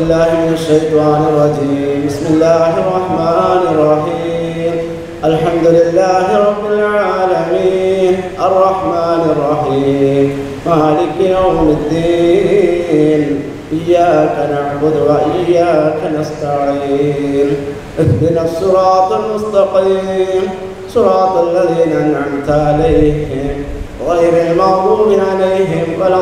بالله من الشيطان الرجيم بسم الله الرحمن الرحيم الحمد لله رب العالمين الرحمن الرحيم مالك يوم الدين إياك نعبد وإياك نستعين اهدنا الصراط المستقيم صراط الذين أنعمت عليهم غير المغضوب عليهم ولا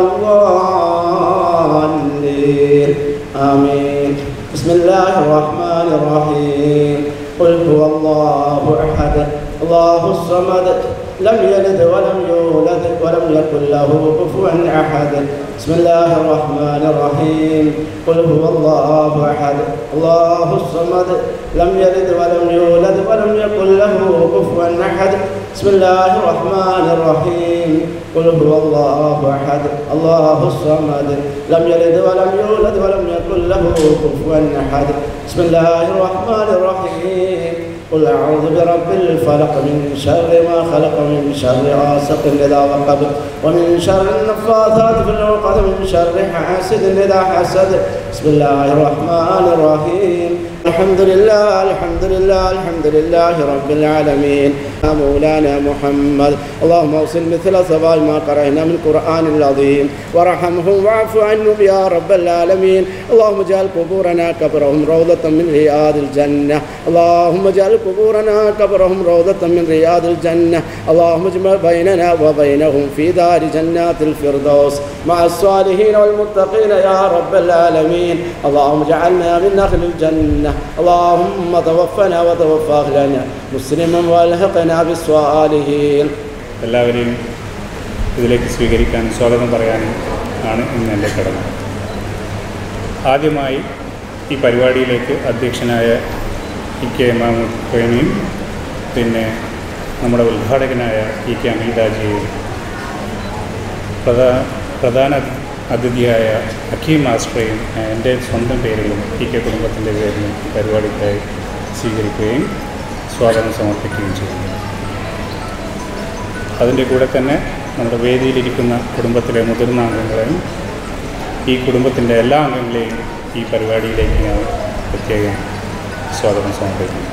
الضالين آمين بسم الله الرحمن الرحيم قل هو الله أحد الله الصمد لم يلد ولم يولد ولم يكن له كفوا أحد بسم الله الرحمن الرحيم قل هو الله أحد الله الصمد لم يلد ولم يولد ولم يكن له كفوا أحد بسم الله الرحمن الرحيم قل هو الله أحد الله الصمد لم يلد ولم يولد ولم يكن له كفوا أحد بسم الله الرحمن الرحيم قل أعوذ برب الفلق من شر ما خلق من شر غاسق إذا وقب ومن شر النفاثات في العقد من شر حاسد إذا حسد بسم الله الرحمن الرحيم الحمد لله الحمد لله الحمد لله رب العالمين يا مولانا محمد اللهم اوصل مثل صباح ما قرأنا من القرآن العظيم وارحمهم واعف عنهم يا رب العالمين اللهم اجعل قبورنا قبرهم روضة من رياض الجنة اللهم اجعل قبورنا قبرهم روضة من رياض الجنة اللهم اجمع بيننا وبينهم في دار جنات الفردوس مع الصالحين والمتقين يا رب العالمين اللهم اجعلنا من أهل الجنة اللهم توفنا وتوفى أهلنا مسلما والحقنا بالصالحين എല്ലാവരെയും ഇതിലേക്ക് സ്വീകരിക്കാനും സ്വാഗതം പറയാനും ആണ് ഇന്ന് എൻ്റെ കടമ ആദ്യമായി ഈ പരിപാടിയിലേക്ക് അധ്യക്ഷനായ ഇ കെ മഹമ്മദ് കൊയനിയും പിന്നെ നമ്മുടെ ഉദ്ഘാടകനായ ഇ കെ അമീതാജിയെയും പ്രധാ പ്രധാന അതിഥിയായ ഹക്കീം മാസ്റ്ററെയും എൻ്റെ സ്വന്തം പേരിലും ഇ കെ കുടുംബത്തിൻ്റെ പേരിലും ഈ പരിപാടിക്കായി സ്വീകരിക്കുകയും സ്വാഗതം സമർപ്പിക്കുകയും ചെയ്യുന്നു അതിൻ്റെ കൂടെ തന്നെ നമ്മുടെ വേദിയിലിരിക്കുന്ന കുടുംബത്തിലെ മുതിർന്ന അംഗങ്ങളെയും ഈ കുടുംബത്തിൻ്റെ എല്ലാ അംഗങ്ങളെയും ഈ പരിപാടിയിലേക്ക് ഞാൻ പ്രത്യേകം സ്വാഗതം സമർപ്പിക്കുന്നു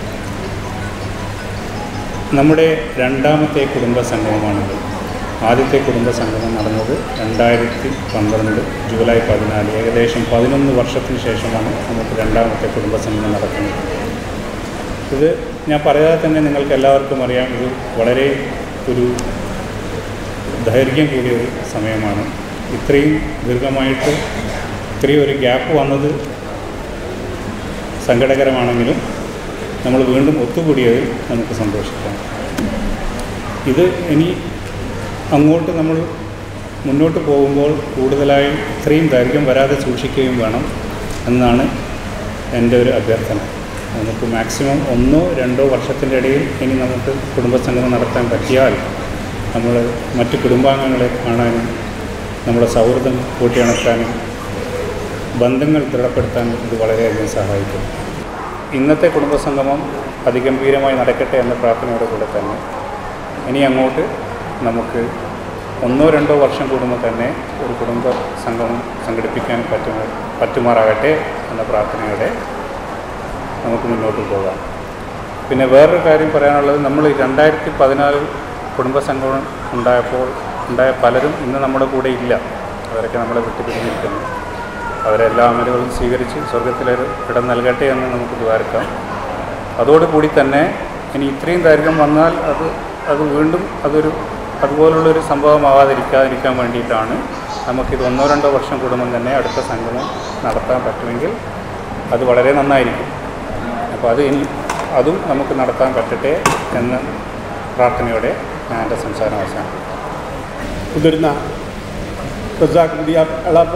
നമ്മുടെ രണ്ടാമത്തെ കുടുംബ സംഗമമാണിത് ആദ്യത്തെ കുടുംബ സംഗമം നടന്നത് രണ്ടായിരത്തി പന്ത്രണ്ട് ജൂലൈ പതിനാല് ഏകദേശം പതിനൊന്ന് വർഷത്തിന് ശേഷമാണ് നമുക്ക് രണ്ടാമത്തെ കുടുംബ സംഗമം നടക്കുന്നത് ഇത് ഞാൻ പറയാതെ തന്നെ നിങ്ങൾക്ക് എല്ലാവർക്കും അറിയാം ഇത് വളരെ ഒരു ദൈർഘ്യം കൂടിയ ഒരു സമയമാണ് ഇത്രയും ദീർഘമായിട്ട് ഇത്രയും ഒരു ഗ്യാപ്പ് വന്നത് സങ്കടകരമാണെങ്കിലും നമ്മൾ വീണ്ടും ഒത്തുകൂടിയതിൽ നമുക്ക് സന്തോഷിക്കാം ഇത് ഇനി അങ്ങോട്ട് നമ്മൾ മുന്നോട്ട് പോകുമ്പോൾ കൂടുതലായും ഇത്രയും ദൈർഘ്യം വരാതെ സൂക്ഷിക്കുകയും വേണം എന്നാണ് എൻ്റെ ഒരു അഭ്യർത്ഥന നമുക്ക് മാക്സിമം ഒന്നോ രണ്ടോ വർഷത്തിൻ്റെ ഇടയിൽ ഇനി നമുക്ക് കുടുംബസംഗമം നടത്താൻ പറ്റിയാൽ നമ്മൾ മറ്റ് കുടുംബാംഗങ്ങളെ കാണാനും നമ്മുടെ സൗഹൃദം കൂട്ടിയണക്കാനും ബന്ധങ്ങൾ ദൃഢപ്പെടുത്താനും ഇത് വളരെയധികം സഹായിക്കും ഇന്നത്തെ കുടുംബസംഗമം അതിഗംഭീരമായി നടക്കട്ടെ എന്ന പ്രാർത്ഥനയോടെ കൂടെ തന്നെ ഇനി അങ്ങോട്ട് നമുക്ക് ഒന്നോ രണ്ടോ വർഷം കൂടുമ്പോൾ തന്നെ ഒരു കുടുംബ സംഗമം സംഘടിപ്പിക്കാൻ പറ്റുമ പറ്റുമാറാകട്ടെ എന്ന പ്രാർത്ഥനയോടെ നമുക്ക് മുന്നോട്ട് പോകാം പിന്നെ വേറൊരു കാര്യം പറയാനുള്ളത് നമ്മൾ രണ്ടായിരത്തി പതിനാലിൽ കുടുംബസംഗമം ഉണ്ടായപ്പോൾ ഉണ്ടായ പലരും ഇന്ന് നമ്മുടെ കൂടെ ഇല്ല അവരൊക്കെ നമ്മളെ വിട്ടുപിരിഞ്ഞിരിക്കുന്നു അവരെല്ലാ അമലുകളും സ്വീകരിച്ച് സ്വർഗത്തിലൊരു ഇടം നൽകട്ടെ എന്ന് നമുക്ക് ദ്വാരക്കാം അതോടുകൂടി തന്നെ ഇനി ഇത്രയും ദൈർഘ്യം വന്നാൽ അത് അത് വീണ്ടും അതൊരു അതുപോലുള്ളൊരു സംഭവമാവാതിരിക്കാതിരിക്കാൻ വേണ്ടിയിട്ടാണ് നമുക്കിത് ഒന്നോ രണ്ടോ വർഷം കൂടുമ്പം തന്നെ അടുത്ത സംഗമം നടത്താൻ പറ്റുമെങ്കിൽ അത് വളരെ നന്നായിരിക്കും അപ്പോൾ അത് ഇനി അതും നമുക്ക് നടത്താൻ പറ്റട്ടെ എന്ന പ്രാർത്ഥനയോടെ ഞാൻ എൻ്റെ സംസാരം അവസാനിക്കും മുതിർന്ന റസാഖ് പുതിയ അളാപ്പ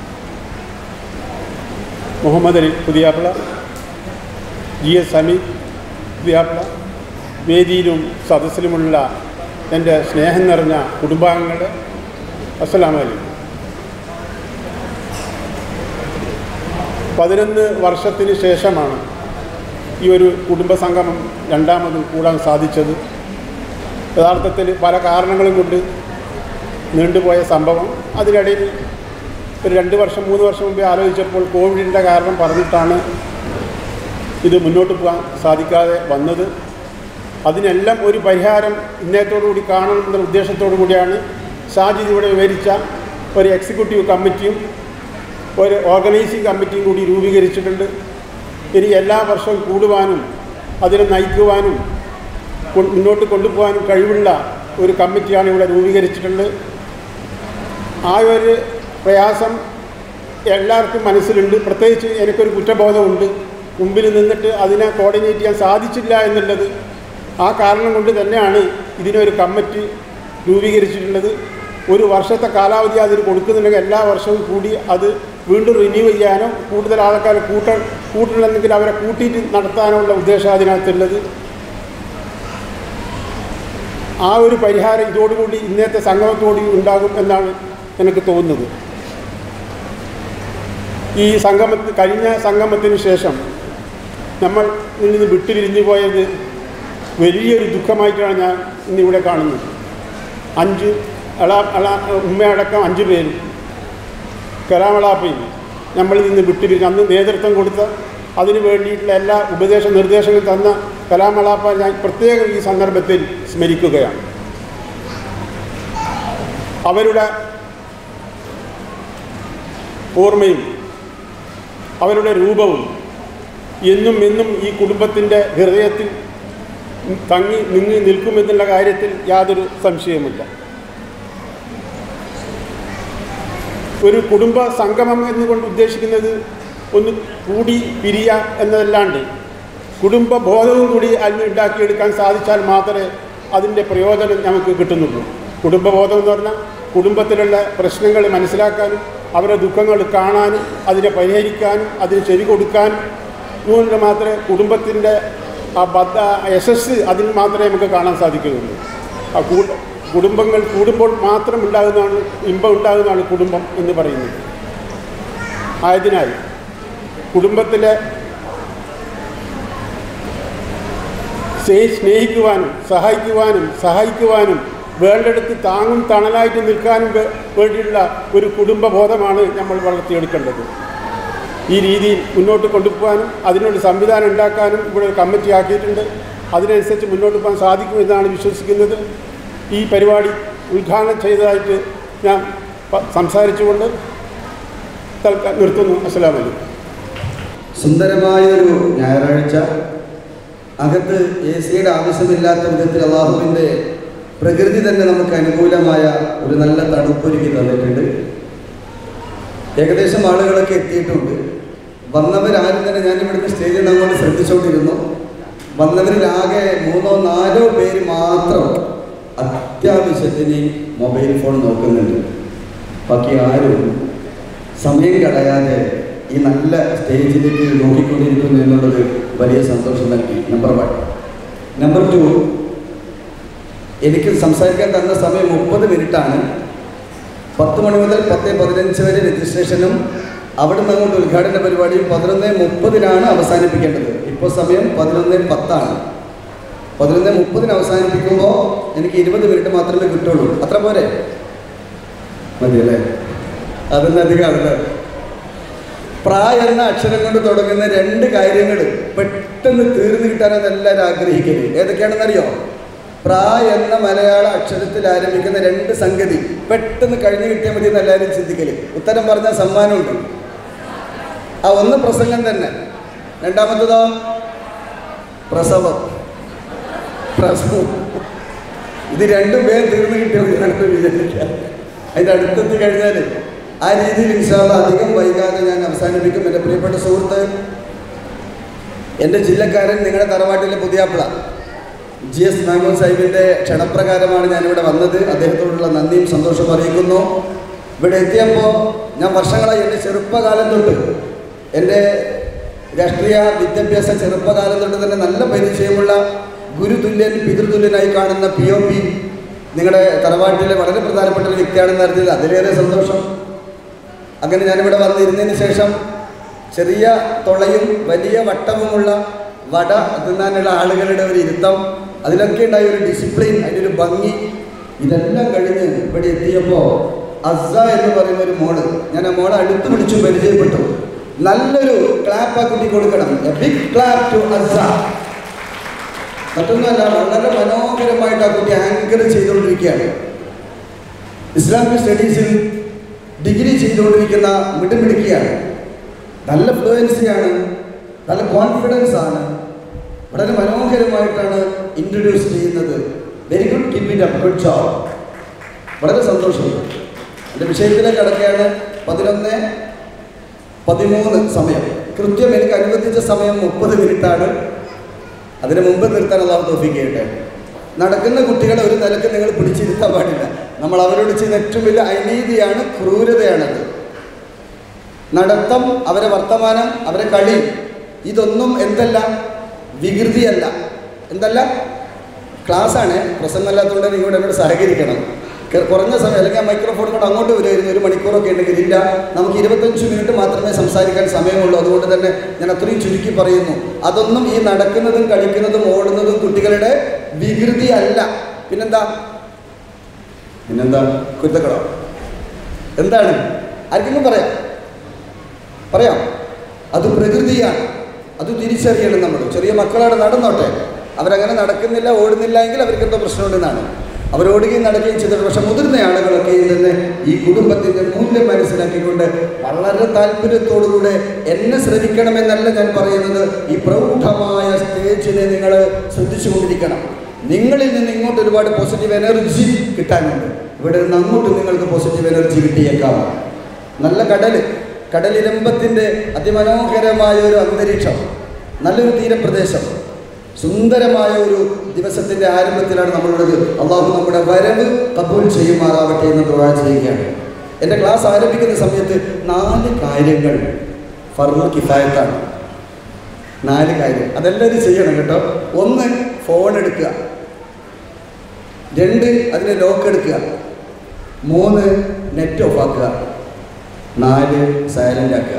മുഹമ്മദ് അലി പുതിയാപ്പിള ജി എസ് ഹമീദ് പുതിയാപ്പിള വേദിയിലും സദസ്സിലുമുള്ള എൻ്റെ സ്നേഹം നിറഞ്ഞ കുടുംബാംഗങ്ങളെ അസ്സലാമലൈക്കും പതിനൊന്ന് വർഷത്തിന് ശേഷമാണ് ഈ ഒരു കുടുംബസംഗമം രണ്ടാമത് കൂടാൻ സാധിച്ചത് യഥാർത്ഥത്തിൽ പല കാരണങ്ങളും കൊണ്ട് നീണ്ടുപോയ സംഭവം അതിനിടയിൽ ഒരു രണ്ട് വർഷം മൂന്ന് വർഷം മുമ്പേ ആലോചിച്ചപ്പോൾ കോവിഡിൻ്റെ കാരണം പറഞ്ഞിട്ടാണ് ഇത് മുന്നോട്ട് പോകാൻ സാധിക്കാതെ വന്നത് അതിനെല്ലാം ഒരു പരിഹാരം ഇന്നത്തോടുകൂടി കാണണം എന്ന ഉദ്ദേശത്തോടു കൂടിയാണ് ഷാജിദ് ഇവിടെ വിവരിച്ച ഒരു എക്സിക്യൂട്ടീവ് കമ്മിറ്റിയും ഒരു ഓർഗനൈസിംഗ് കമ്മിറ്റിയും കൂടി രൂപീകരിച്ചിട്ടുണ്ട് ഇനി എല്ലാ വർഷവും കൂടുവാനും അതിനെ നയിക്കുവാനും കൊ- മുന്നോട്ട് കൊണ്ടുപോകാനും കഴിവുള്ള ഒരു കമ്മിറ്റിയാണ് ഇവിടെ രൂപീകരിച്ചിട്ടുള്ളത് ആ ഒരു പ്രയാസം എല്ലാവർക്കും മനസ്സിലുണ്ട് പ്രത്യേകിച്ച് എനിക്കൊരു കുറ്റബോധമുണ്ട് മുമ്പിൽ നിന്നിട്ട് അതിനെ കോർഡിനേറ്റ് ചെയ്യാൻ സാധിച്ചില്ല എന്നുള്ളത് ആ കാരണം കൊണ്ട് തന്നെയാണ് ഇതിനൊരു കമ്മിറ്റി രൂപീകരിച്ചിട്ടുള്ളത് ഒരു വർഷത്തെ കാലാവധി അതിന് കൊടുക്കുന്നുണ്ടെങ്കിൽ എല്ലാ വർഷവും കൂടി അത് വീണ്ടും റിന്യൂ ചെയ്യാനോ കൂടുതൽ ആൾക്കാരെ കൂട്ട കൂട്ടണമെങ്കിൽ അവരെ കൂട്ടിയിട്ട് നടത്താനോ ഉള്ള ഉദ്ദേശം അതിനകത്തുള്ളത് ആ ഒരു പരിഹാരം ഇതോടുകൂടി ഇന്നത്തെ സംഗമത്തോടുകൂടി ഉണ്ടാകും എന്നാണ് എനിക്ക് തോന്നുന്നത് ഈ സംഗമത്തിൽ കഴിഞ്ഞ സംഗമത്തിന് ശേഷം നമ്മൾ ഇതിൽ നിന്ന് വിട്ടുപിരിഞ്ഞു പോയത് വലിയൊരു ദുഃഖമായിട്ടാണ് ഞാൻ ഇന്നിവിടെ കാണുന്നത് അഞ്ച് അള അള ഉമ്മയടക്കം അഞ്ച് പേര് കലാമളാപ്പയും നമ്മളിൽ നിന്ന് വിട്ടുപിരിഞ്ഞ് അന്ന് നേതൃത്വം കൊടുത്ത അതിന് വേണ്ടിയിട്ടുള്ള എല്ലാ ഉപദേശ നിർദ്ദേശങ്ങളും തന്ന കലാമളാപ്പ ഞാൻ പ്രത്യേകം ഈ സന്ദർഭത്തിൽ സ്മരിക്കുകയാണ് അവരുടെ ഓർമ്മയും അവരുടെ രൂപവും എന്നും എന്നും ഈ കുടുംബത്തിൻ്റെ ഹൃദയത്തിൽ തങ്ങി നിങ്ങി നിൽക്കുമെന്നുള്ള കാര്യത്തിൽ യാതൊരു സംശയവുമില്ല ഒരു കുടുംബ സംഗമം എന്നുകൊണ്ട് ഉദ്ദേശിക്കുന്നത് ഒന്ന് കൂടി പിരിയ എന്നതല്ലാണ്ട് കുടുംബ ബോധവും കൂടി അതിന് ഉണ്ടാക്കിയെടുക്കാൻ സാധിച്ചാൽ മാത്രമേ അതിൻ്റെ പ്രയോജനം നമുക്ക് കിട്ടുന്നുള്ളൂ കുടുംബബോധം എന്ന് പറഞ്ഞാൽ കുടുംബത്തിലുള്ള പ്രശ്നങ്ങൾ മനസ്സിലാക്കാനും അവരുടെ ദുഃഖങ്ങൾ കാണാനും അതിനെ പരിഹരിക്കാനും അതിന് ചെവി കൊടുക്കാനും അതുകൊണ്ട് മാത്രമേ കുടുംബത്തിൻ്റെ ആ ബദ്ധ യശസ് അതിൽ മാത്രമേ നമുക്ക് കാണാൻ സാധിക്കുകയുള്ളൂ ആ കൂ കുടുംബങ്ങൾ കൂടുമ്പോൾ മാത്രം ഉണ്ടാകുന്നതാണ് ഇമ്പം ഉണ്ടാകുന്നതാണ് കുടുംബം എന്ന് പറയുന്നത് ആയതിനാൽ കുടുംബത്തിലെ സ്നേഹി- സ്നേഹിക്കുവാനും സഹായിക്കുവാനും സഹായിക്കുവാനും വേണ്ടെടുത്ത് താങ്ങും തണലായിട്ട് നിൽക്കാനും വേ- വേണ്ടിയുള്ള ഒരു കുടുംബബോധമാണ് നമ്മൾ വളർത്തിയെടുക്കേണ്ടത് ഈ രീതിയിൽ മുന്നോട്ട് കൊണ്ടുപോകാനും അതിനൊരു സംവിധാനം ഉണ്ടാക്കാനും ഇവിടെ ഒരു കമ്മിറ്റി ആക്കിയിട്ടുണ്ട് അതിനനുസരിച്ച് മുന്നോട്ട് പോകാൻ സാധിക്കുമെന്നാണ് വിശ്വസിക്കുന്നത് ഈ പരിപാടി ഉദ്ഘാടനം ചെയ്തതായിട്ട് ഞാൻ പ- സംസാരിച്ചുകൊണ്ട് തൽക്കാലം നിർത്തുന്നു അസ്സലാമു അലൈക്കും സുന്ദരമായൊരു ഞായറാഴ്ച അകത്ത് എ സിയുടെ ആവശ്യമില്ലാത്ത വിധത്തിൽ അള്ളാഹുവിൻ്റെ പ്രകൃതി തന്നെ നമുക്ക് അനുകൂലമായ ഒരു നല്ല തണുപ്പൊരുക്കി തന്നിട്ടുണ്ട് ഏകദേശം ആളുകളൊക്കെ എത്തിയിട്ടുണ്ട് വന്നവരാരും തന്നെ ഞാൻ ഇവിടുന്ന് സ്റ്റേജിൽ നിന്ന് അങ്ങോട്ട് ശ്രദ്ധിച്ചുകൊണ്ടിരുന്നു വന്നവരിലാകെ മൂന്നോ നാലോ പേര് മാത്രം അത്യാവശ്യത്തിന് മൊബൈൽ ഫോൺ നോക്കുന്നുണ്ട് ബാക്കി ആരും സമയം കളയാതെ ഈ നല്ല സ്റ്റേജിലേക്ക് നോക്കിക്കൊണ്ടിരിക്കുന്നു എന്നുള്ളത് വലിയ സന്തോഷം നൽകി നമ്പർ വൺ നമ്പർ ടു എനിക്ക് സംസാരിക്കാൻ തന്ന സമയം മുപ്പത് മിനിറ്റാണ് പത്ത് മണി മുതൽ പത്ത് പതിനഞ്ച് വരെ രജിസ്ട്രേഷനും അവിടെ നിന്ന് അങ്ങോട്ട് ഉദ്ഘാടന പരിപാടിയും പതിനൊന്ന് മുപ്പതിനാണ് അവസാനിപ്പിക്കേണ്ടത് ഇപ്പോൾ സമയം പതിനൊന്ന് പത്താണ് പതിനൊന്ന് മുപ്പതിന് അവസാനിപ്പിക്കുമ്പോൾ എനിക്ക് ഇരുപത് മിനിറ്റ് മാത്രമേ കിട്ടുള്ളൂ അത്ര പോരെ മതിയല്ലേ അതൊന്നും അധികമാണല്ലോ പ്രാ എന്ന അക്ഷരം കൊണ്ട് തുടങ്ങുന്ന രണ്ട് കാര്യങ്ങൾ പെട്ടെന്ന് തീർന്നു കിട്ടാനാണ് എല്ലാവരും ആഗ്രഹിക്കുന്നത് ഏതൊക്കെയാണെന്നറിയോ പ്രാ എന്ന മലയാള അക്ഷരത്തിൽ ആരംഭിക്കുന്ന രണ്ട് സംഗതി പെട്ടെന്ന് കഴിഞ്ഞു കിട്ടിയാൽ മതി എന്ന് എല്ലാവരും ചിന്തിക്കല് ഉത്തരം പറഞ്ഞ സമ്മാനമുണ്ട് ആ ഒന്ന് പ്രസംഗം തന്നെ രണ്ടാമത്തതോ പ്രസവം പ്രസവം ഇത് രണ്ടും പേര് തീർന്നു കിട്ടിയാൽ മതി എന്നാണ് വിചാരിക്കുക അതിൻ്റെ അടുത്തെത്തി കഴിഞ്ഞാൽ ആ രീതിയിൽ ഇൻഷാല്ല അധികം വൈകാതെ ഞാൻ അവസാനിപ്പിക്കും എൻ്റെ പ്രിയപ്പെട്ട സുഹൃത്ത് എൻ്റെ ജില്ലക്കാരൻ നിങ്ങളുടെ തറവാട്ടിലെ പുതിയാപ്പിള ജി എസ് മാമോൻ സാഹിബിൻ്റെ ക്ഷണപ്രകാരമാണ് ഞാനിവിടെ വന്നത് അദ്ദേഹത്തോടുള്ള നന്ദിയും സന്തോഷവും അറിയിക്കുന്നു ഇവിടെ എത്തിയപ്പോൾ ഞാൻ വർഷങ്ങളായി എൻ്റെ ചെറുപ്പകാലം തൊട്ട് എൻ്റെ രാഷ്ട്രീയ വിദ്യാഭ്യാസ ചെറുപ്പകാലം തൊട്ട് തന്നെ നല്ല പരിചയമുള്ള ഗുരുതുല്യൻ പിതൃതുല്യനായി കാണുന്ന പി ഒ പി നിങ്ങളുടെ തറവാട്ടിലെ വളരെ പ്രധാനപ്പെട്ട ഒരു വ്യക്തിയാണെന്ന് അറിഞ്ഞത് അതിലേറെ സന്തോഷം അങ്ങനെ ഞാനിവിടെ വന്നിരുന്നതിന് ശേഷം ചെറിയ തുളയും വലിയ വട്ടവുമുള്ള വട തിന്നാനുള്ള ആളുകളുടെ ഒരു ഇരുത്തം അതിലൊക്കെ ഉണ്ടായ ഒരു ഡിസിപ്ലിൻ അതിൻ്റെ ഒരു ഭംഗി ഇതെല്ലാം കഴിഞ്ഞ് ഇവിടെ എത്തിയപ്പോൾ അസ എന്ന് പറയുന്ന ഒരു മോള് ഞാൻ ആ മോളെ അടുത്ത് വിളിച്ചു പരിചയപ്പെട്ടു നല്ലൊരു ക്ലാപ്പ് ആ കുട്ടി കൊടുക്കണം ബിഗ് ക്ലാപ്പ് ടു അസ മറ്റൊന്നുമല്ല വളരെ മനോഹരമായിട്ട് ആ കുട്ടി ആങ്കർ ചെയ്തുകൊണ്ടിരിക്കുകയാണ് ഇസ്ലാമിക് സ്റ്റഡീസിൽ ഡിഗ്രി ചെയ്തുകൊണ്ടിരിക്കുന്ന മിടുമിടുക്കിയാണ് നല്ല ഫ്ലുവൻസിയാണ് നല്ല കോൺഫിഡൻസ് ആണ് വളരെ മനോഹരമായിട്ടാണ് ഇൻട്രൊഡ്യൂസ് ചെയ്യുന്നത് very good keep it up good job വളരെ സന്തോഷം എൻ്റെ വിഷയത്തിലേക്ക് കടക്കുകയാണ് പതിനൊന്ന് പതിമൂന്ന് സമയം കൃത്യം എനിക്ക് അനുവദിച്ച സമയം മുപ്പത് മിനിറ്റാണ് അതിന് മുമ്പ് നിർത്താൻ അള്ളാഹു തോഫിക്ക് ചെയ്യട്ടെ നടക്കുന്ന കുട്ടികളെ ഒരു നിലക്ക് നിങ്ങൾ പിടിച്ചിരുത്താൻ പാടില്ല നമ്മൾ അവരോട് ചെയ്യുന്ന ഏറ്റവും വലിയ അനീതിയാണ് ക്രൂരതയാണത് നടത്തം അവരെ വർത്തമാനം അവരെ കളി ഇതൊന്നും എന്തല്ല വികൃതിയല്ല എന്തല്ല ക്ലാസ്സാണ് പ്രസംഗമല്ലാത്തതുകൊണ്ട് നിങ്ങളുടെ എന്നോട് സഹകരിക്കണം ക- കുറഞ്ഞ സമയം അല്ലെങ്കിൽ ആ മൈക്രോഫോൺ കൊണ്ട് അങ്ങോട്ട് വരുമായിരുന്നു ഒരു മണിക്കൂറൊക്കെ ഉണ്ടെങ്കിൽ ഇല്ല നമുക്ക് ഇരുപത്തഞ്ച് മിനിറ്റ് മാത്രമേ സംസാരിക്കാൻ സമയമുള്ളൂ അതുകൊണ്ട് തന്നെ ഞാൻ അത്രയും ചുരുക്കി പറയുന്നു അതൊന്നും ഈ നടക്കുന്നതും കളിക്കുന്നതും ഓടുന്നതും കുട്ടികളുടെ വികൃതി അല്ല പിന്നെന്താ പിന്നെന്താ കുരുത്തക്കട എന്താണ് ആർക്കെങ്കിലും പറയാം പറയാം അത് പ്രകൃതിയാണ് അത് തിരിച്ചറിയണം നമ്മൾ ചെറിയ മക്കളവിടെ നടന്നോട്ടെ അവരങ്ങനെ നടക്കുന്നില്ല ഓടുന്നില്ല എങ്കിൽ അവർക്ക് എന്തോ പ്രശ്നമുണ്ടെന്നാണ് അവരോടുകയും നടക്കുകയും ചെയ്തിട്ട് പക്ഷെ മുതിർന്ന ആളുകളൊക്കെ ഇതിൽ നിന്ന് ഈ കുടുംബത്തിൻ്റെ മൂല്യം മനസ്സിലാക്കിക്കൊണ്ട് വളരെ താല്പര്യത്തോടുകൂടെ എന്നെ ശ്രദ്ധിക്കണമെന്നല്ല ഞാൻ പറയുന്നത് ഈ പ്രൗഢമായ സ്റ്റേജിനെ നിങ്ങൾ ശ്രദ്ധിച്ചുകൊണ്ടിരിക്കണം നിങ്ങളിൽ നിന്ന് ഇങ്ങോട്ട് ഒരുപാട് പോസിറ്റീവ് എനർജി കിട്ടാനുണ്ട് ഇവിടെ നിന്ന് അങ്ങോട്ട് നിങ്ങൾക്ക് പോസിറ്റീവ് എനർജി കിട്ടിയേക്കാം നല്ല കടൽ കടലിരമ്പത്തിൻ്റെ അതിമനോഹരമായ ഒരു അന്തരീക്ഷം നല്ലൊരു തീരപ്രദേശം സുന്ദരമായ ഒരു ദിവസത്തിൻ്റെ ആരംഭത്തിലാണ് നമ്മളുള്ളത് അള്ളാഹു നമ്മുടെ വരവ് കബൂൽ ചെയ്യുമാറാവട്ടെ എന്ന് ദുആ ചെയ്യുകയാണ് എൻ്റെ ക്ലാസ് ആരംഭിക്കുന്ന സമയത്ത് നാല് കാര്യങ്ങൾ ഫർമ കിഫായത്താണ് നാല് കാര്യം അതെല്ലാവരും ചെയ്യണം കേട്ടോ ഒന്ന് ഫോൺ എടുക്കുക രണ്ട് അതിന് ലോക്ക് എടുക്കുക മൂന്ന് നെറ്റ് ഓഫ് ആക്കുക നാല് സൈലൻ്റ് ആക്കുക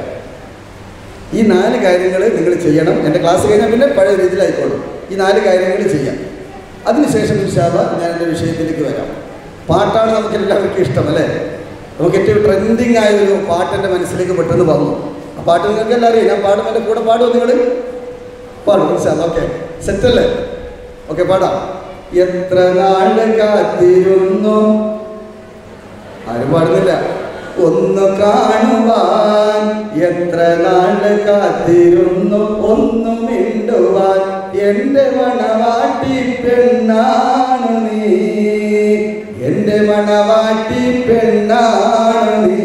ഈ നാല് കാര്യങ്ങൾ നിങ്ങൾ ചെയ്യണം എൻ്റെ ക്ലാസ് കഴിഞ്ഞാൽ പിന്നെ പഴയ രീതിയിലായിക്കോളും ഈ നാല് കാര്യങ്ങൾ ചെയ്യാം അതിനുശേഷം ഇൻഷാല്ല ഞാൻ എൻ്റെ വിഷയത്തിലേക്ക് വരാം പാട്ടാണ് നമുക്ക് എല്ലാവർക്കും ഇഷ്ടം അല്ലേ നമുക്ക് ഏറ്റവും ട്രെൻഡിങ് ആയ ഒരു പാട്ട് എൻ്റെ മനസ്സിലേക്ക് പെട്ടെന്ന് വന്നു ആ പാട്ട് നിങ്ങൾക്ക് എല്ലാം അറിയാം ഞാൻ പാടും എൻ്റെ കൂടെ പാടുമോ നിങ്ങൾ പാടും ഇൻഷാല്ല ഓക്കെ സെറ്റല്ലേ ഓക്കെ പാടാം എത്ര നാള് കാത്തിരുന്നു ആരും പാടുന്നില്ല ഒന്ന് കാണുവാൻ എത്ര നാള് കാത്തിരുന്നു ഒന്ന് മിണ്ടുവാൻ എന്റെ മണവാട്ടി പെണ്ണാണു നീ എന്റെ മണവാട്ടി പെണ്ണാണു നീ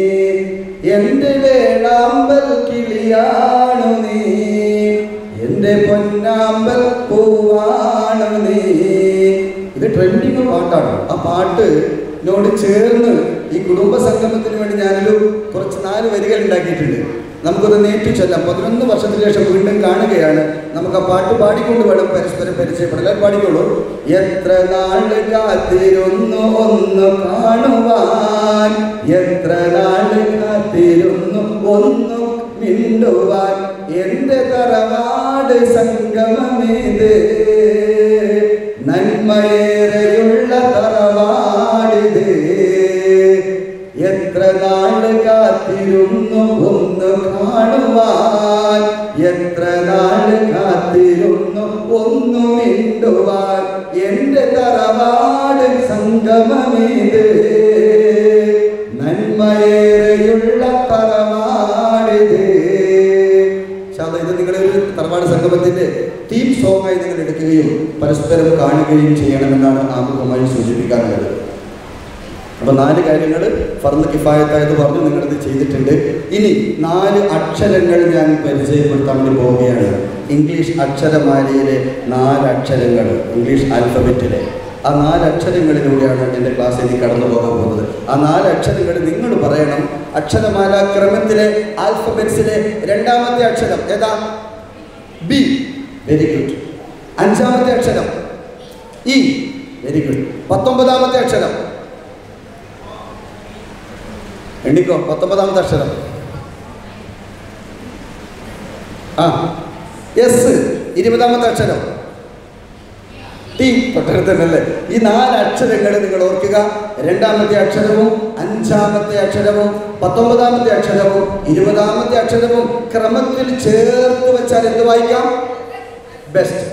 എന്റെ വേളാമ്പൽ കിളിയാണു നീ എന്റെ പൊന്നാമ്പൽ പൂവാണു നീ ഇത് ട്രെൻഡിങ് പാട്ടാണ് ആ പാട്ട് നോട് ചേർന്ന് ഈ കുടുംബ സംഗമത്തിന് വേണ്ടി ഞാനൊരു കുറച്ച് നാല് വരികൾ ഉണ്ടാക്കിയിട്ടുണ്ട് നമുക്കൊന്ന് നേറ്റു ചൊല്ലാം പതിനൊന്ന് വർഷത്തിന് ശേഷം വീണ്ടും കാണുകയാണ് നമുക്ക് ആ പാട്ട് പാടിക്കൊണ്ട് വേണം പരസ്പരം പരിചയപ്പെടാൻ എല്ലാവരും പാടിക്കോളൂ എത്ര നാള് കാത്തിരുന്നു ഒന്ന് കാണുവാൻ എത്ര നാള് കാത്തിരുന്നു ഒന്ന് മിണ്ടുവാൻ എന്റെ തറവാട് സംഗമമേത് നന്മയേറെയുള്ള തറവാടിത് എത്ര നാള് കാത്തിരുന്നു ഒന്ന് കാണുവാൻ എത്ര നാള് കാത്തിരുന്നു ഒന്ന് മിണ്ടുവാൻ എന്റെ തറവാട് സംഗമമേത് നന്മയേറെയുള്ള തറവാടിത് ശാന്ത ഇത് നിങ്ങളുടെ ഒരു തറവാട് സംഗമത്തിന്റെ തീം സോങ് ആയി നിങ്ങൾ എടുക്കുകയും പരസ്പരം കാണുകയും ചെയ്യണമെന്നാണ് ആമുഖമായി സൂചിപ്പിക്കാനുള്ളത് അപ്പൊ നാല് കാര്യങ്ങൾ ഫർന്ന് കിഫായത്തായത് പറഞ്ഞു നിങ്ങളിത് ചെയ്തിട്ടുണ്ട് ഇനി നാല് അക്ഷരങ്ങൾ ഞാൻ പരിചയപ്പെടുത്താൻ വേണ്ടി പോവുകയാണ് ഇംഗ്ലീഷ് അക്ഷരമാലയിലെ നാല് അക്ഷരങ്ങൾ ഇംഗ്ലീഷ് ആൽഫബറ്റിലെ ആ നാല് അക്ഷരങ്ങളിലൂടെയാണ് എൻ്റെ ക്ലാസ് ഇനി കടന്നു പോകാൻ പോകുന്നത് ആ നാല് അക്ഷരങ്ങൾ നിങ്ങൾ പറയണം അക്ഷരമാല ക്രമത്തിലെ ആൽഫബറ്റ്സിലെ രണ്ടാമത്തെ അക്ഷരം ഏതാ ബി വെരി ഗുഡ് അഞ്ചാമത്തെ അക്ഷരം ഇ വെരി ഗുഡ് പത്തൊമ്പതാമത്തെ അക്ഷരം എണ്ണിക്കോ പത്തൊമ്പതാമത്തെ അക്ഷരം ആ എസ് ഇരുപതാമത്തെ അക്ഷരം ടി തൊട്ടടുത്ത് തന്നെയല്ലേ ഈ നാല് അക്ഷരങ്ങൾ നിങ്ങൾ ഓർക്കുക രണ്ടാമത്തെ അക്ഷരവും അഞ്ചാമത്തെ അക്ഷരവും പത്തൊമ്പതാമത്തെ അക്ഷരവും ഇരുപതാമത്തെ അക്ഷരവും ക്രമത്തിൽ ചേർത്ത് വെച്ചാൽ എന്ത് വായിക്കാം ബെസ്റ്റ്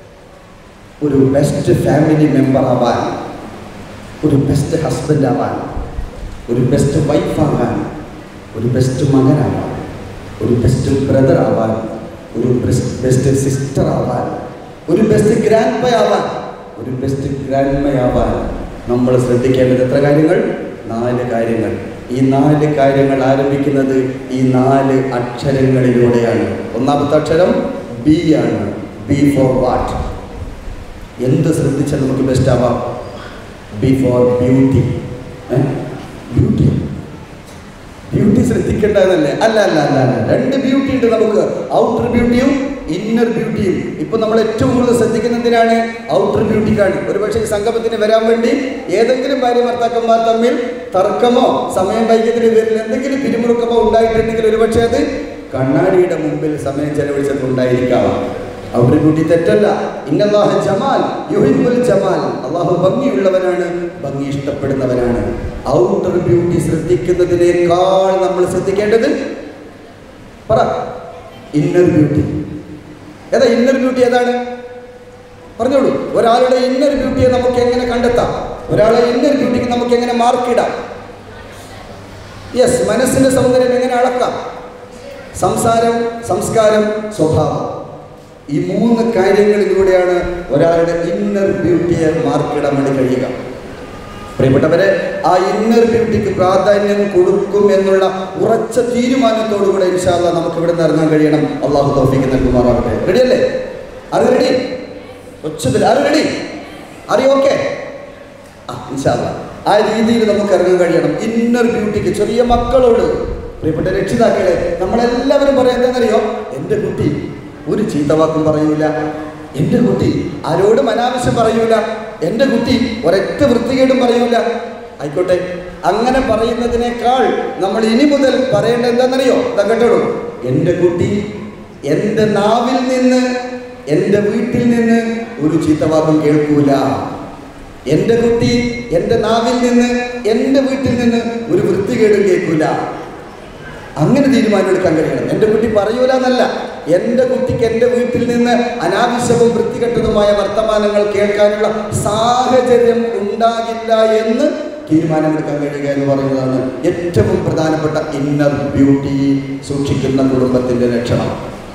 ഒരു ബെസ്റ്റ് ഫാമിലി മെമ്പർ ആവാൻ ഒരു ബെസ്റ്റ് ഹസ്ബൻഡ് ആവാൻ ഒരു ബെസ്റ്റ് വൈഫ് ആവാൻ ഒരു ബെസ്റ്റ് മകനാവാൻ ഒരു ബെസ്റ്റ് ബ്രദർ ആവാൻ ഒരു ബെസ്റ്റ് സിസ്റ്റർ ആവാൻ ഒരു ബെസ്റ്റ് ഗ്രാൻഡ് പൈ ആവാൻ ഒരു ബെസ്റ്റ് ഗ്രാൻഡ് ആവാൻ നമ്മൾ ശ്രദ്ധിക്കേണ്ടത് എത്ര കാര്യങ്ങൾ നാല് കാര്യങ്ങൾ ഈ നാല് കാര്യങ്ങൾ ആരംഭിക്കുന്നത് ഈ നാല് അക്ഷരങ്ങളിലൂടെയാണ് ഒന്നാമത്തെ അക്ഷരം ബി ആണ് ബി ഫോർ വാട്ട് എന്ത് ശ്രദ്ധിച്ചാൽ നമുക്ക് ബെസ്റ്റ് ആവാം B for beauty beauty beauty ശ്രദ്ധിക്കേണ്ടതല്ലേ അല്ല അല്ല അല്ല അല്ല രണ്ട് ബ്യൂട്ടി ഉണ്ട് നമുക്ക് ഔട്ടർ ബ്യൂട്ടിയും ഇന്നർ ബ്യൂട്ടിയും ഇപ്പൊ നമ്മൾ ഏറ്റവും കൂടുതൽ ശ്രദ്ധിക്കുന്നതിനാണ് ഔട്ടർ ബ്യൂട്ടിക്കാണ് ഒരുപക്ഷെ ഈ സംഗമത്തിന് വരാൻ വേണ്ടി ഏതെങ്കിലും ഭാര്യ ഭർത്താക്കന്മാർ തമ്മിൽ തർക്കമോ സമയം വൈകിയതിന് പേരിൽ എന്തെങ്കിലും പിരിമുറുക്കമോ ഉണ്ടായിട്ടുണ്ടെങ്കിൽ ഒരുപക്ഷെ അത് കണ്ണാടിയുടെ മുമ്പിൽ സമയം ചെലവഴിച്ചത് ഉണ്ടായിരിക്കാം ഔട്ടർ ബ്യൂട്ടി തെറ്റല്ല ഇന്നല്ലാഹ ജമാൽ യുഹിബുൽ ജമാൽ അള്ളാഹു ഭംഗിയുള്ളവനാണ് ഭംഗി ഇഷ്ടപ്പെടുന്നവനാണ് ഔട്ടർ ബ്യൂട്ടി ശ്രദ്ധിക്കുന്നതിനേക്കാൾ നമ്മൾ ശ്രദ്ധിക്കേണ്ടത് പറ ഇന്നർ ബ്യൂട്ടി ഏതാ ഇന്നർ ബ്യൂട്ടി ഏതാണ് പറഞ്ഞോളൂ ഒരാളുടെ ഇന്നർ ബ്യൂട്ടിയെ നമുക്ക് എങ്ങനെ കണ്ടെത്താം ഒരാളെ ഇന്നർ ബ്യൂട്ടിക്ക് നമുക്ക് എങ്ങനെ മാർക്കിടാം യെസ് മനസ്സിന്റെ സൗന്ദര്യം എങ്ങനെ അളക്കാം സംസാരം സംസ്കാരം സ്വഭാവം ഈ മൂന്ന് കാര്യങ്ങളിലൂടെയാണ് ഒരാളുടെ ഇന്നർ ബ്യൂട്ടിയെ മാർക്കിടാൻ വേണ്ടി കഴിയുക പ്രിയപ്പെട്ടവരെ ആ ഇന്നർ ബ്യൂട്ടിക്ക് പ്രാധാന്യം കൊടുക്കും എന്നുള്ള ഉറച്ച തീരുമാനത്തോടുകൂടെ ഇൻഷാല്ല നമുക്ക് ഇവിടെ നിന്ന് ഇറങ്ങാൻ കഴിയണം അള്ളാഹു തോഫിക്ക് നൽകുമാറാവട്ടെ റെഡി അല്ലേ അത് റെഡി ഒച്ചത്തിൽ അത് റെഡി അറിയോ ഓക്കെ ആ ഇൻഷാല്ല ആ രീതിയിൽ നമുക്ക് ഇറങ്ങാൻ കഴിയണം ഇന്നർ ബ്യൂട്ടിക്ക് ചെറിയ മക്കളോട് പ്രിയപ്പെട്ട രക്ഷിതാക്കളെ നമ്മളെല്ലാവരും പറയാം എന്താണെന്നറിയോ എൻ്റെ കുട്ടി ഒരു ചീത്തവാക്കും പറയൂല എൻ്റെ കുട്ടി ആരോടും അനാവശ്യം പറയൂല എൻ്റെ കുട്ടി ഒരൊറ്റ വൃത്തികേടും പറയൂല ആയിക്കോട്ടെ അങ്ങനെ പറയുന്നതിനേക്കാൾ നമ്മൾ ഇനി മുതൽ പറയേണ്ടത് എന്താണെന്നറിയോ ഇതാ കേട്ടോളൂ എൻ്റെ കുട്ടി എൻ്റെ നാവിൽ നിന്ന് എൻ്റെ വീട്ടിൽ നിന്ന് ഒരു ചീത്തവാക്കും കേൾക്കൂല എൻ്റെ കുട്ടി എൻ്റെ നാവിൽ നിന്ന് എൻ്റെ വീട്ടിൽ നിന്ന് ഒരു വൃത്തികേടും കേൾക്കൂല അങ്ങനെ തീരുമാനം എടുക്കാൻ കഴിയണം എൻ്റെ കുട്ടി പറയൂല എന്നല്ല എൻ്റെ കുട്ടിക്ക് എൻ്റെ വീട്ടിൽ നിന്ന് അനാവശ്യവും വൃത്തികെട്ടതുമായ വർത്തമാനങ്ങൾ കേൾക്കാനുള്ള സാഹചര്യം ഉണ്ടാകില്ല എന്ന് തീരുമാനമെടുക്കാൻ കഴിയുക എന്ന് പറയുന്നതാണ് ഏറ്റവും പ്രധാനപ്പെട്ട ഇന്നർ ബ്യൂട്ടി സൂക്ഷിക്കുന്ന കുടുംബത്തിൻ്റെ ലക്ഷണം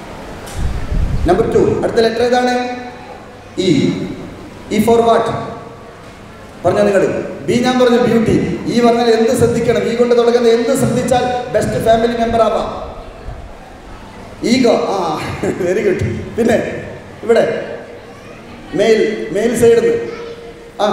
നമ്പർ ടു അടുത്ത ലെറ്റർ ഏതാണ് ഇ ഇ ഫോർ വാട്ട് പറഞ്ഞോ നിങ്ങൾ ബി ഞാൻ പറഞ്ഞു ബ്യൂട്ടി ഈ പറഞ്ഞാൽ എന്ത് ശ്രദ്ധിക്കണം ഈ കൊണ്ട് തുടങ്ങുന്ന എന്ത് ശ്രദ്ധിച്ചാൽ ബെസ്റ്റ് ഫാമിലി മെമ്പർ ആവാം ഈഗോ ആ വെരി ഗുഡ് പിന്നെ ഇവിടെ മെയിൽ മെയിൽ സൈഡിൽ നിന്ന് ആ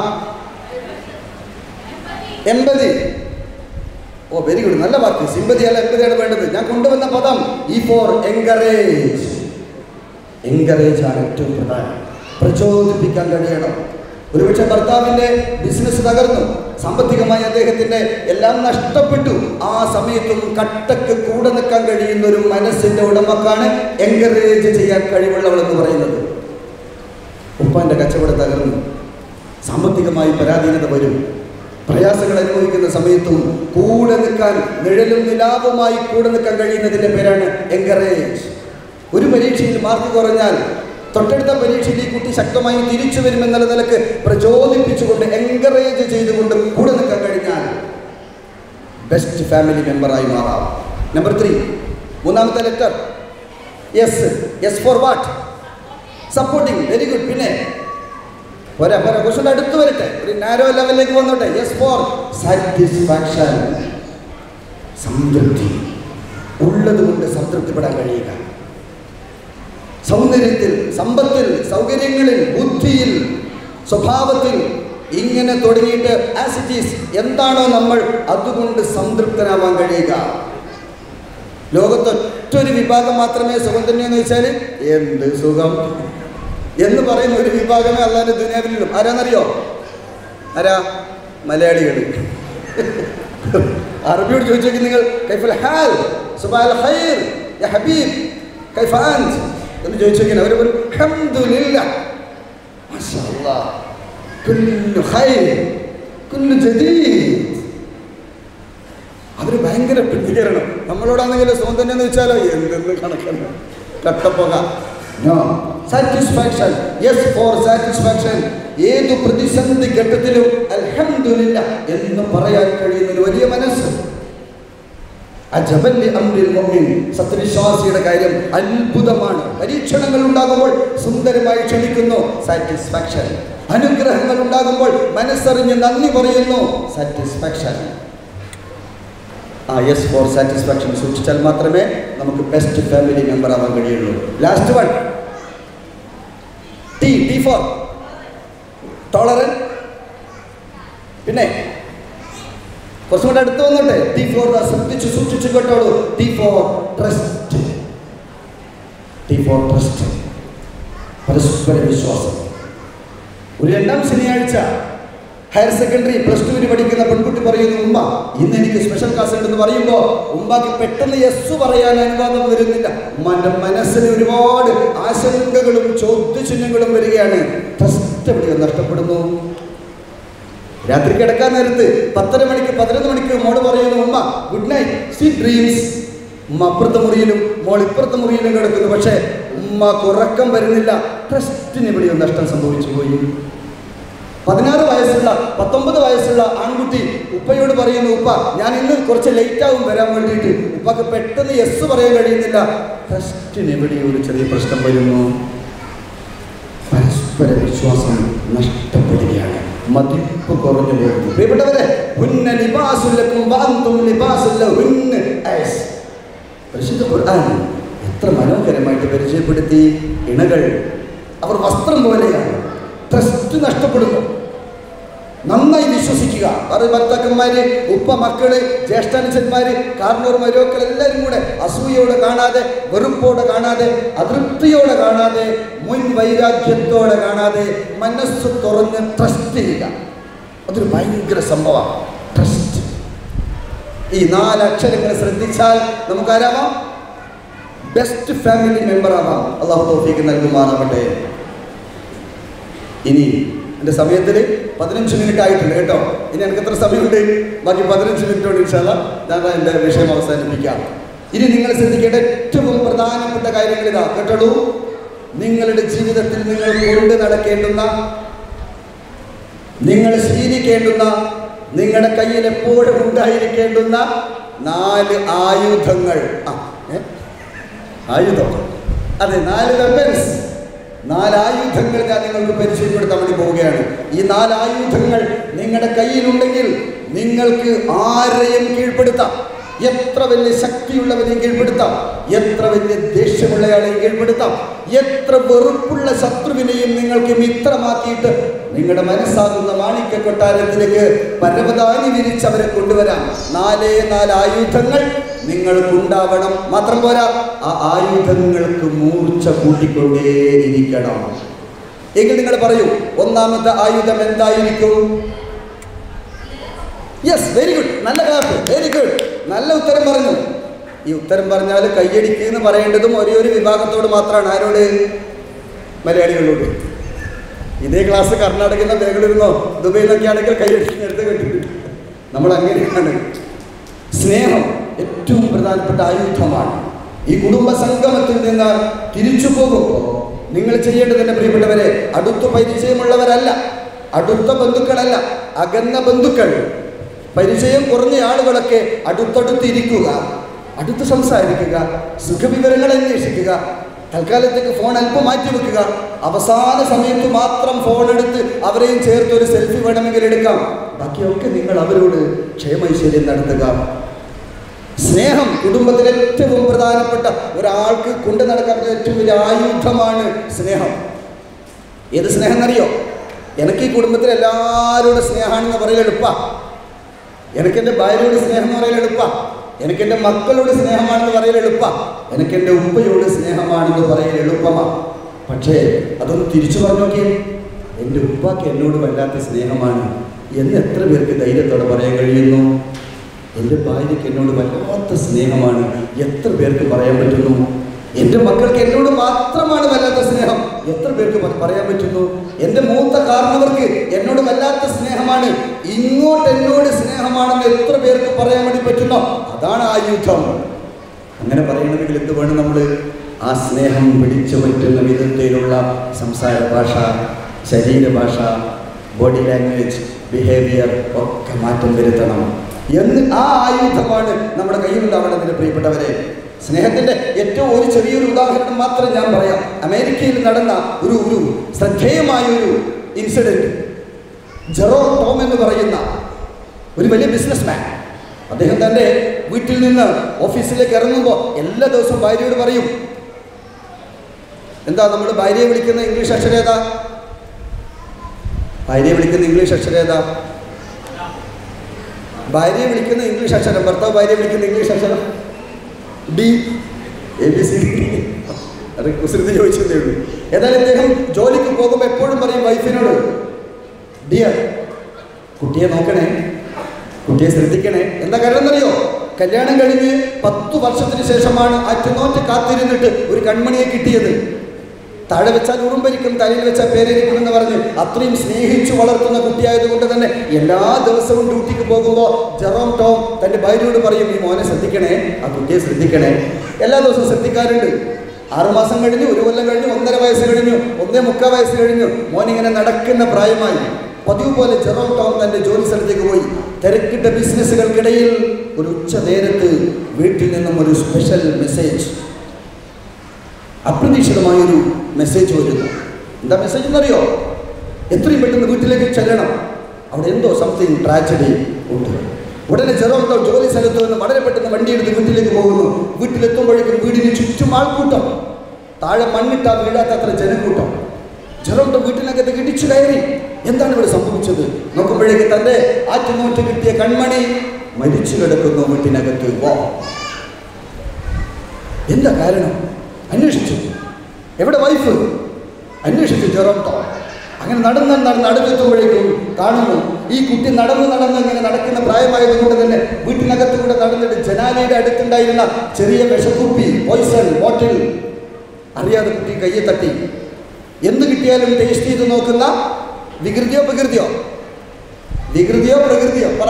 എൺപതി ഓ വെരി ഗുഡ് നല്ല വാക്ക് സിമ്പതി അല്ല എൺപതിയാണ് വേണ്ടത് ഞാൻ കൊണ്ടുവന്ന പദം ഈ ഫോർ എൻകറേജ് എൻകറേജ് ആണ് ഏറ്റവും പ്രധാനം പ്രചോദിപ്പിക്കാൻ കഴിയണം ഒരുപക്ഷെ ഭർത്താവിൻ്റെ ബിസിനസ് തകർന്നു സാമ്പത്തികമായി അദ്ദേഹത്തിൻ്റെ എല്ലാം നഷ്ടപ്പെട്ടു ആ സമയത്തും കട്ടക്ക് കൂടെ നിൽക്കാൻ കഴിയുന്ന ഒരു മനസ്സിൻ്റെ ഉടമക്കാണ് എൻകറേജ് ചെയ്യാൻ കഴിവുള്ളവൾ എന്ന് പറയുന്നത് ഉപ്പാൻ്റെ കച്ചവടം തകർന്നു സാമ്പത്തികമായി പരാധീനത വരും പ്രയാസങ്ങൾ അനുഭവിക്കുന്ന സമയത്തും കൂടെ നിൽക്കാൻ നിഴലും നിലാവുമായി കൂടെ നിൽക്കാൻ കഴിയുന്നതിൻ്റെ പേരാണ് എൻകറേജ് ഒരു പരീക്ഷയിൽ മാർക്ക് കുറഞ്ഞാൽ തൊട്ടടുത്ത പരീക്ഷയിൽ ഈ കുട്ടി ശക്തമായി തിരിച്ചു വരുമെന്നുള്ള നിലക്ക് പ്രചോദിപ്പിച്ചുകൊണ്ട് എൻകറേജ് ചെയ്തുകൊണ്ട് കൂടെ നിൽക്കാൻ കഴിഞ്ഞാൽ ബെസ്റ്റ് ഫാമിലി മെമ്പറായി മാറാം നമ്പർ ത്രീ മൂന്നാമത്തെ letter yes yes for what supporting very good പിന്നെ പോരാ പോരാ കുറച്ചുകൂടെ അടുത്ത് വരട്ടെ ഒരു നാരോ ലെവലിലേക്ക് വന്നോട്ടെ യെസ് ഫോർ സാറ്റിസ്ഫാക്ഷൻ സംതൃപ്തി ഉള്ളത് കൊണ്ട് സംതൃപ്തിപ്പെടാൻ കഴിയുക സൗന്ദര്യത്തിൽ സമ്പത്തിൽ സൗകര്യങ്ങളിൽ ബുദ്ധിയിൽ സ്വഭാവത്തിൽ ഇങ്ങനെ തുടങ്ങിയിട്ട് ആസ് ഇറ്റ് ഈസ് എന്താണോ നമ്മൾ അതുകൊണ്ട് സംതൃപ്തനാവാൻ കഴിയുക ലോകത്ത് ഒറ്റൊരു വിഭാഗം മാത്രമേ സുഖം തന്നെയെന്ന് വെച്ചാൽ എന്ത് സുഖം എന്ന് പറയുന്ന ഒരു വിഭാഗമേ അള്ളാന്റെ ദുനിയാവിലുള്ളൂ ആരാന്നറിയോ ആരാ മലയാളികൾ അറബിയോട് ചോദിച്ചു നോക്കി നിങ്ങൾ കൈഫൽ ഹാൽ സുബാൽ ഖൈർ യാ ഹബീബ് കൈഫ അൻത് എന്ന് ചോദിച്ചു നോക്കി അവർ ഒരു ഹംദുലില്ല മാഷാ അല്ലാഹ്. കുല്ലു ഖൈർ, കുല്ലു ജദീദ്. അവര് ഭയങ്കര പ്രതികരണം നമ്മളോടാണെങ്കിൽ സ്വന്തം എന്ന് വെച്ചാലോ എന്തെന്ന് കണക്കാണ് കട്ടപ്പുക no satisfaction yes for satisfaction ഏത് പ്രതിസന്ധി ഘട്ടത്തിലും അൽഹംദുലില്ല എന്ന് പറയാൻ കഴിയുന്ന ഒരു വലിയ മനസ്സ് അജബല്ലി അംരിൽ മുഅ്മിൻ സത്യവിശ്വാസിയുടെ കാര്യം അത്ഭുതമാണ് പരീക്ഷണങ്ങൾ ഉണ്ടാകുമ്പോൾ സുന്ദരമായി ക്ഷണിക്കുന്നു സാറ്റിസ്ഫാക്ഷൻ അനുഗ്രഹങ്ങൾ ഉണ്ടാകുമ്പോൾ മനസ്സറിഞ്ഞ് നന്ദി പറയുന്നു സാറ്റിസ്ഫാക്ഷൻ ആ യെസ് ഫോർ സാറ്റിസ്ഫാക്ഷൻ സൂക്ഷിച്ചാൽ മാത്രമേ നമുക്ക് ബെസ്റ്റ് ഫാമിലി മെമ്പർ ആവാൻ കഴിയുള്ളൂ last one T T for tolerance പിന്നെ കുറച്ചും കൂടെ അടുത്ത് വന്നോട്ടെ ടി ഫോർ ശ്രദ്ധിച്ച് സൂക്ഷിച്ചു കേട്ടോളൂ T for trust T for trust പരസ്പര വിശ്വാസം ഒരു രണ്ടാം ശനിയാഴ്ച ഹയർ സെക്കൻഡറി പ്ലസ് ടുവിന് പഠിക്കുന്ന പെൺകുട്ടി പറയുന്നു ഉമ്മ ഇന്ന് എനിക്ക് സ്പെഷ്യൽ ക്ലാസ് ഉണ്ടെന്ന് പറയുമ്പോൾ ഉമ്മാക്ക് പെട്ടെന്ന് യെസ് പറയാൻ അനുവാദം വരുന്നില്ല ഉമ്മാന്റെ മനസ്സിൽ ഒരുപാട് ആശങ്കകളും ചോദ്യചിഹ്നങ്ങളും വരികയാണ് ട്രസ്റ്റ് എവിടെയോ നഷ്ടപ്പെടുന്നു രാത്രി കിടക്കാൻ നേരത്ത് പത്തര മണിക്ക് പതിനൊന്ന് മണിക്ക് മോള് പറയുന്നു ഉമ്മ ഗുഡ് നൈറ്റ് സി ഡ്രീംസ് ഉമ്മ അപ്പുറത്തെ മുറിയിലും മോൾ ഇപ്പുറത്തെ മുറിയിലും കിടക്കുന്നു പക്ഷേ ഉമ്മക്ക് ഉറക്കം വരുന്നില്ല ട്രസ്റ്റിന് എവിടെയോ നഷ്ടം സംഭവിച്ചു പോയി പതിനാറ് വയസ്സുള്ള പത്തൊമ്പത് വയസ്സുള്ള ആൺകുട്ടി ഉപ്പയോട് പറയുന്നു ഉപ്പ ഞാൻ ഇന്ന് കുറച്ച് ലേറ്റ് ആവും വരാൻ വേണ്ടിയിട്ട് ഉപ്പക്ക് പെട്ടെന്ന് യെസ് പറയാൻ കഴിയുന്നില്ല ട്രസ്റ്റിന് എവിടെയോ ഒരു ചെറിയ പ്രശ്നം വരുന്നു പരസ്പര വിശ്വാസം നഷ്ടപ്പെടുകയാണ് മതിപ്പ് കുറഞ്ഞു പോകുന്നു പ്രിയപ്പെട്ടവരെ ഹുന്ന ലിബാസുല്ലക്കും വഅന്തും ലിബാസുല്ലഹുന്ന ഐസ്. പരിശുദ്ധ ഖുർആൻ എത്ര മനോഹരമായിട്ട് പരിചയപ്പെടുത്തി ഇണകൾ അവർ വസ്ത്രം പോലെയാണ് ട്രസ്റ്റ് നഷ്ടപ്പെടുന്നു നന്നായി വിശ്വസിക്കുക അത് ഭർത്താക്കന്മാര് ഉപ്പ മക്കള് ജ്യേഷ്ഠാനുജന്മാര് കാർണൂർ മരുമക്കൾ എല്ലാവരും കൂടെ അസൂയോടെ കാണാതെ വെറുപ്പോടെ കാണാതെ അതൃപ്തിയോടെ കാണാതെ മുൻ വൈരാഗ്യത്തോടെ കാണാതെ മനസ്സ് തുറന്ന് ട്രസ്റ്റ് ചെയ്യുക അതൊരു ഭയങ്കര സംഭവമാണ് ട്രസ്റ്റ് ഈ നാല് അക്ഷരങ്ങൾ ശ്രദ്ധിച്ചാൽ നമുക്കാരാവാം ബെസ്റ്റ് ഫാമിലി മെമ്പർ ആവാം അള്ളാഹു തോഫീക്ക് നൽകുമാറാവട്ടെ ഇനി എൻ്റെ സമയത്തിൽ പതിനഞ്ച് മിനിറ്റ് ആയിട്ടുണ്ട് കേട്ടോ ഇനി എനിക്ക് എത്ര സമയമുണ്ട് ബാക്കി പതിനഞ്ച് മിനിറ്റോട് ഇൻഷാല്ല ഞാൻ എൻ്റെ വിഷയം അവസാനിപ്പിക്കാം ഇനി നിങ്ങൾ ശ്രദ്ധിക്കേണ്ട ഏറ്റവും പ്രധാനപ്പെട്ട കാര്യങ്ങൾ ഇതാ കേട്ടോളൂ നിങ്ങളുടെ ജീവിതത്തിൽ നിങ്ങൾ കൊണ്ട് നടക്കേണ്ടുന്ന നിങ്ങൾ ശീലിക്കേണ്ടുന്ന നിങ്ങളുടെ കയ്യിൽ എപ്പോഴും ഉണ്ടായിരിക്കേണ്ടുന്ന നാല് ആയുധങ്ങൾ ആ ഏ? ആയുധം അതെ നാല് വെപ്പൻസ് നാല് ആയുധങ്ങൾ ഞാൻ നിങ്ങൾക്ക് പരിചയപ്പെടുത്താൻ വേണ്ടി പോവുകയാണ് ഈ നാല് ആയുധങ്ങൾ നിങ്ങളുടെ കയ്യിലുണ്ടെങ്കിൽ നിങ്ങൾക്ക് ആരെയും കീഴ്പ്പെടുത്താം എത്ര വലിയ ശക്തിയുള്ളവരെയും കീഴ്പ്പെടുത്താം എത്ര വലിയ ദേഷ്യമുള്ളയാളെയും കീഴ്പ്പെടുത്താം എത്ര വെറുപ്പുള്ള ശത്രുവിനെയും നിങ്ങൾക്ക് മിത്രമാക്കിയിട്ട് നിങ്ങളുടെ മനസ്സാകുന്ന മാണിക്യ കൊട്ടാരത്തിലേക്ക് പരവതാനി വിരിച്ചവരെ കൊണ്ടുവരാം നാലേ നാല് ആയുധങ്ങൾ നിങ്ങൾക്കുണ്ടാവണം മാത്രം പോരാ ആ ആയുധങ്ങൾക്ക് മൂർച്ച കൂട്ടിക്കൊണ്ടേയിരിക്കണം എങ്കിൽ നിങ്ങൾ പറയൂ ഒന്നാമത്തെ ആയുധം എന്തായിരിക്കും യെസ് വെരി ഗുഡ് നല്ല ക്ലാസ് വെരി ഗുഡ് നല്ല ഉത്തരം പറഞ്ഞു ഈ ഉത്തരം പറഞ്ഞാൽ കയ്യടിക്ക് എന്ന് പറയേണ്ടതും ഒരേ ഒരു വിഭാഗത്തോട് മാത്രമാണ് ആരോട് മലയാളികളോട് ഇതേ ക്ലാസ് കർണാടകയിൽ നിന്ന് ബാംഗ്ലൂരിന്നോ ദുബൈയിൽ നിന്നൊക്കെ ആണെങ്കിൽ കയ്യടിക്കുന്നിടത്ത് കേട്ടിട്ടുണ്ട് നമ്മൾ അങ്ങനെയാണ് സ്നേഹം ഏറ്റവും പ്രധാനപ്പെട്ട ആയുധമാണ് ഈ കുടുംബ സംഗമത്തിൽ നിന്ന് തിരിച്ചു പോകുമ്പോൾ നിങ്ങൾ ചെയ്യേണ്ടത് എൻ്റെ പ്രിയപ്പെട്ടവരെ അടുത്ത പരിചയമുള്ളവരല്ല അടുത്ത ബന്ധുക്കളല്ല അകന്ന ബന്ധുക്കൾ പരിചയം കുറഞ്ഞ ആളുകളൊക്കെ അടുത്തടുത്ത് ഇരിക്കുക അടുത്ത് സംസാരിക്കുക സുഖവിവരങ്ങൾ അന്വേഷിക്കുക തൽക്കാലത്തേക്ക് ഫോൺ അല്പം മാറ്റി വെക്കുക അവസാന സമയത്ത് മാത്രം ഫോൺ എടുത്ത് അവരെയും ചേർത്ത് ഒരു സെൽഫി വേണമെങ്കിൽ എടുക്കാം ബാക്കിയൊക്കെ നിങ്ങൾ അവരോട് ക്ഷേമൈശ്വര്യം നടത്തുക സ്നേഹം കുടുംബത്തിലെ ഏറ്റവും പ്രധാനപ്പെട്ട ഒരാൾക്ക് കൊണ്ടു നടക്കാൻ പറ്റുന്ന ഏറ്റവും വലിയ ആയുധമാണ് സ്നേഹം ഏത് സ്നേഹം എന്നറിയോ എനിക്ക് ഈ കുടുംബത്തിൽ എല്ലാവരോടും സ്നേഹമാണെന്ന് പറയൽ എളുപ്പ എനിക്ക് എൻ്റെ ഭാര്യയോട് സ്നേഹം എന്ന് പറയൽ എളുപ്പ എനിക്ക് എൻ്റെ മക്കളോട് സ്നേഹമാണെന്ന് പറയൽ എളുപ്പ എനിക്ക് എൻ്റെ ഉപ്പയോട് സ്നേഹമാണെന്ന് പറയൽ എളുപ്പമാ പക്ഷേ അതൊന്ന് തിരിച്ചു പറഞ്ഞു നോക്കിയേ എൻ്റെ ഉപ്പാക്ക് എന്നോട് വല്ലാത്ത സ്നേഹമാണ് എന്ന് എത്ര പേർക്ക് ധൈര്യത്തോടെ പറയാൻ കഴിയുന്നു എൻ്റെ ഭാര്യയ്ക്ക് എന്നോട് വല്ലാത്ത സ്നേഹമാണ് എത്ര പേർക്ക് പറയാൻ പറ്റുന്നു എൻ്റെ മക്കൾക്ക് എന്നോട് മാത്രമാണ് വല്ലാത്ത സ്നേഹം എത്ര പേർക്ക് പ- പറയാൻ പറ്റുന്നു എൻ്റെ മൂത്ത കാരണവർക്ക് എന്നോട് വല്ലാത്ത സ്നേഹമാണ് ഇങ്ങോട്ട് എന്നോട് സ്നേഹമാണെന്ന് എത്ര പേർക്ക് പറയാൻ വേണ്ടി പറ്റുന്നോ അതാണ് ആ യുദ്ധം അങ്ങനെ പറയണമെങ്കിൽ എന്ത് വേണം നമ്മൾ ആ സ്നേഹം പിടിച്ചു പറ്റുന്ന വിധത്തിലുള്ള സംസാര ഭാഷ ശരീരഭാഷ ബോഡി ലാംഗ്വേജ് ബിഹേവിയർ ഒക്കെ മാറ്റം വരുത്തണം എന്ന് ആ ആയുധമാണ് നമ്മുടെ കയ്യിലുണ്ടാവണമെന്ന് പ്രിയപ്പെട്ടവരെ സ്നേഹത്തിന്റെ ഏറ്റവും ഒരു ചെറിയൊരു ഉദാഹരണം മാത്രം ഞാൻ പറയാം അമേരിക്കയിൽ നടന്ന ഒരു ഒരു ശ്രദ്ധേയമായ ഒരു ഇൻസിഡന്റ് ജെറോ ടോം എന്ന് പറയുന്ന ഒരു വലിയ ബിസിനസ്മാൻ അദ്ദേഹം തൻ്റെ വീട്ടിൽ നിന്ന് ഓഫീസിലേക്ക് ഇറങ്ങുമ്പോൾ എല്ലാ ദിവസവും ഭാര്യയോട് പറയും എന്താ നമ്മൾ ഭാര്യയെ വിളിക്കുന്ന ഇംഗ്ലീഷ് അക്ഷരേത ഭാര്യയെ വിളിക്കുന്ന ഇംഗ്ലീഷ് അക്ഷരേത ഭാര്യയെ വിളിക്കുന്ന ഇംഗ്ലീഷ് അക്ഷരം ഭർത്താവ് ഭാര്യയെ വിളിക്കുന്ന ഇംഗ്ലീഷ് അക്ഷരം D A B C D അത് കുസൃതി ചോദിച്ചതേ ഉള്ളൂ ഏതായാലും ഇദ്ദേഹം ജോലിക്ക് പോകുമ്പോൾ എപ്പോഴും പറയും വൈഫിനോട് ഡിയർ കുട്ടിയെ നോക്കണേ കുട്ടിയെ ശ്രദ്ധിക്കണേ എന്താ കാരണം എന്നറിയോ കല്യാണം കഴിഞ്ഞ് പത്തു വർഷത്തിന് ശേഷമാണ് അറ്റുനോറ്റ് കാത്തിരുന്നിട്ട് ഒരു കൺമണിയെ കിട്ടിയത് താഴെ വെച്ചാൽ ഉറുമ്പരിക്കും തലയിൽ വെച്ചാൽ പേരിരിക്കും എന്ന് പറഞ്ഞ് അത്രയും സ്നേഹിച്ചു വളർത്തുന്ന കുട്ടിയായതുകൊണ്ട് തന്നെ എല്ലാ ദിവസവും ഡ്യൂട്ടിക്ക് പോകുമ്പോൾ ജെറോം ടോം തൻ്റെ ഭാര്യയോട് പറയും ഈ മോനെ ശ്രദ്ധിക്കണേ ആ കുട്ടിയെ ശ്രദ്ധിക്കണേ എല്ലാ ദിവസവും ശ്രദ്ധിക്കാറുണ്ട് ആറുമാസം കഴിഞ്ഞു ഒരു കൊല്ലം കഴിഞ്ഞു ഒന്നര വയസ്സ് കഴിഞ്ഞു ഒന്നേ മുക്കാൽ വയസ്സ് കഴിഞ്ഞു മോനിങ്ങനെ നടക്കുന്ന പ്രായമായി പതിവ് പോലെ ജെറോം ടോം തൻ്റെ ജോലി സ്ഥലത്തേക്ക് പോയി തിരക്കിട്ട ബിസിനസ്സുകൾക്കിടയിൽ ഒരു ഉച്ച നേരത്ത് വീട്ടിൽ നിന്നും ഒരു സ്പെഷ്യൽ മെസ്സേജ് അപ്രതീക്ഷിതമായൊരു മെസ്സേജ് വരുന്നു എന്താ മെസ്സേജ് എന്നറിയോ എത്രയും പെട്ടെന്ന് വീട്ടിലേക്ക് ചെല്ലണം അവിടെ എന്തോ സംതിങ് ട്രാജഡി ഉണ്ട് ഉടനെ ചെറുതോ ജോലി സ്ഥലത്ത് നിന്ന് വളരെ പെട്ടെന്ന് വണ്ടി എടുത്ത് വീട്ടിലേക്ക് പോകുന്നു വീട്ടിലെത്തുമ്പോഴേക്കും വീടിന് ചുറ്റും ആൾക്കൂട്ടം താഴെ മണ്ണിട്ടാ വീഴാത്ത അത്ര ജനക്കൂട്ടം ചെറുതോ വീട്ടിനകത്ത് ഇടിച്ചു കയറി എന്താണ് ഇവിടെ സംഭവിച്ചത് നോക്കുമ്പോഴേക്ക് തൻ്റെ ആറ്റുനോറ്റ് കിട്ടിയ കൺമണി മരിച്ചു കിടക്കുന്നു വീട്ടിനകത്ത് വോ എന്താ കാരണം അന്വേഷിച്ചു എവിടെ വൈഫ് അന്വേഷിച്ചു ജെറോട്ടോ അങ്ങനെ നടന്ന് നടന്ന് അടുത്തെത്തുമ്പോഴേക്കും കാണുന്നു ഈ കുട്ടി നടന്ന് നടന്ന് ഇങ്ങനെ നടക്കുന്ന പ്രായമായതുകൊണ്ട് തന്നെ വീട്ടിനകത്ത് കൂടെ നടന്നിട്ട് ജനാലയുടെ അടുത്തുണ്ടായിരുന്ന ചെറിയ വിഷക്കുപ്പി പോയ്സൺ ബോട്ടിൽ അറിയാതെ കുട്ടി കയ്യെ തട്ടി എന്ത് കിട്ടിയാലും ടേസ്റ്റ് ചെയ്ത് നോക്കുന്ന വികൃതിയോ പ്രകൃതിയോ വികൃതിയോ പ്രകൃതിയോ പറ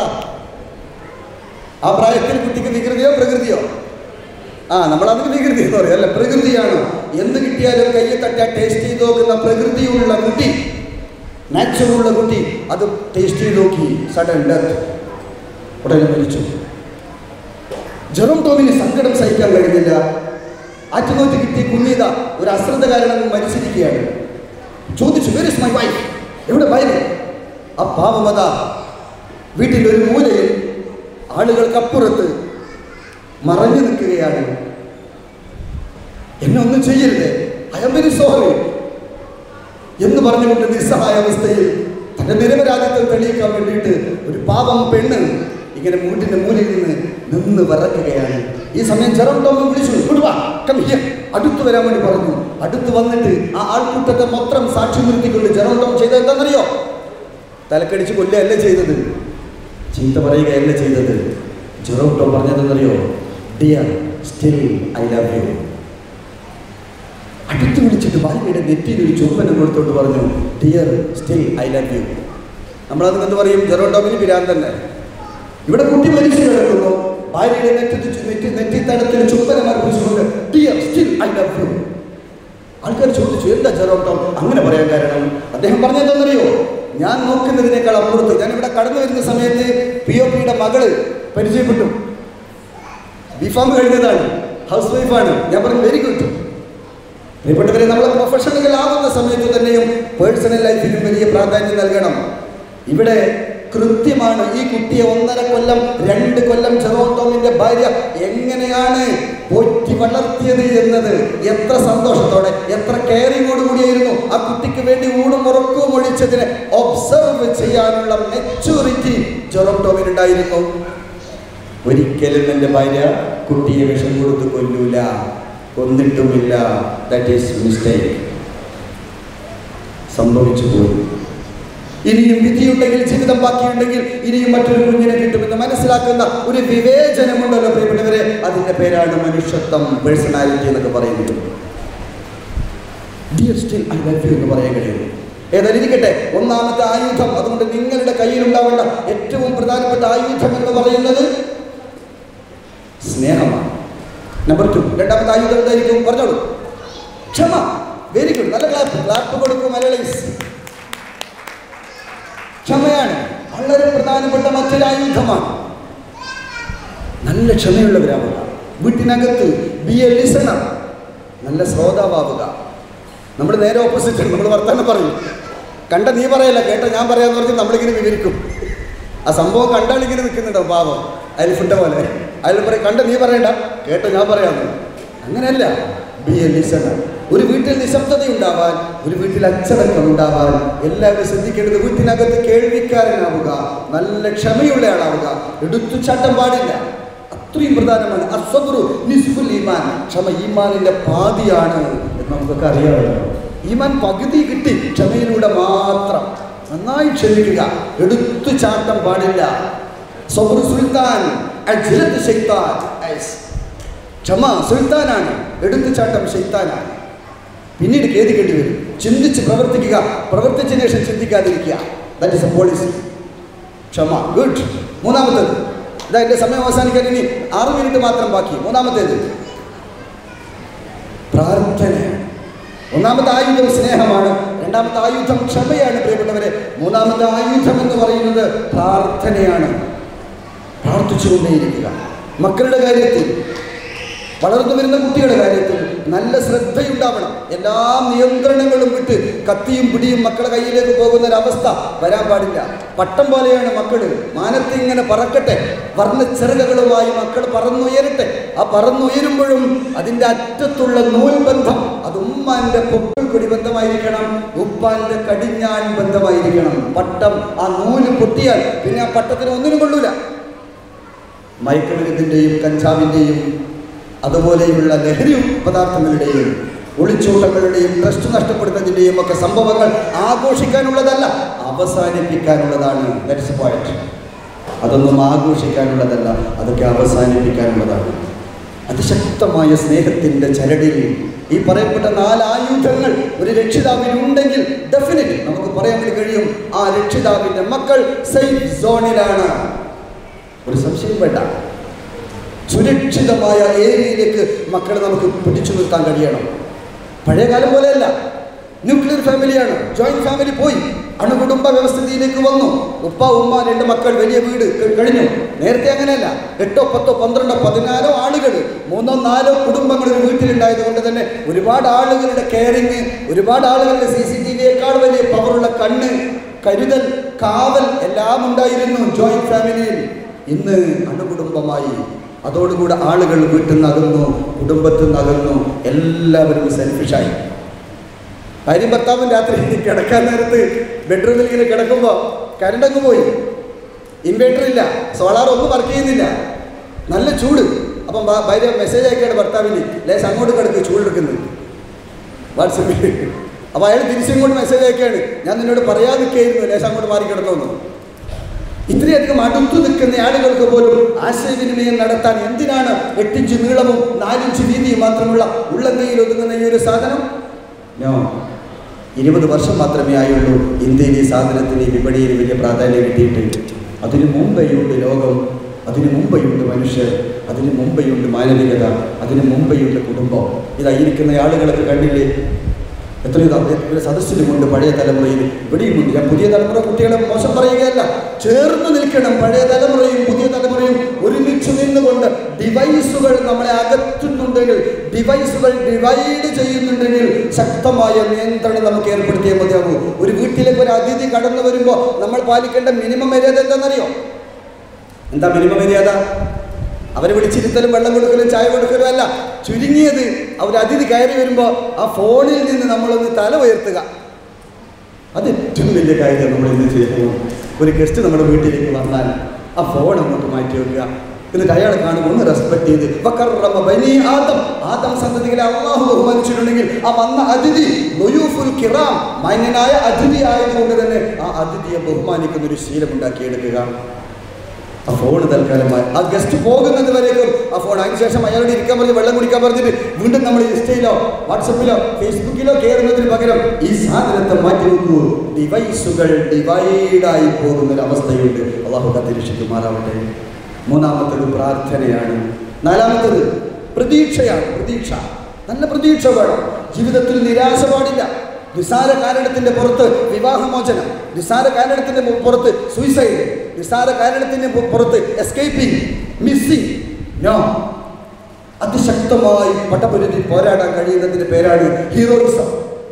ആ പ്രായത്തിൽ കുട്ടിക്ക് വികൃതിയോ പ്രകൃതിയോ ആ നമ്മളതിന് വികൃതി എന്ന് പറയും അല്ല പ്രകൃതിയാണ് എന്ത് കിട്ടിയാലും കയ്യിൽ തട്ടാ ടേസ്റ്റ് ചെയ്ത് നോക്കുന്ന പ്രകൃതിയുള്ള കുട്ടി നാച്ചുറലുള്ള കുട്ടി അത് ടേസ്റ്റ് ചെയ്ത് നോക്കി സഡൻ ഡെത്ത് ഉടനെ മരിച്ചു ജെറോം ടോമിന് സങ്കടം സഹിക്കാൻ കഴിഞ്ഞില്ല ആറ്റുനോറ്റ് കിട്ടിയ കുഞ്ഞിത ഒരു അശ്രദ്ധ കാരണം മരിച്ചിരിക്കുകയാണ് ചോദിച്ചു വെർ ഇസ് മൈ വൈഫ് എവിടെ ഭാര്യ ആ പാവമത വീട്ടിൽ ഒരു മൂലയിൽ ആളുകൾക്കപ്പുറത്ത് മറഞ്ഞു നിൽക്കുകയാണ് എന്നെ ഒന്നും ചെയ്യരുത് ഐ എം വെരി സോറി എന്ന് പറഞ്ഞുകൊണ്ട് നിസ്സഹായ അവസ്ഥയിൽ തന്റെ നിരപരാധിത്വം തെളിയിക്കാൻ വേണ്ടിയിട്ട് ഒരു പാവം പെണ്ണ് ഇങ്ങനെ മൂട്ടിന്റെ മൂലയിൽ നിന്ന് നിന്ന് വിറക്കുകയാണ് ഈ സമയം ചെറം ടോമൻ വിളിച്ചു "ഇങ്ങോട്ട് വാ, come here." അടുത്ത് വരാൻ വേണ്ടി പറഞ്ഞു അടുത്ത് വന്നിട്ട് ആ ആൾക്കൂട്ടത്തെ മൊത്തം സാക്ഷി നിർത്തിക്കൊണ്ട് ജെറോം ടോം ചെയ്തത് എന്താണെന്നറിയോ തലക്കടിച്ച് കൊല്ലുകയല്ല ചെയ്തത് ചീത്ത പറയുകയല്ല ചെയ്തത് ജെറോം ടോം പറഞ്ഞതെന്നറിയോ dear still I love you അടുത്ത് വിളിച്ചിട്ട് ഭാര്യയുടെ നെറ്റിയിൽ ഒരു ചുംബനം കൊടുത്തോണ്ട് പറഞ്ഞു dear still I love you നമ്മളത് എന്ത് പറയും ജെറോട്ടോമിന് പിരാൻ തന്നെ ഇവിടെ കുട്ടി മരിച്ചു കിടക്കുന്നു ഭാര്യയുടെ നെറ്റി നെറ്റി നെറ്റി തടത്തിൽ ചുംബനം അർപ്പിച്ചുകൊണ്ട് dear still I love you ആൾക്കാർ ചോദിച്ചു എന്താ ജെറോട്ടോം അങ്ങനെ പറയാൻ കാരണം അദ്ദേഹം പറഞ്ഞതെന്നറിയോ ഞാൻ നോക്കുന്നതിനേക്കാൾ അപ്പുറത്ത് ഞാൻ ഇവിടെ കടന്നു വരുന്ന സമയത്ത് പി ഒ പിയുടെ മകള് പരിചയപ്പെട്ടു ബിഫാം കഴിഞ്ഞതാണ് ഹൗസ് വൈഫാണ് ഞാൻ പറഞ്ഞു വെരി ഗുഡ് പ്രിയപ്പെട്ടവരെ നമ്മൾ പ്രൊഫഷണലുകൾ ആവുന്ന സമയത്ത് തന്നെയും പേഴ്സണൽ ലൈഫിനും വലിയ പ്രാധാന്യം നൽകണം ഇവിടെ കൃത്യമാണ് ഈ കുട്ടിയെ ഒന്നര കൊല്ലം രണ്ട് കൊല്ലം ചെറോട്ടോമിന്റെ ഭാര്യ എങ്ങനെയാണ് പോറ്റി വളർത്തിയത് എന്നത് എത്ര സന്തോഷത്തോടെ എത്ര കെയറിങ്ങോട് കൂടിയായിരുന്നു ആ കുട്ടിക്ക് വേണ്ടി ഊണും ഉറക്കവും ഒഴിച്ചതിനെ ഒബ്സർവ് ചെയ്യാനുള്ള മെച്ചൂറിറ്റി ചെറോട്ടോമിനുണ്ടായിരുന്നു ഒരിക്കലും എൻ്റെ ഭാര്യ കുട്ടിയെ വിഷം കൊടുത്ത് കൊല്ലൂല കൊന്നിട്ടുമില്ല ദാറ്റ് ഈസ് മിസ്റ്റേക്ക് സംഭവിച്ചു പോയി ഇനിയും വിധിയുണ്ടെങ്കിൽ ജീവിതം ബാക്കിയുണ്ടെങ്കിൽ ഇനിയും മറ്റൊരു കുഞ്ഞിനെ കിട്ടുമെന്ന് മനസ്സിലാക്കുന്ന ഒരു വിവേചനമുണ്ടല്ലോ പ്രിയപ്പെട്ടവരെ അതിന്റെ പേരാണ് മനുഷ്യത്വം പേഴ്സണാലിറ്റി എന്നൊക്കെ പറയുന്നത് dear still I love you എന്ന് പറയാൻ കഴിയുന്നു ഏതായാലും ഇരിക്കട്ടെ ഒന്നാമത്തെ ആയുധം അതുകൊണ്ട് നിങ്ങളുടെ കയ്യിലുണ്ടാവേണ്ട ഏറ്റവും പ്രധാനപ്പെട്ട ആയുധം എന്ന് പറയുന്നത് സ്നേഹമാണ് നമ്പർ ടു രണ്ടാമത്തെ ആയുധം എന്തായിരിക്കും പറഞ്ഞോളൂ ക്ഷമ വെരി ഗുഡ് നല്ല ക്ലാപ്പ് ക്ലാപ്പ് കൊടുക്കും മലയാളീസ് ക്ഷമയാണ് വളരെ പ്രധാനപ്പെട്ട മറ്റൊരു ആയുധമാണ് നല്ല ക്ഷമയുള്ളവരാവുക വീട്ടിനകത്ത് ബി എ ലിസണർ നല്ല ശ്രോതാവുക നമ്മൾ നേരെ ഓപ്പോസിറ്റ് നമ്മൾ വർത്തമാനം പറയും കണ്ട നീ പറയല്ല കേട്ട ഞാൻ പറയാന്ന് പറഞ്ഞ് നമ്മളിങ്ങനെ വിവരിക്കും ആ സംഭവം കണ്ടാൽ ഇങ്ങനെ നിൽക്കുന്നുണ്ടോ പാവം അരിഫുണ്ട പോലെ അയാൾ പറയും കണ്ട നീ പറയണ്ട കേട്ടോ ഞാൻ പറയാമെന്ന് അങ്ങനെയല്ല ബി എ ലിസണർ ഒരു വീട്ടിൽ നിശബ്ദത ഉണ്ടാവാൻ ഒരു വീട്ടിൽ അച്ചടക്കം ഉണ്ടാവാൻ എല്ലാവരും ശ്രദ്ധിക്കേണ്ടത് വീട്ടിനകത്ത് കേൾവിക്കാരനാവുക നല്ല ക്ഷമയുള്ള ആളാവുക എടുത്തുചാട്ടം പാടില്ല അത്രയും പ്രധാനമാണ് അസ്വബ്രു നിസ്ഫുൽ ഈമാൻ ക്ഷമ ഈമാനിന്റെ പാതിയാണ് എന്ന് നമുക്കൊക്കെ അറിയാമല്ലോ ഈമാൻ പകുതി കിട്ടി ക്ഷമയിലൂടെ മാത്രം നന്നായി ക്ഷമിക്കുക എടുത്തു ചാട്ടം പാടില്ല സബ്രു സുൽത്താൻ അജ്ലത്ത് ശൈത്താൻ ഐസ്. ക്ഷമ സുൽത്താനാണ് എടുത്തുചാട്ടം ശൈത്താനാണ് പിന്നീട് ഖേദിക്കേണ്ടി വരും ചിന്തിച്ച് പ്രവർത്തിക്കുക പ്രവർത്തിച്ചതിന് ശേഷം ചിന്തിക്കാതിരിക്കുക ദാറ്റ് ഇസ് എ പോളിസി ക്ഷമ ഗുഡ് മൂന്നാമത്തേത് ഇതാ എൻ്റെ സമയം അവസാനിക്കാൻ ഇനി ആറ് മിനിറ്റ് മാത്രം ബാക്കി മൂന്നാമത്തേത് പ്രാർത്ഥനയാണ് ഒന്നാമത്തെ ആയുധം സ്നേഹമാണ് രണ്ടാമത്തെ ആയുധം ക്ഷമയാണ് പ്രിയപ്പെട്ടവരെ മൂന്നാമത്തെ ആയുധം എന്ന് പറയുന്നത് പ്രാർത്ഥനയാണ് പ്രാർത്ഥിച്ചുകൊണ്ടേയിരിക്കുക മക്കളുടെ കാര്യത്തിൽ വളർന്നു വരുന്ന കുട്ടികളുടെ കാര്യത്തിൽ നല്ല ശ്രദ്ധയുണ്ടാവണം എല്ലാ നിയന്ത്രണങ്ങളും വിട്ട് കത്തിയും പിടിയും മക്കളുടെ കയ്യിലേക്ക് പോകുന്ന ഒരവസ്ഥ വരാൻ പാടില്ല പട്ടം പോലെയാണ് മക്കൾ മാനത്ത് ഇങ്ങനെ പറക്കട്ടെ വർണ്ണച്ചിറകുകളുമായി മക്കൾ പറന്നുയരട്ടെ ആ പറന്നുയരുമ്പോഴും അതിൻ്റെ അറ്റത്തുള്ള നൂൽബന്ധം അത് ഉമ്മാന്റെ പൊക്കിൾ കൊടി ബന്ധമായിരിക്കണം ഉപ്പാന്റെ കടിഞ്ഞാൻ ബന്ധമായിരിക്കണം പട്ടം ആ നൂല് പൊട്ടിയാൽ പിന്നെ ആ പട്ടത്തിന് ഒന്നിനും കൊള്ളൂല മയക്കുമരുന്നിൻ്റെയും കഞ്ചാവിൻ്റെയും അതുപോലെയുള്ള ലഹരി പദാർത്ഥങ്ങളുടെയും ഒളിച്ചോട്ടങ്ങളുടെയും ട്രസ്റ്റ് നഷ്ടപ്പെടുന്നതിൻ്റെയും ഒക്കെ സംഭവങ്ങൾ ആഘോഷിക്കാനുള്ളതല്ല അവസാനിപ്പിക്കാനുള്ളതാണ് ദാറ്റ്സ് പോയിന്റ് അതൊന്നും ആഘോഷിക്കാനുള്ളതല്ല അതൊക്കെ അവസാനിപ്പിക്കാനുള്ളതാണ് അതിശക്തമായ സ്നേഹത്തിൻ്റെ ചരടിൽ ഈ പറയപ്പെട്ട നാല് ആയുധങ്ങൾ ഒരു രക്ഷിതാവിനുണ്ടെങ്കിൽ ഡെഫിനറ്റ് നമുക്ക് പറയാൻ വേണ്ടി കഴിയും ആ രക്ഷിതാവിൻ്റെ മക്കൾ സേഫ് സോണിലാണ് ഒരു സംശയം വേണ്ട സുരക്ഷിതമായ ഏരിയയിലേക്ക് മക്കളെ നമുക്ക് പിടിച്ചു നിർത്താൻ കഴിയണം പഴയ കാലം പോലെയല്ല ന്യൂക്ലിയർ ഫാമിലിയാണ് ജോയിന്റ് ഫാമിലി പോയി അണുകുടുംബ വ്യവസ്ഥിതിയിലേക്ക് വന്നു ഉപ്പ ഉമ്മ രണ്ട് മക്കൾ വലിയ വീട് ക- കഴിഞ്ഞു നേരത്തെ അങ്ങനെയല്ല എട്ടോ പത്തോ പന്ത്രണ്ടോ പതിനാലോ ആളുകൾ മൂന്നോ നാലോ കുടുംബങ്ങൾ ഒരു വീട്ടിലുണ്ടായത് കൊണ്ട് തന്നെ ഒരുപാട് ആളുകളുടെ കെയറിങ് ഒരുപാട് ആളുകളുടെ സി സി ടി വിയേക്കാൾ വലിയ പവറുള്ള കണ്ണ് കരുതൽ കാവൽ എല്ലാം ഉണ്ടായിരുന്നു ജോയിന്റ് ഫാമിലിയിൽ ഇന്ന് അണുകുടുംബമായി അതോടുകൂടെ ആളുകൾ വീട്ടിൽ നിന്ന് അകന്നു കുടുംബത്തിൽ നിന്ന് അകന്നു എല്ലാവരും സെൽഫിഷായി ഭാര്യയും ഭർത്താവും രാത്രി കിടക്കാൻ നേരത്ത് ബെഡ്റൂമിൽ ഇങ്ങനെ കിടക്കുമ്പോൾ കരണ്ട് അങ്ങ് പോയി ഇൻവേർട്ടർ ഇല്ല സോളാർ ഒന്നും വർക്ക് ചെയ്യുന്നില്ല നല്ല ചൂട് അപ്പം ഭാ- ഭാര്യ മെസ്സേജ് അയക്കാണ് ഭർത്താവിന് ലേശം അങ്ങോട്ട് കിടക്ക് ചൂടെടുക്കുന്നത് വാട്സപ്പിൽ അപ്പോൾ അയാൾ തിരിച്ചിങ്ങോട്ട് മെസ്സേജ് അയക്കാണ് ഞാൻ നിന്നോട് പറയാതിരിക്കായിരുന്നു ലേശം അങ്ങോട്ട് മാറി കിടന്നു ഇത്രയധികം അടുത്തു നിൽക്കുന്ന ആളുകൾക്ക് പോലും ആശയവിനിമയം നടത്താൻ എന്തിനാണ് എട്ടിഞ്ച് നീളവും നാലിഞ്ച് വീതിയും മാത്രമുള്ള ഉള്ളങ്കയിൽ ഒതുങ്ങുന്ന ഈ ഒരു സാധനം നോ ഇരുപത് വർഷം മാത്രമേ ആയുള്ളൂ ഇന്ത്യയിൽ ഈ സാധനത്തിന് ഈ വിപണിയിൽ വലിയ പ്രാധാന്യം കിട്ടിയിട്ടുണ്ട് അതിനു മുമ്പെയുണ്ട് ലോകം അതിനു മുമ്പെയുണ്ട് മനുഷ്യർ അതിനു മുമ്പെയുണ്ട് മാനവികത അതിനു മുമ്പെയുണ്ട് കുടുംബം ഇതായിരിക്കുന്ന ആളുകളൊക്കെ കണ്ടില്ലേ എത്രയോ ത- ഒരു സദസ്സിലുമുണ്ട് പഴയ തലമുറയിൽ ഇവിടെയുമുണ്ട് ഞാൻ പുതിയ തലമുറ കുട്ടികളെ മോശം പറയുകയല്ല ചേർന്ന് നിൽക്കണം പഴയ തലമുറയും പുതിയ തലമുറയും ഒരുമിച്ച് നിന്നുകൊണ്ട് ഡിവൈസുകൾ നമ്മളെ അകറ്റുന്നുണ്ടെങ്കിൽ ഡിവൈസുകൾ ഡിവൈഡ് ചെയ്യുന്നുണ്ടെങ്കിൽ ശക്തമായ നിയന്ത്രണം നമുക്ക് ഏർപ്പെടുത്തിയേ മതിയാകൂ ഒരു വീട്ടിലേക്ക് ഒരു അതിഥി കടന്നു വരുമ്പോൾ നമ്മൾ പാലിക്കേണ്ട മിനിമം മര്യാദ എന്താണെന്നറിയോ എന്താ മിനിമം മര്യാദ അവരെ വിളിച്ചിരുത്തലും വെള്ളം കൊടുക്കലും ചായ കൊടുക്കലും അല്ല ചുരുങ്ങിയത് അവർ അതിഥി കയറി വരുമ്പോൾ ആ ഫോണിൽ നിന്ന് നമ്മളൊന്ന് തല ഉയർത്തുക അത് ഏറ്റവും വലിയ കാര്യം നമ്മൾ ഇന്ന് ചെയ്യുന്നു ഒരു ഗസ്റ്റ് നമ്മുടെ വീട്ടിലേക്ക് വന്നാൽ ആ ഫോൺ അങ്ങോട്ട് മാറ്റി വെക്കുക എന്നിട്ട് അയാളെ കാണുമ്പോൾ ഒന്ന് റെസ്പെക്ട് ചെയ്ത് വക്കറമ്മ ബനി ആദം ആദം സന്തതികളെ അള്ളാഹു ബഹുമാനിച്ചിട്ടുണ്ടെങ്കിൽ ആ വന്ന അതിഥി നൊയൂഫുൽ കിറാം മാന്യനായ അതിഥി ആയതുകൊണ്ട് തന്നെ ആ അതിഥിയെ ബഹുമാനിക്കുന്ന ഒരു ശീലം ഉണ്ടാക്കിയെടുക്കുക ആ ഫോൺ തൽക്കാലം മാ- ആ ഗസ്റ്റ് പോകുന്നത് വരേക്കും ആ ഫോൺ അതിനുശേഷം അയാളോട് ഇരിക്കാൻ പറഞ്ഞ് വെള്ളം കുടിക്കാൻ പറഞ്ഞിട്ട് വീണ്ടും നമ്മൾ ഇൻസ്റ്റയിലോ വാട്സപ്പിലോ ഫേസ്ബുക്കിലോ കയറുന്നതിന് പകരം ഈ സാധനത്തെ മാറ്റി വെക്കൂ ഡിവൈസുകൾ ഡിവൈഡായി പോകുന്ന ഒരു അവസ്ഥയുണ്ട് അള്ളാഹു കത്തിരക്ഷിക്കുമാറാവട്ടെ മൂന്നാമത്തത് പ്രാർത്ഥനയാണ് നാലാമത്തത് പ്രതീക്ഷയാണ് പ്രതീക്ഷ നല്ല പ്രതീക്ഷ വേണം ജീവിതത്തിൽ നിരാശ പാടില്ല നിസാര കാരണത്തിന്റെ പുറത്ത് വിവാഹമോചനം നിസാര കാരണത്തിന്റെ പു- പുറത്ത് സൂയിസൈഡ് നിസാര കാരണത്തിന്റെ പു- പുറത്ത് എസ്കേപ്പിംഗ് മിസ്സിംഗ് നോ അതിശക്തമായി പട്ടപൊരുതി പോരാടാൻ കഴിയുന്നതിന്റെ പേരാണ് ഹീറോയിസം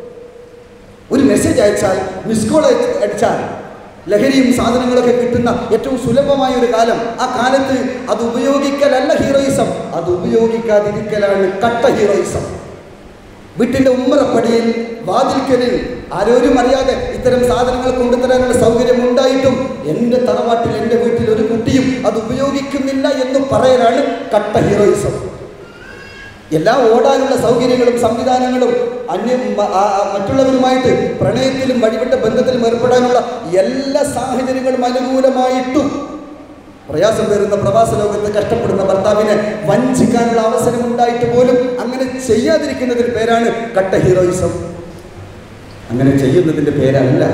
ഒരു മെസ്സേജ് അയച്ചാൽ മിസ് കോൾ അടിച്ചാൽ ലഹരിയും സാധനങ്ങളൊക്കെ കിട്ടുന്ന ഏറ്റവും സുലഭമായ ഒരു കാലം ആ കാലത്ത് അത് ഉപയോഗിക്കലല്ല ഹീറോയിസം അത് ഉപയോഗിക്കാതിരിക്കലാണ് കട്ട ഹീറോയിസം വീട്ടിന്റെ ഉമ്മറപ്പടിയിൽ വാതിൽക്കലിൽ ആരോരും അറിയാതെ ഇത്തരം സാധനങ്ങൾ കൊണ്ടുതരാനുള്ള സൗകര്യം ഉണ്ടായിട്ടും എൻ്റെ തറവാട്ടിൽ എൻ്റെ വീട്ടിൽ ഒരു കുട്ടിയും അത് ഉപയോഗിക്കുന്നില്ല എന്ന് പറയലാണ് കട്ട ഹീറോയിസം എല്ലാ ഓടാനുള്ള സൗകര്യങ്ങളും സംവിധാനങ്ങളും അന്യ മ- ആ- ആ മറ്റുള്ളവരുമായിട്ട് പ്രണയത്തിലും വഴിവിട്ട ബന്ധത്തിലും ഏർപ്പെടാനുള്ള എല്ലാ സാഹചര്യങ്ങളും അനുകൂലമായിട്ടും പ്രയാസം വരുന്ന പ്രവാസ ലോകത്ത് കഷ്ടപ്പെടുന്ന ഭർത്താവിനെ വഞ്ചിക്കാനുള്ള അവസരം ഉണ്ടായിട്ട് പോലും അങ്ങനെ ചെയ്യാതിരിക്കുന്നതിന് പേരാണ് കട്ട ഹീറോയിസം അങ്ങനെ ചെയ്യുന്നതിൻ്റെ പേരല്ല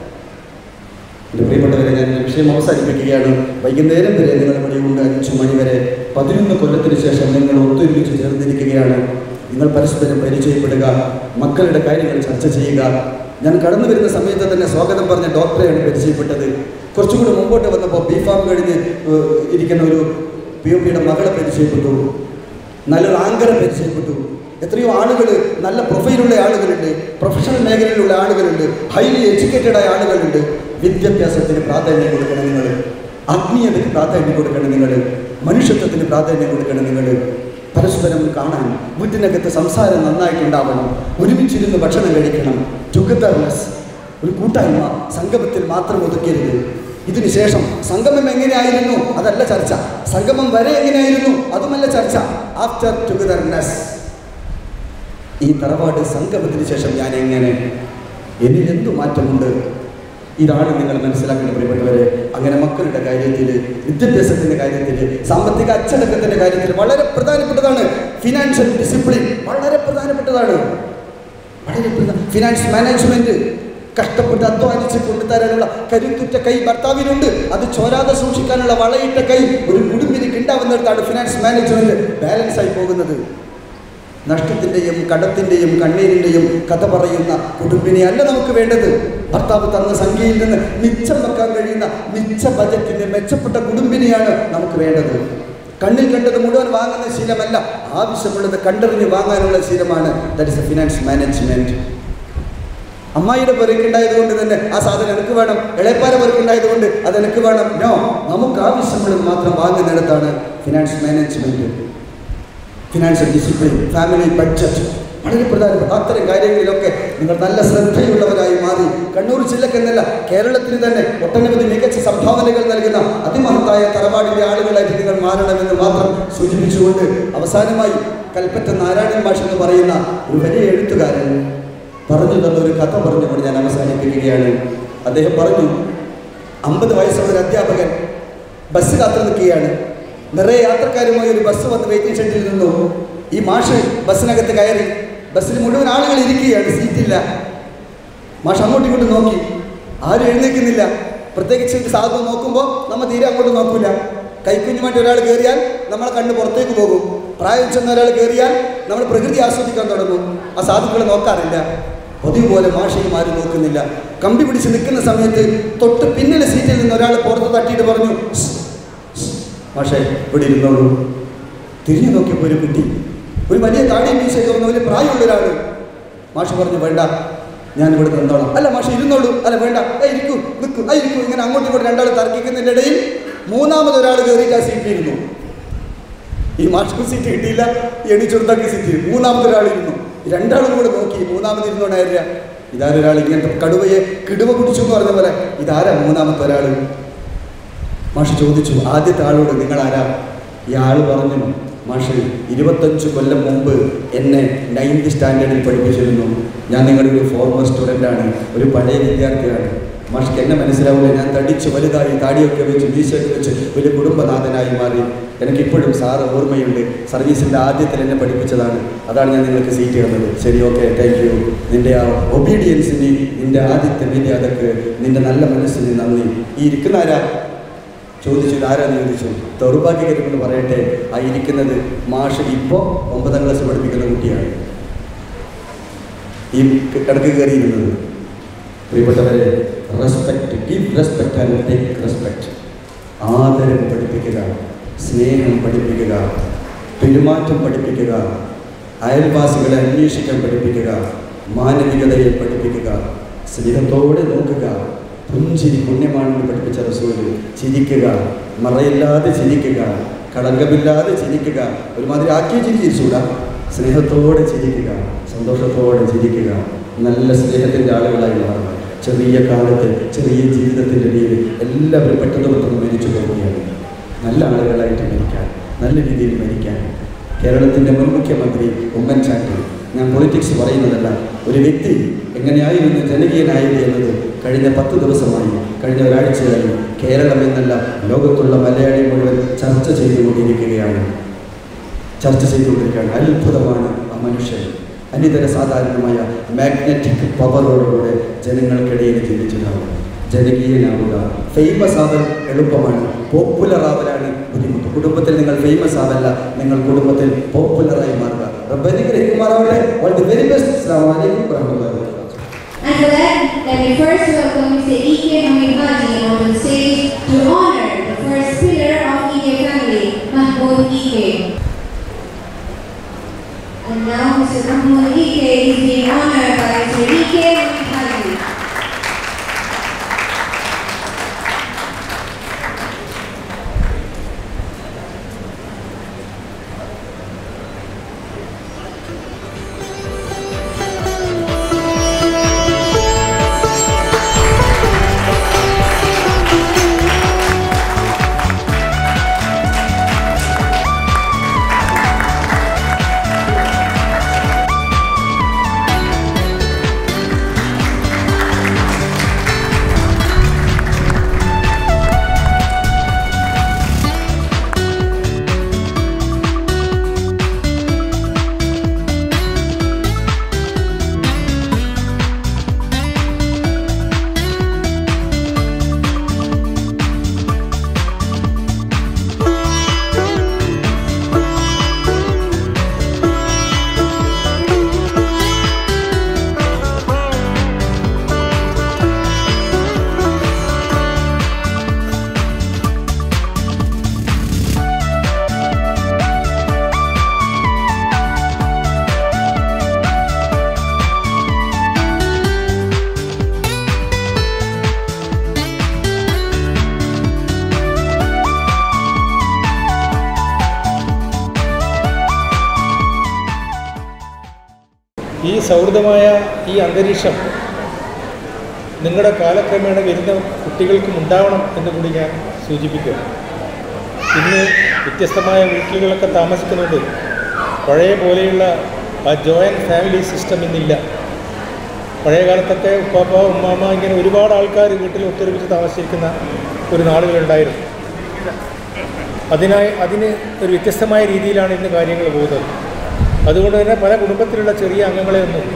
എൻ്റെ പ്രിയപ്പെട്ടവരെ ഞാൻ ഈ വിഷയം അവസാനിപ്പിക്കുകയാണ് വൈകുന്നേരം വരെ നിങ്ങൾ ഇവിടെ ഉണ്ട് അഞ്ചു മണി വരെ പതിനൊന്ന് കൊല്ലത്തിന് ശേഷം നിങ്ങൾ ഒത്തൊരുമിച്ച് ചേർന്നിരിക്കുകയാണ് നിങ്ങൾ പരസ്പരം പരിചയപ്പെടുക മക്കളുടെ കാര്യങ്ങൾ ചർച്ച ചെയ്യുക ഞാൻ കടന്നു വരുന്ന സമയത്ത് തന്നെ സ്വാഗതം പറഞ്ഞ ഡോക്ടറെയാണ് പരിചയപ്പെട്ടത് കുറച്ചുകൂടി മുമ്പോട്ട് വന്നപ്പോൾ ബി ഫാം കഴിഞ്ഞ് ഏഹ്, ഇരിക്കുന്ന ഒരു പി ഒ പിയുടെ മകളെ പരിചയപ്പെട്ടു നല്ലൊരു ആങ്കറെ പരിചയപ്പെട്ടു എത്രയോ ആളുകൾ നല്ല പ്രൊഫൈലുള്ള ആളുകളുണ്ട് പ്രൊഫഷണൽ മേഖലയിലുള്ള ആളുകളുണ്ട് ഹൈലി എഡ്യൂക്കേറ്റഡ് ആയ ആളുകളുണ്ട് വിദ്യാഭ്യാസത്തിന് പ്രാധാന്യം കൊടുക്കണം നിങ്ങൾ ആത്മീയതയ്ക്ക് പ്രാധാന്യം കൊടുക്കണം നിങ്ങൾ മനുഷ്യത്വത്തിന് പ്രാധാന്യം കൊടുക്കണം നിങ്ങൾ പരസ്പരം കാണാൻ വീട്ടിനകത്ത് സംസാരം നന്നായിട്ടുണ്ടാവണം ഒരുമിച്ചിരുന്ന് ഭക്ഷണം കഴിക്കണം ടുഗദർനെസ് ഒരു കൂട്ടായ്മ സംഗമത്തിൽ മാത്രം ഒതുക്കരുത് ഇതിനുശേഷം സംഗമം എങ്ങനെയായിരുന്നു അതല്ല ചർച്ച സംഗമം വരെ എങ്ങനെയായിരുന്നു അതുമല്ല ചർച്ച ആഫ്റ്റർ ടുഗദർനെസ് ഈ തറവാട് സംഗമത്തിന് ശേഷം ഞാൻ എങ്ങനെ എന്നിൽ എന്തു മാറ്റമുണ്ട് ഇതാണ് നിങ്ങൾ മനസ്സിലാക്കേണ്ട പ്രിയപ്പെട്ടവരെ അങ്ങനെ മക്കളുടെ കാര്യത്തിൽ വിദ്യാഭ്യാസത്തിന്റെ കാര്യത്തിൽ സാമ്പത്തിക അച്ചടക്കത്തിന്റെ കാര്യത്തിൽ വളരെ പ്രധാനപ്പെട്ടതാണ് ഫിനാൻഷ്യൽ ഡിസിപ്ലിൻ വളരെ പ്രധാനപ്പെട്ടതാണ് വളരെ പ്രധാന ഫിനാൻസ് മാനേജ്മെന്റ് കഷ്ടപ്പെട്ട് അധ്വാനിച്ച് കൊണ്ടുതരാനുള്ള കരുത്തുറ്റ കൈ ഭർത്താവിനുണ്ട് അത് ചോരാതെ സൂക്ഷിക്കാനുള്ള വളയിട്ട കൈ ഒരു കുടുംബിനിക്ക് ഉണ്ടാവുന്നിടത്താണ് ഫിനാൻസ് മാനേജ്മെന്റ് ബാലൻസ് ആയി പോകുന്നത് നഷ്ടത്തിൻ്റെയും കടത്തിൻ്റെയും കണ്ണീരിൻ്റെയും കഥ പറയുന്ന കുടുംബിനെ അല്ല നമുക്ക് വേണ്ടത് ഭർത്താവ് തന്ന സംഖ്യയിൽ നിന്ന് മിച്ചം വെക്കാൻ കഴിയുന്ന മിച്ച ബജറ്റിൻ്റെ മെച്ചപ്പെട്ട കുടുംബിനെയാണ് നമുക്ക് വേണ്ടത് കണ്ണിൽ കണ്ടത് മുഴുവൻ വാങ്ങുന്ന ശീലമല്ല ആവശ്യമുള്ളത് കണ്ടറിഞ്ഞ് വാങ്ങാനുള്ള ശീലമാണ് that is a finance management അമ്മായിയുടെ പെരുക്കുണ്ടായത് കൊണ്ട് തന്നെ ആ സാധനം എനിക്ക് വേണം ഇളയപ്പാര പെരുക്കുണ്ടായത് കൊണ്ട് അത് എനിക്ക് വേണം നോ നമുക്ക് ആവശ്യമുള്ളത് മാത്രം വാങ്ങുന്നിടത്താണ് finance management financial discipline family budget വളരെ പ്രധാനപ്പെട്ട അത്തരം കാര്യങ്ങളിലൊക്കെ നിങ്ങൾ നല്ല ശ്രദ്ധയുള്ളവരായി മാറി കണ്ണൂർ ജില്ലക്കെന്നല്ല കേരളത്തിന് തന്നെ ഒട്ടനവധി മികച്ച സംഭാവനകൾ നൽകുന്ന അതിമഹത്തായ തറവാടിൻ്റെ ആളുകളായിട്ട് നിങ്ങൾ മാറണമെന്ന് മാത്രം സൂചിപ്പിച്ചുകൊണ്ട് അവസാനമായി കൽപ്പറ്റ നാരായണൻ മാഷ് എന്ന് പറയുന്ന ഒരു വലിയ എഴുത്തുകാരൻ പറഞ്ഞു തന്ന ഒരു കഥ പറഞ്ഞുകൊണ്ട് ഞാൻ അവസാനിപ്പിക്കുകയാണ് അദ്ദേഹം പറഞ്ഞു അമ്പത് വയസ്സുള്ള ഒരു അധ്യാപകൻ ബസ് കാത്തു നിൽക്കുകയാണ് നിറയെ യാത്രക്കാരുമായി ഒരു ബസ് വന്ന് വെയിറ്റിംഗ് ഷെഡിൽ നിന്നു ഈ മാഷ് ബസ്സിനകത്ത് കയറി ബസ്സിൽ മുഴുവൻ ആളുകൾ ഇരിക്കുകയാണ് സീറ്റില്ല മാഷ് അങ്ങോട്ടും ഇങ്ങോട്ടും നോക്കി ആരും എഴുന്നേൽക്കുന്നില്ല പ്രത്യേകിച്ച് ഒരു സാധു നോക്കുമ്പോൾ നമ്മൾ തീരെ അങ്ങോട്ട് നോക്കൂല കൈക്കുഞ്ഞുമായിട്ട് ഒരാൾ കയറിയാൽ നമ്മളെ കണ്ണ് പുറത്തേക്ക് പോകും പ്രായം ചെന്ന ഒരാൾ കയറിയാൽ നമ്മൾ പ്രകൃതി ആസ്വദിക്കാൻ തുടങ്ങും ആ സാധുക്കളെ നോക്കാറില്ല പതിവ് പോലെ മാഷയും ആരും നോക്കുന്നില്ല കമ്പി പിടിച്ച് നിൽക്കുന്ന സമയത്ത് തൊട്ട് പിന്നിലെ സീറ്റിൽ നിന്ന് ഒരാൾ പുറത്ത് തട്ടിയിട്ട് പറഞ്ഞു "സ്, സ്, മാഷേ ഇവിടെ ഇരുന്നോളൂ തിരിഞ്ഞു നോക്കിയപ്പോൾ ഒരു കുട്ടി ഒരു വലിയ താടി മീശയൊക്കെ വന്ന വലിയ പ്രായമുള്ള ഒരാൾ മാഷ് പറഞ്ഞു വേണ്ട ഞാൻ ഇവിടെ നിന്നോളാം അല്ല മാഷ് ഇരുന്നോളൂ അല്ല വേണ്ട ഏ ഇരിക്കൂ നിൽക്കൂ ആ ഇരിക്കൂ ഇങ്ങനെ അങ്ങോട്ടും ഇങ്ങോട്ടും രണ്ടാൾ തർക്കിക്കുന്നതിൻ്റെ ഇടയിൽ മൂന്നാമത് ഒരാൾ കയറിയിട്ട് ആ സീറ്റിൽ ഇരുന്നു ഈ മാഷ്ക്ക് സീറ്റ് കിട്ടിയില്ല എണിച്ചെടുത്താക്കി സീറ്റ് മൂന്നാമത്തെ ഒരാൾ ഇരുന്നു രണ്ടാളും കൂടെ നോക്കി മൂന്നാമത് ഇരുന്നോണ്ടായില്ല ഇതാരൊരാൾ ഇങ്ങനത്തെ കടുവയെ കിടുവ കുടിച്ചു എന്ന് പറഞ്ഞ പോലെ ഇതാരാ മൂന്നാമത്തെ ഒരാൾ മാഷ് ചോദിച്ചു ആദ്യത്തെ ആളോട് നിങ്ങളാരാ ഈ ആൾ പറഞ്ഞു മാഷ് ഇരുപത്തഞ്ച് കൊല്ലം മുമ്പ് എന്നെ നയൻത് സ്റ്റാൻഡേർഡിൽ പഠിപ്പിച്ചിരുന്നു ഞാൻ നിങ്ങളുടെ ഒരു ഫോർമർ സ്റ്റുഡൻ്റാണ് ഒരു പഴയ വിദ്യാർത്ഥിയാണ് മാഷ്ക്ക് എന്നെ മനസ്സിലാവില്ല ഞാൻ തടിച്ച് വലുതായി താടിയൊക്കെ വെച്ച് മീശയൊക്കെ വെച്ച് വലിയ കുടുംബനാഥനായി മാറി എനിക്കിപ്പോഴും സാറ് ഓർമ്മയുണ്ട് സർവീസിൻ്റെ ആദ്യത്തിൽ എന്നെ പഠിപ്പിച്ചതാണ് അതാണ് ഞാൻ നിങ്ങൾക്ക് സീറ്റ് തന്നത് ശരി ഓക്കെ താങ്ക് യു നിൻ്റെ ആ ഒബീഡിയൻസിന് നിൻ്റെ ആദ്യത്തെ മര്യാദക്ക് നിൻ്റെ നല്ല മനസ്സിന് നന്ദി ഈ ഇരിക്കുന്ന ആരാ ചോദിച്ചു ആരാന്ന് ചോദിച്ചു ദൗർഭാഗ്യകരമെന്ന് പറയട്ടെ ആ ഇരിക്കുന്നത് മാഷ് ഇപ്പോൾ ഒമ്പതാം ക്ലാസ് പഠിപ്പിക്കുന്ന കുട്ടിയാണ് ഈ കിടക്ക് കയറിയിരുന്നത് പ്രിയപ്പെട്ടവരെ respect give respect and take respect ആദരം പഠിപ്പിക്കുക സ്നേഹം പഠിപ്പിക്കുക പെരുമാറ്റം പഠിപ്പിക്കുക അയൽവാസികളെ അന്വേഷിക്കാൻ പഠിപ്പിക്കുക മാനവികതയെ പഠിപ്പിക്കുക സ്നേഹത്തോടെ നോക്കുക പുഞ്ചിരി പുണ്യമാണെന്ന് പഠിപ്പിച്ച റസൂല് ചിരിക്കുക മറയില്ലാതെ ചിരിക്കുക കളങ്കമില്ലാതെ ചിരിക്കുക ഒരുമാതിരി ആക്കിയ ചിരി ചിരിച്ചൂടാ സ്നേഹത്തോടെ ചിരിക്കുക സന്തോഷത്തോടെ ചിരിക്കുക നല്ല സ്നേഹത്തിൻ്റെ ആളുകളായി മാറുക ചെറിയ കാലത്ത് ചെറിയ ജീവിതത്തിൻ്റെ ഇടയിൽ എല്ലാവരും പെട്ടെന്ന് പെട്ടെന്ന് മരിച്ചു പോവുകയാണ് നല്ല ആളുകളായിട്ട് മരിക്കാൻ നല്ല രീതിയിൽ മരിക്കാൻ കേരളത്തിൻ്റെ മുൻ മുഖ്യമന്ത്രി ഉമ്മൻചാണ്ടി ഞാൻ പൊളിറ്റിക്സ് പറയുന്നതല്ല ഒരു വ്യക്തി എങ്ങനെയായിരുന്നു ജനകീയനായത് എന്നത് കഴിഞ്ഞ പത്ത് ദിവസമായി കഴിഞ്ഞ ഒരാഴ്ചയായി കേരളം എന്നല്ല ലോകത്തുള്ള മലയാളി മുഴുവൻ ചർച്ച ചെയ്തുകൊണ്ടിരിക്കുകയാണ് ചർച്ച ചെയ്തുകൊണ്ടിരിക്കുകയാണ് അത്ഭുതമാണ് ആ മനുഷ്യൻ അനിതര സാധാരണമായ മാഗ്നറ്റിക് പവറോടുകൂടെ ജനങ്ങൾക്കിടയിൽ ജീവിച്ചതാവുക ജനകീയനാവുക ഫേമസ് ആവൽ എളുപ്പമാണ് പോപ്പുലർ ആവലാണ് ബുദ്ധിമുട്ട് കുടുംബത്തിൽ നിങ്ങൾ ഫേമസ് ആവല്ല നിങ്ങൾ കുടുംബത്തിൽ പോപ്പുലറായി മാറുക റബ്ബ് അനുഗ്രഹിക്കുമാറാവട്ടെ ഓൾ ദി വെരി ബെസ്റ്റ് അസ്സലാമു അലൈക്കും വറഹ്മത്തുള്ളാഹി വബറകാതുഹു And for that, let me first welcome Mr. E.K. Hamid Haji onto the stage to honor the first pillar of E.K. family, Mahmoud E.K. And now Mr. Mahmoud E.K. is being honored by Mr. E.K. Hamid Haji. ഈ സൗഹൃദമായ ഈ അന്തരീക്ഷം നിങ്ങളുടെ കാലക്രമേണ വരുന്ന കുട്ടികൾക്കും ഉണ്ടാവണം എന്ന് കൂടി ഞാൻ സൂചിപ്പിക്കുക ഇന്ന് വ്യത്യസ്തമായ വീട്ടിലുകളൊക്കെ താമസിക്കുന്നുണ്ട് പഴയ പോലെയുള്ള ആ ജോയിൻറ്റ് ഫാമിലി സിസ്റ്റം ഇന്നില്ല പഴയ കാലത്തൊക്കെ ഉപ്പാപ്പ ഉമ്മാമ്മ ഇങ്ങനെ ഒരുപാട് ആൾക്കാർ വീട്ടിൽ ഒത്തൊരുമിച്ച് താമസിച്ചിരിക്കുന്ന ഒരു നാളുകളുണ്ടായിരുന്നു അതിനായി അതിന് ഒരു വ്യത്യസ്തമായ രീതിയിലാണ് ഇന്ന് കാര്യങ്ങൾ പോകുന്നത് അതുകൊണ്ട് തന്നെ പല കുടുംബത്തിലുള്ള ചെറിയ അംഗങ്ങളെയൊന്നും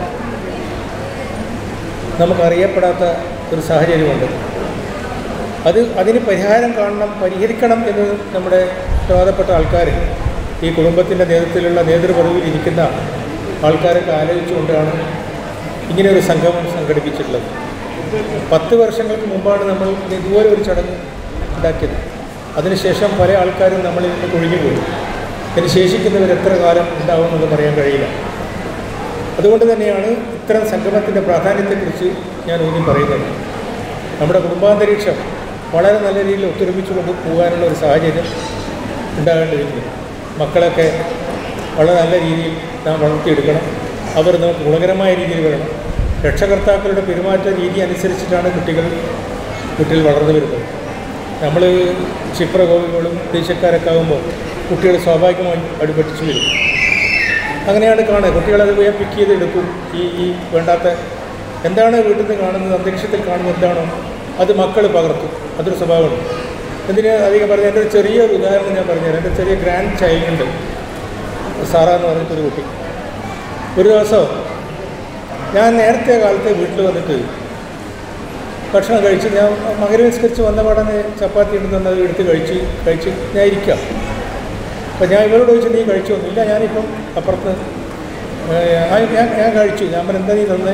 നമുക്കറിയപ്പെടാത്ത ഒരു സാഹചര്യമുണ്ട് അത് അതിന് പരിഹാരം കാണണം പരിഹരിക്കണം എന്ന് നമ്മുടെ ഉത്തരവാദപ്പെട്ട ആൾക്കാർ ഈ കുടുംബത്തിൻ്റെ നേതൃത്വത്തിലുള്ള നേതൃപദവിയിൽ ഇരിക്കുന്ന ആൾക്കാരൊക്കെ ആലോചിച്ചുകൊണ്ടാണ് ഇങ്ങനെ ഒരു സംഗമം സംഘടിപ്പിച്ചിട്ടുള്ളത് പത്ത് വർഷങ്ങൾക്ക് മുമ്പാണ് നമ്മൾ ഇതുപോലെ ഒരു ചടങ്ങ് ഉണ്ടാക്കിയത് അതിനുശേഷം പല ആൾക്കാരും നമ്മളിൽ നിന്ന് കൊഴിഞ്ഞുപോയി ഇതിന് ശേഷിക്കുന്നവർ എത്ര കാലം ഉണ്ടാവുമെന്ന് പറയാൻ കഴിയില്ല അതുകൊണ്ട് തന്നെയാണ് ഇത്തരം സംഗമത്തിൻ്റെ പ്രാധാന്യത്തെക്കുറിച്ച് ഞാൻ ഊന്നി പറയുന്നത് നമ്മുടെ കുടുംബാന്തരീക്ഷം വളരെ നല്ല രീതിയിൽ ഒത്തൊരുമിച്ച് കൊണ്ട് പോകാനുള്ള ഒരു സാഹചര്യം ഉണ്ടാകേണ്ടിയിരിക്കുന്നു മക്കളൊക്കെ വളരെ നല്ല രീതിയിൽ നാം വളർത്തിയെടുക്കണം അവർ നമുക്ക് ഗുണകരമായ രീതിയിൽ വരണം രക്ഷകർത്താക്കളുടെ പെരുമാറ്റ രീതി അനുസരിച്ചിട്ടാണ് കുട്ടികൾ വീട്ടിൽ വളർന്നു വരുന്നത് നമ്മൾ ക്ഷിപ്രകോപികളും ദേശക്കാരൊക്കെ ആകുമ്പോൾ കുട്ടികൾ സ്വാഭാവികമായി അടുപ്പറ്റിച്ചു വരും അങ്ങനെയാണ് കാണുക കുട്ടികളത് പോയി പിക്ക് ചെയ്ത് എടുക്കും ഈ ഈ വേണ്ടാത്ത എന്താണ് വീട്ടിൽ നിന്ന് കാണുന്നത് അന്തരീക്ഷത്തിൽ കാണുന്നത് എന്താണോ അത് മക്കൾ പകർത്തും അതൊരു സ്വഭാവമുണ്ട് എന്തിന് അധികം പറഞ്ഞ എൻ്റെ ഒരു ചെറിയ ഒരു ഉദാഹരണം ഞാൻ പറഞ്ഞുതരാം എൻ്റെ ചെറിയ ഗ്രാൻഡ് ചൈൽഡ് ഉണ്ട് സാറ എന്ന് പറഞ്ഞിട്ടൊരു കുട്ടി ഒരു ദിവസം ഞാൻ നേരത്തെ കാലത്ത് വീട്ടിൽ വന്നിട്ട് ഭക്ഷണം കഴിച്ച് ഞാൻ മകരവിസ്കരിച്ച് വന്ന പാടനെ ചപ്പാത്തി ഉണ്ടെന്ന് അത് എടുത്ത് കഴിച്ച് കഴിച്ച് ഞാൻ ഇരിക്കാം അപ്പം ഞാൻ ഇവരോട് ചോദിച്ചു നീ കഴിച്ചൊന്നുമില്ല ഞാനിപ്പം അപ്പുറത്ത് ഏഹ്, ഞാൻ ഞാൻ- ഞാൻ കഴിച്ചു ഞാൻ പറഞ്ഞു എന്താ നീ തന്നേ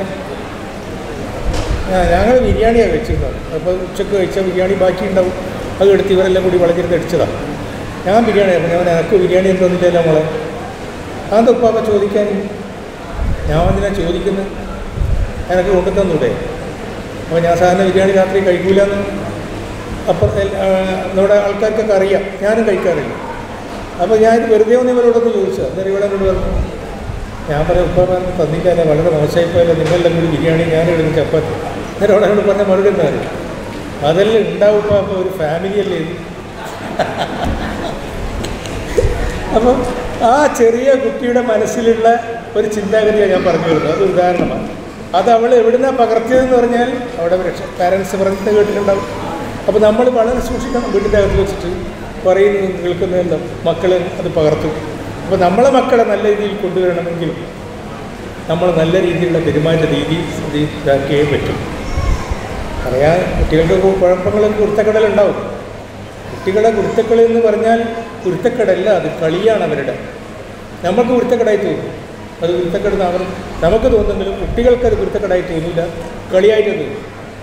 ഞങ്ങൾ ബിരിയാണിയാണ് കഴിച്ചിരുന്നത് അപ്പോൾ ഉച്ചക്ക് കഴിച്ച ബിരിയാണി ബാക്കി ഉണ്ടാവും അത് എടുത്ത് ഇവരെല്ലാം കൂടി വളഞ്ഞിരുന്ന് അടിച്ചതാണ് ഞാൻ ബിരിയാണി അപ്പം ഞാൻ എനിക്ക് ബിരിയാണി എന്തോന്നില്ലല്ലോ മോളെ അതെന്താ ഉപ്പാപ്പ ചോദിക്കാൻ ഞാൻ എന്തിനാ ചോദിക്കുന്നത് എനിക്ക് കൊണ്ടു തന്നൂടെ അപ്പോൾ ഞാൻ സാധാരണ ബിരിയാണി രാത്രി കഴിക്കൂലെന്ന് അപ്പം നമ്മുടെ ആൾക്കാർക്കൊക്കെ അറിയാം ഞാനും കഴിക്കാറില്ല അപ്പോൾ ഞാൻ ഇത് വെറുതെ ഒന്ന് ഇവരോടൊന്ന് ചോദിച്ചത് അന്നേരം ഇവിടെ എന്നോട് പറഞ്ഞു ഞാൻ പറയാം ഉപ്പ പറഞ്ഞു തന്നില്ല വളരെ മോശമായിപ്പോയല്ലോ നിങ്ങളെല്ലാം കൂടി ബിരിയാണി ഞാൻ എടുക്കും ചപ്പാത്തി അന്നേരം അവിടെ എന്നോട് പറഞ്ഞ മറുപടി എന്താ അറിയാം അതെല്ലാം ഉണ്ടാവും ഉപ്പ അപ്പോൾ ഒരു ഫാമിലിയല്ലേ ഇത് അപ്പം ആ ചെറിയ കുട്ടിയുടെ മനസ്സിലുള്ള ഒരു ചിന്താഗതിയാണ് ഞാൻ പറഞ്ഞു വരുന്നത് അത് ഉദാഹരണമാണ് അത് അവൾ എവിടുന്നാണ് പകർത്തിയതെന്ന് പറഞ്ഞാൽ അവിടെ രക്ഷ പാരൻസ് പറഞ്ഞിട്ട് കേട്ടിട്ടുണ്ടാവും അപ്പോൾ നമ്മൾ വളരെ സൂക്ഷിക്കണം വീട്ടിൻ്റെ അകത്ത് വെച്ചിട്ട് പറയുന്നത് കേൾക്കുന്നതെല്ലാം മക്കൾ അത് പകർത്തും അപ്പോൾ നമ്മളെ മക്കളെ നല്ല രീതിയിൽ കൊണ്ടുവരണമെങ്കിൽ നമ്മൾ നല്ല രീതിയിലുള്ള പെരുമാറ്റ രീതി ഇത് ഇതാക്കിയേ പറ്റും അറിയാൻ കുട്ടികൾക്ക് കുഴപ്പങ്ങളും കുരുത്തക്കടലുണ്ടാവും കുട്ടികളെ കുരുത്തക്കളി എന്ന് പറഞ്ഞാൽ കുരുത്തക്കടല്ല അത് കളിയാണ് അവരുടെ നമുക്ക് കുരുത്തക്കടായി തോന്നും അത് കുരുത്തക്കട അവർ നമുക്ക് തോന്നുമെങ്കിലും കുട്ടികൾക്ക് അത് കുരുത്തക്കടായി തോന്നില്ല കളിയായിട്ട് തോന്നും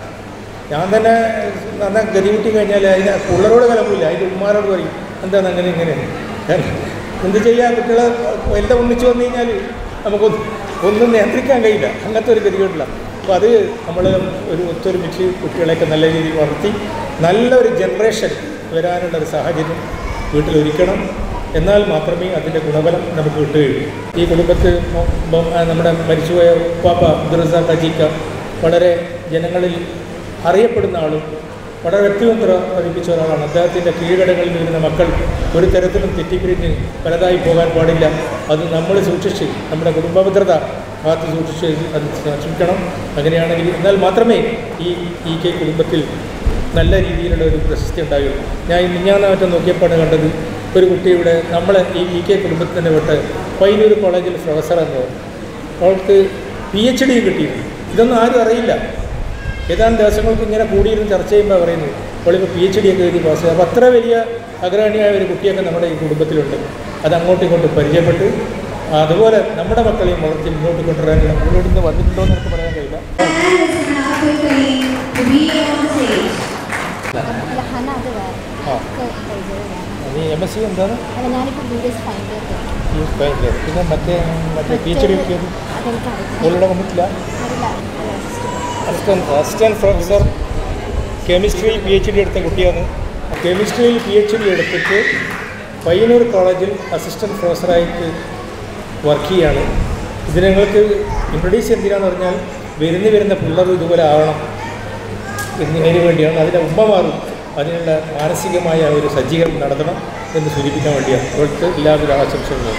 ഞാൻ തന്നെ നന്നാ ഗതി കൂട്ടി കഴിഞ്ഞാൽ അതിന് പിള്ളേരോട് കലമ്പില്ല അതിൻ്റെ ഉമ്മാരോട് പറയും എന്താണ് അങ്ങനെ ഇങ്ങനെ കാരണം എന്ത് ചെയ്യാൻ കുട്ടികളെ എല്ലാം ഒന്നിച്ച് വന്നു കഴിഞ്ഞാൽ നമുക്കൊന്നും ഒന്നും നിയന്ത്രിക്കാൻ കഴിയില്ല അങ്ങനത്തെ ഒരു ഗതികേടില്ല അപ്പോൾ അത് നമ്മൾ ഒരു ഒത്തൊരുമിച്ച് കുട്ടികളെയൊക്കെ നല്ല രീതിയിൽ വളർത്തി നല്ലൊരു ജനറേഷൻ വരാനുള്ള ഒരു സാഹചര്യം വീട്ടിലൊരുക്കണം എന്നാൽ മാത്രമേ അതിൻ്റെ ഗുണഫലം നമുക്ക് കിട്ടുകയുള്ളൂ ഈ കുടുംബത്തിൽ മൊ- മൊ- ആ നമ്മുടെ മരിച്ചുപോയ പാപ്പ അബ്ദുറസാഖ് അജീക്ക വളരെ ജനങ്ങളിൽ അറിയപ്പെടുന്ന ആളും വളരെ വ്യക്തിബന്ധം പതിപ്പിച്ച ഒരാളാണ് അദ്ദേഹത്തിൻ്റെ കീഴടങ്ങളിൽ വരുന്ന മക്കൾ ഒരു തരത്തിലും തെറ്റിപ്പിരിഞ്ഞ് പലതായി പോകാൻ പാടില്ല അത് നമ്മൾ സൂക്ഷിച്ച് നമ്മുടെ കുടുംബഭദ്രത കാത്തു സൂക്ഷിച്ച് അത് സൂക്ഷിക്കണം അങ്ങനെയാണെങ്കിൽ എന്നാൽ മാത്രമേ ഈ ഈ കെ കുടുംബത്തിൽ നല്ല രീതിയിലുള്ള ഒരു പ്രശസ്തി ഉണ്ടാകുള്ളൂ ഞാൻ ഈ മിഞ്ഞാന്ന് മറ്റം നോക്കിയപ്പോഴാണ് കണ്ടത് ഒരു കുട്ടിയുടെ നമ്മളെ ഈ ഇ കെ കുടുംബത്തിൻ്റെ വിട്ട് പയ്യന്നൂർ കോളേജിൽ പ്രൊഫസറാന്ന് പറഞ്ഞു അവൾക്ക് പി എച്ച് ഡി കിട്ടിയിരുന്നു ഇതൊന്നും ആരും അറിയില്ല ഏതാനും ദിവസങ്ങൾക്ക് ഇങ്ങനെ കൂടിയിരുന്ന് ചർച്ച ചെയ്യുമ്പോൾ പറയുന്നു അവളിപ്പോൾ പി എച്ച് ഡി ഒക്കെ എഴുതി പാസ് അപ്പോൾ അത്ര വലിയ അഗ്രഹണിയായ ഒരു കുട്ടിയൊക്കെ നമ്മുടെ ഈ കുടുംബത്തിലുണ്ട് അത് അങ്ങോട്ടും ഇങ്ങോട്ടും പരിചയപ്പെട്ട് അതുപോലെ നമ്മുടെ മക്കളെയും വളർത്തി മുന്നോട്ട് കൊണ്ടുവരാനുള്ള മുന്നോട്ട് നിന്ന് വന്നിട്ടുണ്ടോ എന്ന് നമുക്ക് പറയാൻ കഴിയില്ല And is now quickly to be on stage. അല്ല ഹന അത് വേറെ ആ ഒക്കെ പരിചയമില്ല നീ എം എസ് സി എന്താണ് അല്ല ഞാനിപ്പോൾ B D S final year ഈ ഭയങ്കര പിന്നെ മറ്റേ മറ്റേ പി എച്ച് ഡി കിട്ടിയത് അതെനിക്കറിയില്ല മുകളിലൂടെ വന്നിട്ടില്ല അറിയില്ല അല്ല assistant assistant professor chemistry P H D എടുത്ത കുട്ടിയാണ് കെമിസ്ട്രിയിൽ പി എച്ച് ഡി എടുത്തിട്ട് പയ്യന്നൂർ കോളേജിൽ അസിസ്റ്റൻറ്റ് പ്രൊഫസറായിട്ട് വർക്ക് ചെയ്യാണ് ഇത് ഞങ്ങൾക്ക് ഇൻട്രൊഡ്യൂസ് എന്തിനാന്ന് പറഞ്ഞാൽ വരുന്ന വരുന്ന പിള്ളേർ ഇതുപോലെ ആവണം എന്നതിന് വേണ്ടിയാണ് അതിൻ്റെ ഉമ്മമാറും അതിനുള്ള മാനസികമായ ഒരു സജ്ജീകരണം നടത്തണം എന്ന് സൂചിപ്പിക്കാൻ വേണ്ടിയാണ് അവർക്ക് എല്ലാവിധ ആശംസകളും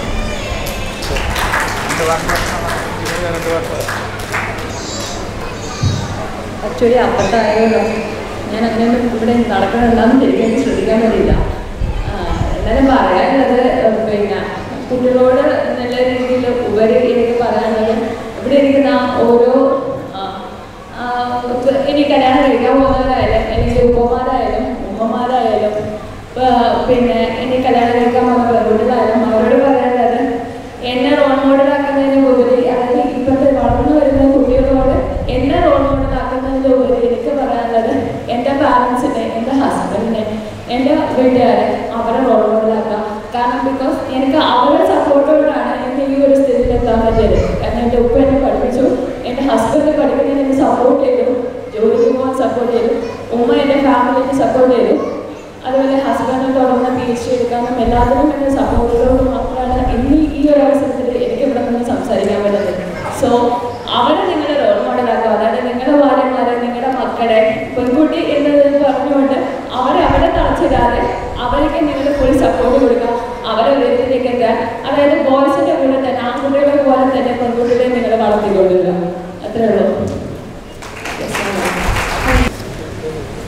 ആക്ച്വലി അപ്പത്തായതോ ഞാൻ അങ്ങനെ ഇവിടെ നടക്കണമെന്നാന്ന് ശരിക്കും എനിക്ക് ശ്രദ്ധിക്കാൻ കഴിയില്ല ആ, എന്നാലും പറയാനുള്ളത് ഏഹ്, പിന്നെ കുട്ടികളോട് നല്ല രീതിയിൽ ഉപരി എനിക്ക് പറയാനുള്ളത് ഇവിടെ ഇരിക്കുന്ന ഓരോ ആ, ആ, ഇപ്പൊ ഇനി കല്യാണം കഴിക്കാൻ പോകുന്നവരായാലും അല്ലെങ്കിൽ ഉപ്പമാരായാലും ഉമ്മമാരായാലും ഇപ്പൊ പിന്നെ ഇനി കല്യാണം കഴിക്കാൻ പോകുന്ന പെൺകുട്ടികളായാലും അവരോട് പറയാനുള്ളത് എന്നെ റോൾ മോഡലാക്കുന്നതിന് ഉപരി അതായത് ഇപ്പോഴത്തെ വളർന്നു വരുന്ന കുട്ടികളോട് എന്നെ റോൾ മോഡലാക്കുന്നതിന് ഉപരി എനിക്ക് പറയാനുള്ളത് എൻ്റെ പാരൻസിനെ എൻ്റെ ഹസ്ബൻഡിനെ എൻ്റെ വീട്ടുകാരെ അവരെ റോൾ മോഡലാക്കാം കാരണം ബിക്കോസ് എനിക്ക് അവരുടെ സപ്പോർട്ടോടാണ് എനിക്ക് ഈ ഒരു സ്ഥിതിയിൽ എത്താൻ പറ്റിയത് കാരണം എൻ്റെ ഉപ്പ എന്നെ പഠിപ്പിച്ചു എൻ്റെ ഹസ്ബൻഡ് പഠിക്കുന്നതിന് എന്നെ സപ്പോർട്ട് ചെയ്തു ജോലിക്ക് പോകാൻ സപ്പോർട്ട് ചെയ്തു ഉമ്മ എൻ്റെ ഫാമിലിനെ സപ്പോർട്ട് ചെയ്തു അതുപോലെ ഹസ്ബൻഡ് തുടർന്ന് പി എച്ച് ഡി എടുക്കാനും എല്ലാത്തിനും എന്നെ സപ്പോർട്ടുകളോട് മാത്രമാണ് ഇന്ന് ഈ ഒരു അവസരത്തിൽ എനിക്ക് ഇവിടെ നിന്ന് സംസാരിക്കാൻ പറ്റുന്നത് സോ അവരെ നിങ്ങൾ റോൾ മോഡലാക്കുക അതായത് നിങ്ങളുടെ ഭാര്യമാരെ നിങ്ങളുടെ മക്കളെ പെൺകുട്ടി എന്നത് പറഞ്ഞുകൊണ്ട് അവരെ അവിടെ തളച്ചിടാതെ അവർക്ക് നിങ്ങൾ ഫുൾ സപ്പോർട്ട് കൊടുക്കുക അവരെ ഉയരത്തിലേക്ക് എത്താൻ അതായത് ബോയ്സിന്റെ കൂടെ തന്നെ ആൺകുട്ടികളെ പോലെ തന്നെ പെൺകുട്ടികളെ നിങ്ങൾ വളർത്തിക്കൊള്ളുക അത്രേ ഉള്ളൂ Yes, ma'am.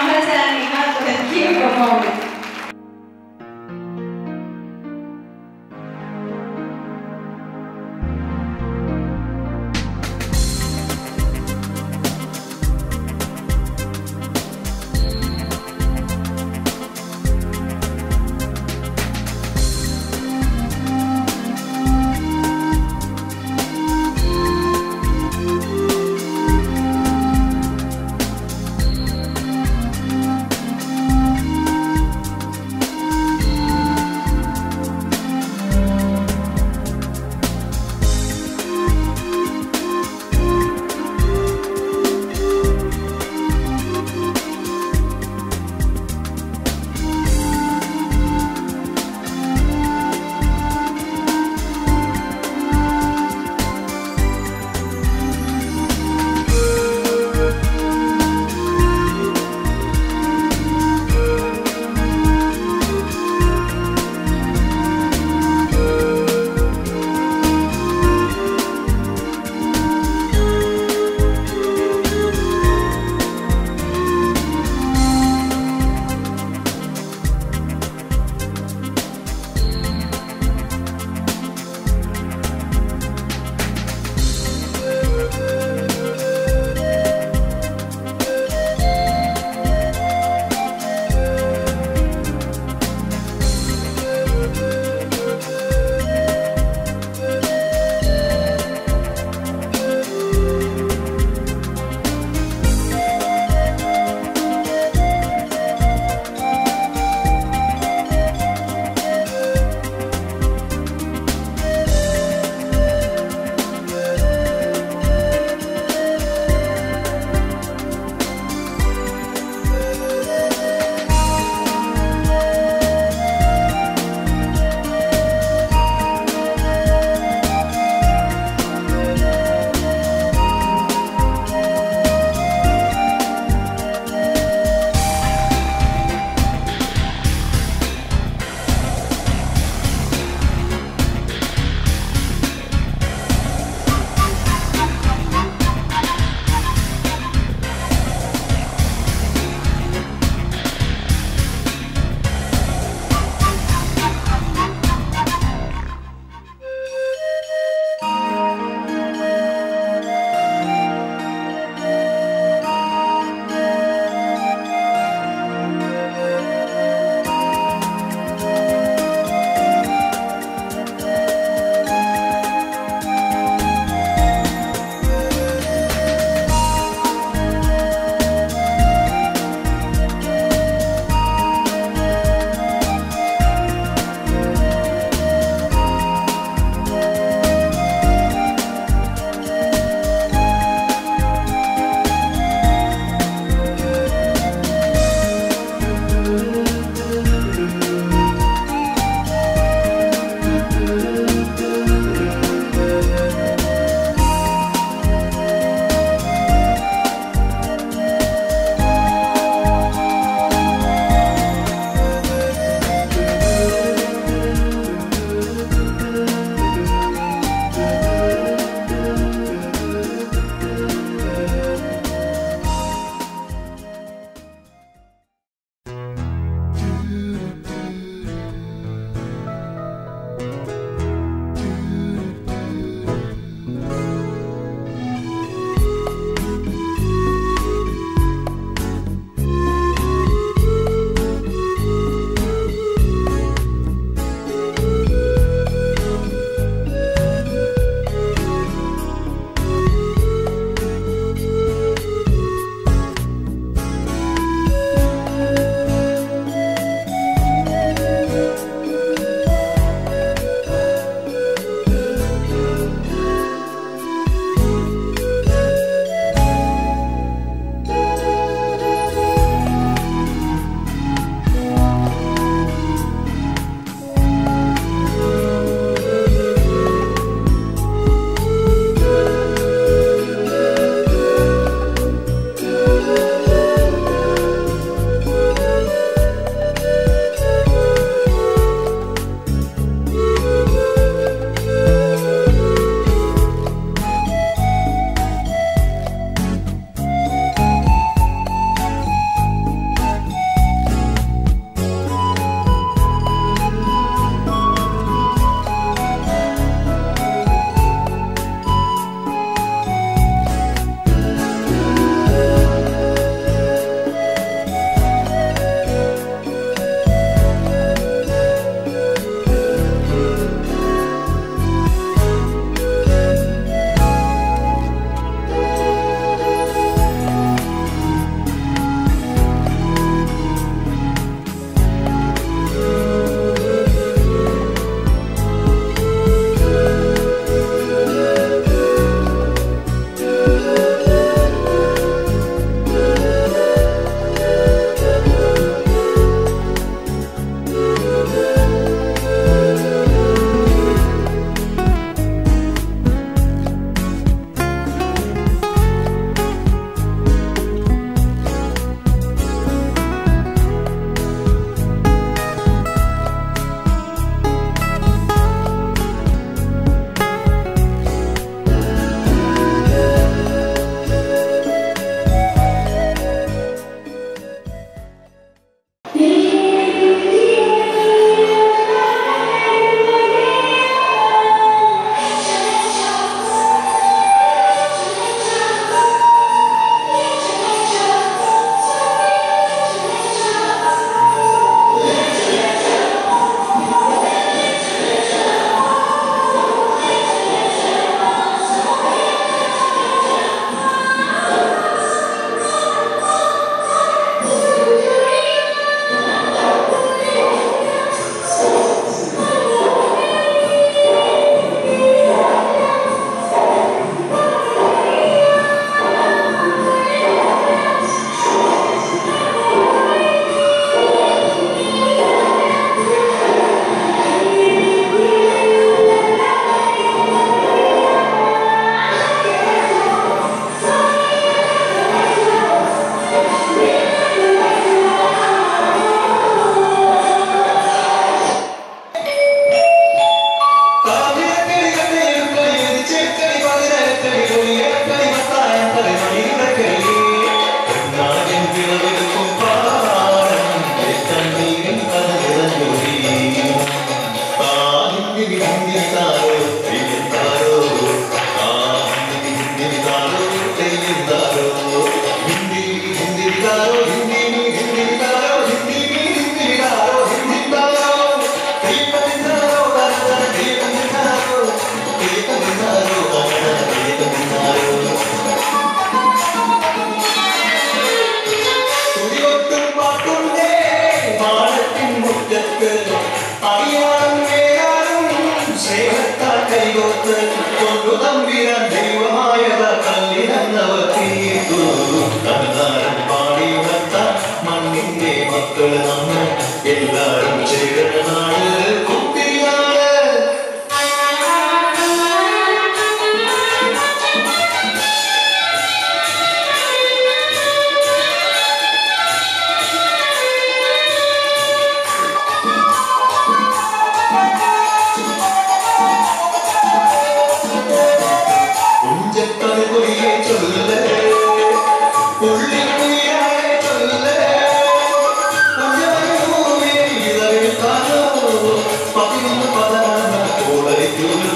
Mohammed and Nihal for the cute performance. Thank കൈകോത്ത് കൊണ്ടു തമ്പിരാൻ ദൈവമായവ കല്ലിനന്നവർ തീർത്തു കണ്ണാരം പാടി ഉണർത്താൻ മണ്ണിന്റെ മക്കള് നമ്മൾ എല്ലാരും ചേരണനാണ് കുത്തിയാണ് കുഞ്ചത്തനുകുടിയെ ചൊല്ല് പുള്ളിക്കുയിലായെ ചൊല്ല് കുഞ്ഞവയൂരിയെ ഇതഴുത്താലോ പതിനൊന്ന് പതിനാറ് കോടലിക്കുള്ളൂ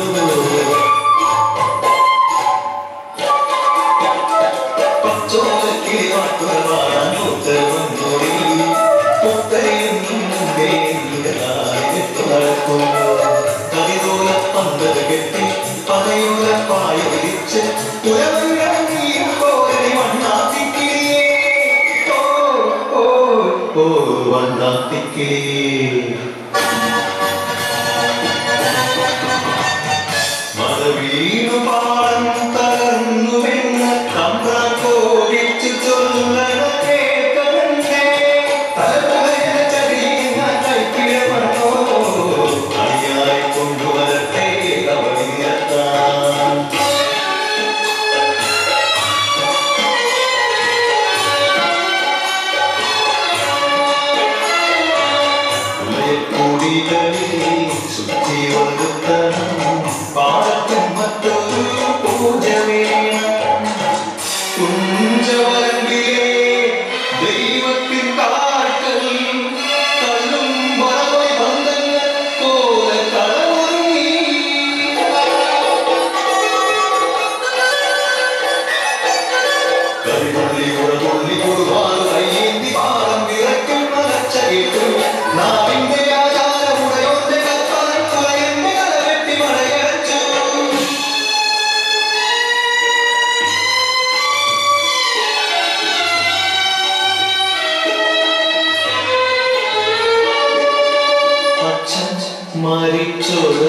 പച്ചോലക്കിളി വാക്കുകൾ വാഴാൻ പൂത്ത് വന്നോടി പൂത്തയും മുമ്പേ നടക്കുന്നു കവിതോല പന്തൽ കെട്ടി പനയോല പായ വിരിച്ച് ഉയർന്നിറങ്ങിയും കോരടി വണ്ണാത്തിക്കിളിയേ ഓ ഓ ഓ വണ്ണാത്തിക്കിളിയേ മതവീണു പാടം തകർന്നുവെന്ന് തമ്പ്രാൻ കോപിച്ചു ചൊല്ലണ കേൾക്കണേ തലമുറയിലെ ചതിയിൽ ഞാൻ കൈക്കിഴപെടണോ അടിയായി കൊണ്ടുവരട്ടെ അവധിയെത്താൻ ഉലയക്കൂടികളിൽ ശുദ്ധി വരുത്തണം പാടത്തും മറ്റൊരു പൂജ വേണം കുഞ്ചവരമ്പിലെ ദൈവത്തിൻ കാട്ടൽ കല്ലും പറവൈ ബന്ധങ്ങൾ പോലെ കളമൊരുങ്ങി കരിപുള്ളി ഉറപുള്ളി കൊടുവാൻ കയ്യേന്തി പാദം വിറയ്ക്കും മലച്ച കേട്ടു നാവിന്റെ ആചാരമുടയോന്റെ കൽപ്പന കുലയന്റെ കലവെട്ടി മടയച്ചു അച്ഛൻ മരിച്ചൊരാവേദനയിൽ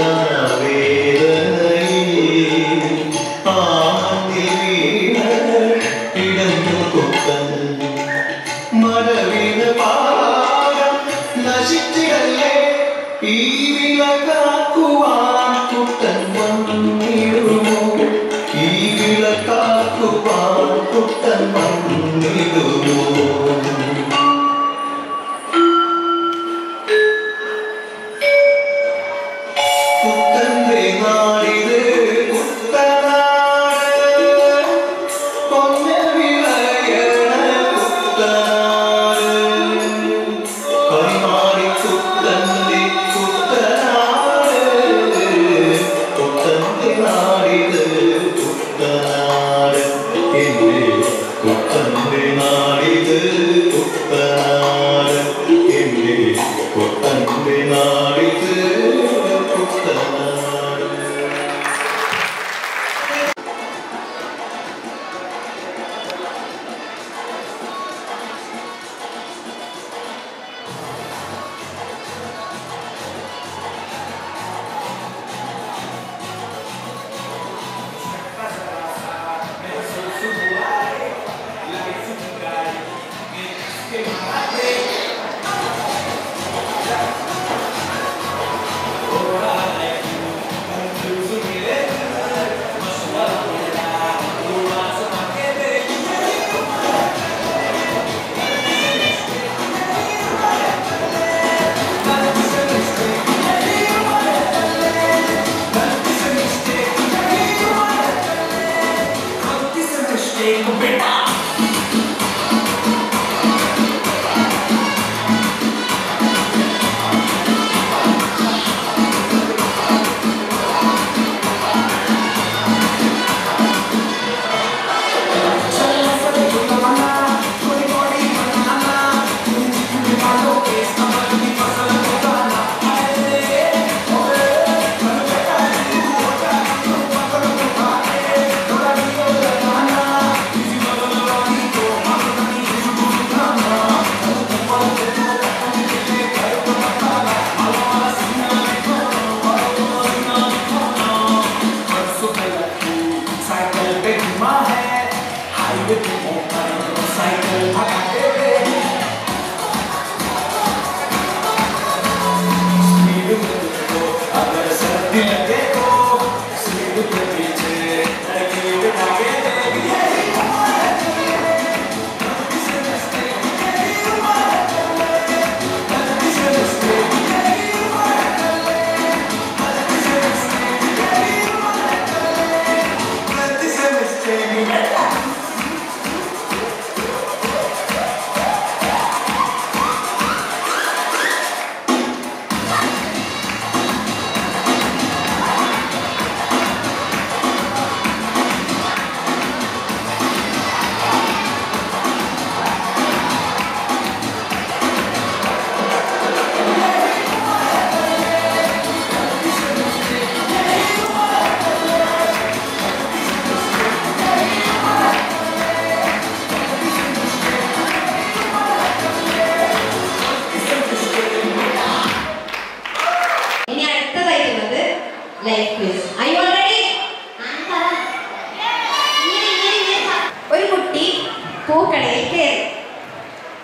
ആണ്ടിൽ വീണ് ഇടഞ്ഞു കുത്തൻ മഴവിന് പാടം നശിച്ചിടല്ലേ ഈ വിളക്കാക്കുവാൻ കുട്ടൻ വന്നിടുമോ ഈ വിളക്കാക്കുവാൻ കുട്ടൻ വന്നിടുമോ കുത്തന്റെ നാടിത് കുത്തനാട് കൊന്ന വിളയണ കുത്തനാട് കൈമാറി കുത്തന്റെ കുത്തനാട് കുത്തൻ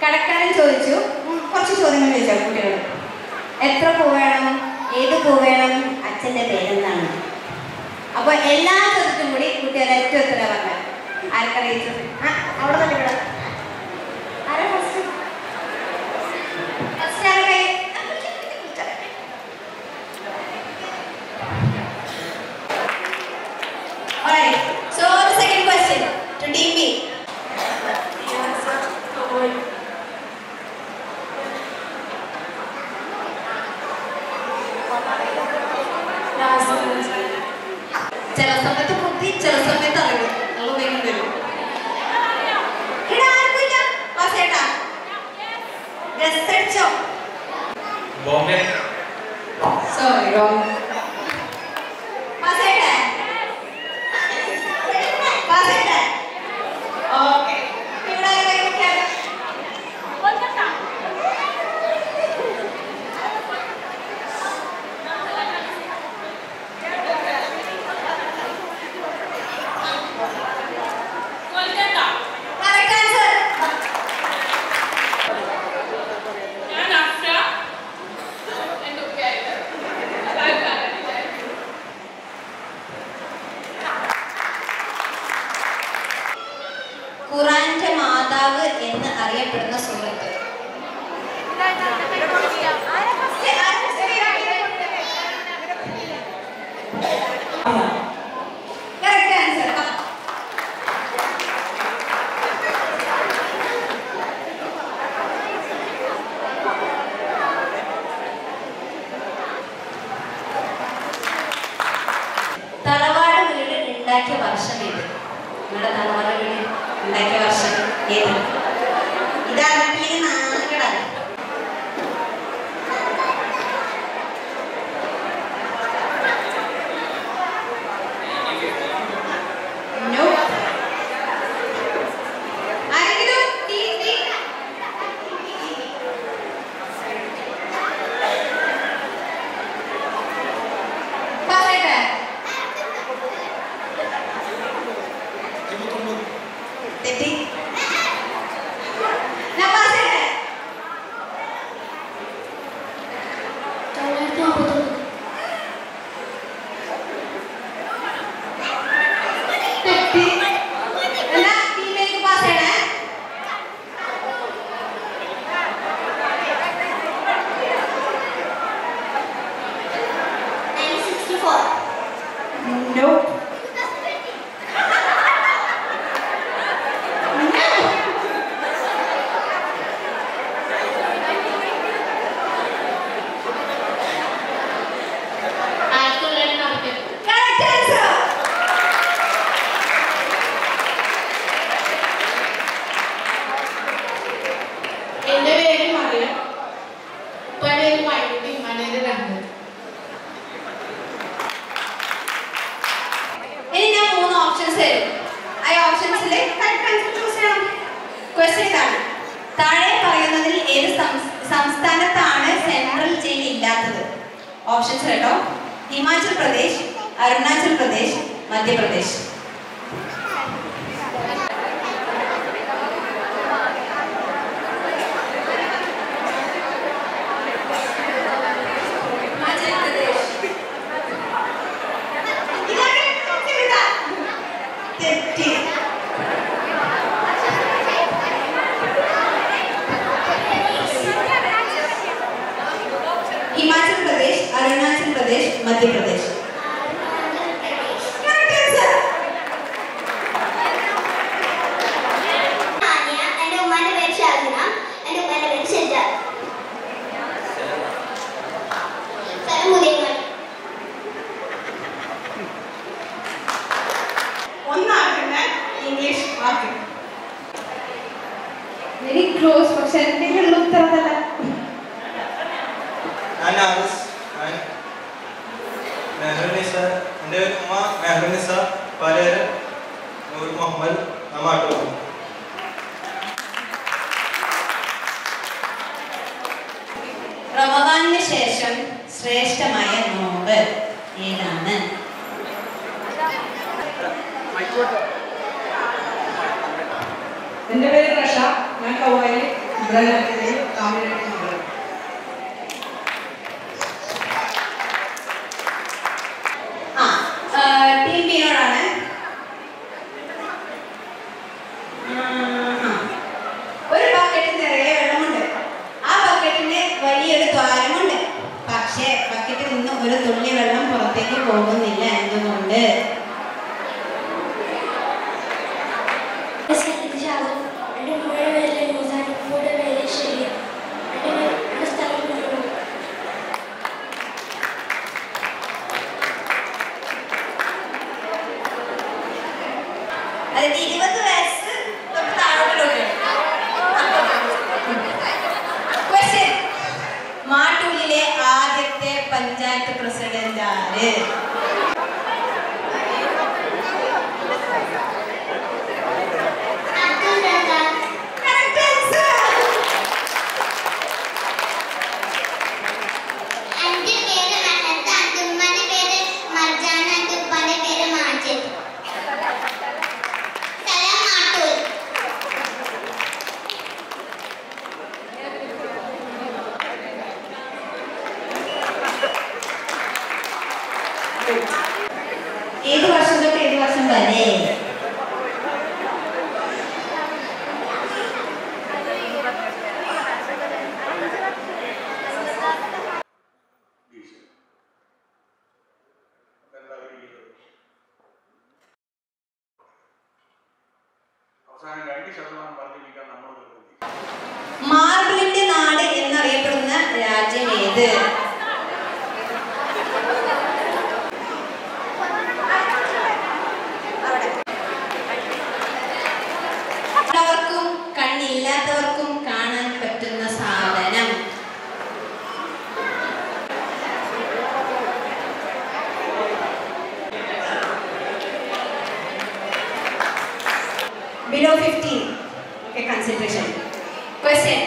കടക്കാരൻ ചോദിച്ചു ഉം, കുറച്ച് ചോദ്യങ്ങൾ ചോദിച്ചു കുട്ടികൾ എത്ര പൂ വേണം ഏത് പൂ വേണം അച്ഛൻ്റെ പേരെന്താണ് അപ്പോൾ എല്ലാ ചോദ്യത്തിനും കൂടി കുട്ടികൾ ഏറ്റവും ഉത്തരം പറഞ്ഞത് ആർക്കറിയിച്ചു ആ അവിടെ തന്നെ ഇവിടെ ആരാ ഫസ്റ്റ് ഫസ്റ്റ് ആരാ കൈ Alright, so the second question to Team B. ചില സമയത്ത് ബുദ്ധി ചില സമയത്ത് അറിവ് നല്ല ഉപയോഗം വരും ഇവിടെ ആർക്കില്ല വാസേട്ടാ ഗസ് അടിച്ചോ ബോംബെ സോറി റോങ് വാസേട്ടാ വാസേട്ടാ ഓക്കെ ഇവിടെ ആരാ കൈ വെക്കാറ്? Correct answer. ഖുറാന്റെ മാതാവ് എന്ന് അറിയപ്പെടുന്ന സൂറത്ത് Correct answer. തറവാട് വീട് ഉണ്ടാക്കിയ വർഷം ഏത് നിങ്ങളുടെ തറവാട് വീട് ഉണ്ടാക്കിയ വർഷം ഏത് ഇതറിഞ്ഞില്ലെങ്കിൽ നാണക്കേടാണ് No. ആരെങ്കിലും ടീ ടീ പറയട്ടെ തെറ്റി ഞാൻ പറയട്ടെ തെറ്റി എന്നാ ടീമിലേക്ക് പാസ് ചെയ്യണേ Nope. Correct answer. എന്റെ പേര് മറിയ ഉപ്പയുടെ പേര് മൈക്കുട്ടി മനേര് രണ്ട് ഇനി ഞാൻ മൂന്ന് ഓപ്ഷൻസ് തരും ആ ഓപ്ഷൻസിൽ ചൂസ് ചെയ്യണം ക്വസ്റ്റ്യൻ ഇതാണ് താഴെ പറയുന്നതിൽ ഏത് സംസ്- സംസ്ഥാനത്താണ് സെൻട്രൽ ജയിൽ ഇല്ലാത്തത് ഓപ്ഷൻസ് കേട്ടോ ഹിമാചൽ പ്രദേശ് അരുണാചൽ പ്രദേശ് മധ്യപ്രദേശ് ഹിമാചൽ പ്രദേശ് ഇതാണ് ചെറുതാ. തെറ്റി ഹിമാചൽ പ്രദേശ് അരുണാചൽ പ്രദേശ് മധ്യപ്രദേശ് Correct answer. എന്റെ ഉമ്മാന്റെ പേര് ഷാജിന എന്റെ ഉമ്മാന്റെ പേര് ഷെജ സ്ഥലം മുതിയങ്ങാടി ഒന്നാക്കുന്ന ഇംഗ്ലീഷ് വാക്ക് വെരി ക്ലോസ് പക്ഷെ എന്തെങ്കിലും ഉത്തരത്തല്ല ഞാൻ ആറിസ് ഞാൻ മെഹറുനിസ എൻ്റെ ഉമ്മ മെഹറുനിസ പലേര് നൂർ മുഹമ്മദ് നമ്മാട്ടു റമദാനിന് ശേഷം ശ്രേഷ്ഠമായ നോമ്പ് ഏതാണ് എന്റെ പേര് റഷ ഞാൻ കൗവായി ചന്ദ്രനെ കാമിനായിട്ട് മകൾ ആ ടീം ബിയോടാണ് ഒരു ബക്കറ്റ് നിറയെ വെള്ളമുണ്ട് ആ ബക്കറ്റിന് വലിയൊരു ദ്വാരമുണ്ട് പക്ഷേ ബക്കറ്റിൽ നിന്ന് ഒരു തുള്ളി വെള്ളം പുറത്തേക്ക് പോകുന്നില്ല എന്തുകൊണ്ട് എൻ്റെ ഉമ്മയുടെ പേരിൽ മുസാൻ ഉപ്പയുടെ പേര് ശരി എൻ്റെ എൻ്റെ സ്ഥലം കൊണ്ടുപോകും അതായത് ഇരുപത് വയസ്സ് തൊട്ട് താഴോട്ടുള്ളവര്. Question. മാട്ടൂലിലെ ആദ്യത്തെ പഞ്ചായത്ത് പ്രസിഡന്റ് ആര് Correct answer. എൻ്റെ പേര് മെഹത്ത എൻ്റെ ഉമ്മയുടെ പേര് മർജാന എൻ്റെ ഉപ്പയുടെ പേര് മാജിദ് സ്ഥലം മാട്ടൂർ ഏത് വർഷം തൊട്ട് ഏത് വർഷം വരെ അവസാനം രണ്ട് ശതമാനം വർദ്ധിപ്പിക്കാൻ നമ്മൾ മാർബിളിന്റെ നാട് എന്നറിയപ്പെടുന്ന രാജ്യം ഏത് ഉള്ളവർക്കും കണ്ണില്ലാത്തവർക്കും കാണാൻ പറ്റുന്ന സാധനം below 15 okay concentration question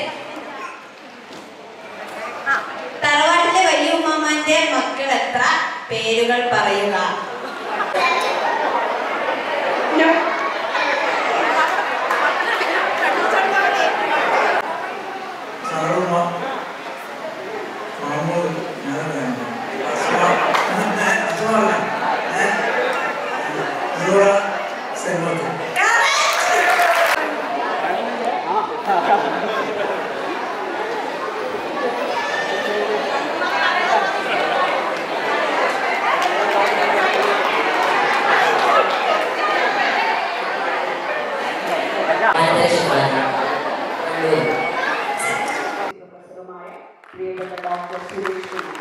തറവാട്ടിലെ വലിയ ഉമ്മാമാന്റെ മക്കൾ എത്ര പേരുകൾ പറയുക സാറുമ്മ മാമൂൽ ഞാനല്ല അസുഖമല്ല നൂറ സെൽവത്ത് പ്രിയപ്പെട്ട ഡോക്ടർ സുരേഷ് കുമാർ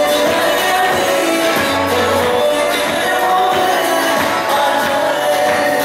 Thank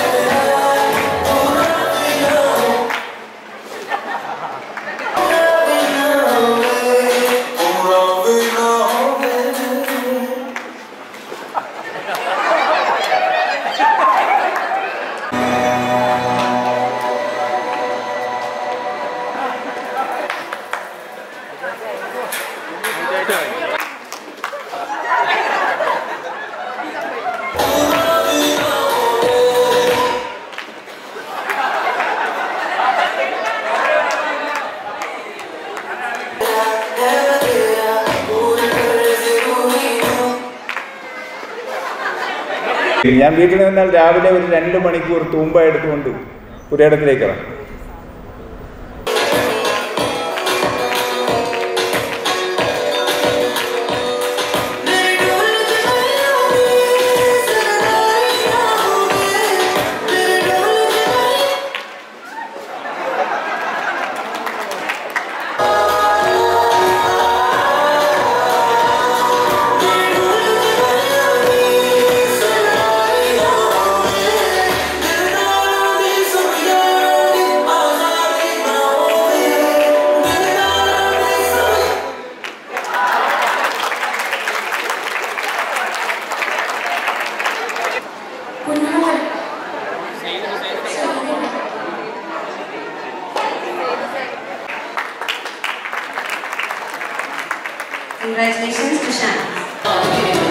ഞാൻ വീട്ടിൽ നിന്നാൽ രാവിലെ ഒരു രണ്ട് മണിക്കൂർ തൂമ്പ എടുത്തുകൊണ്ട് പുരയിടത്തിലേക്ക് ഇറങ്ങും Kunjumon Congratulations to Shan.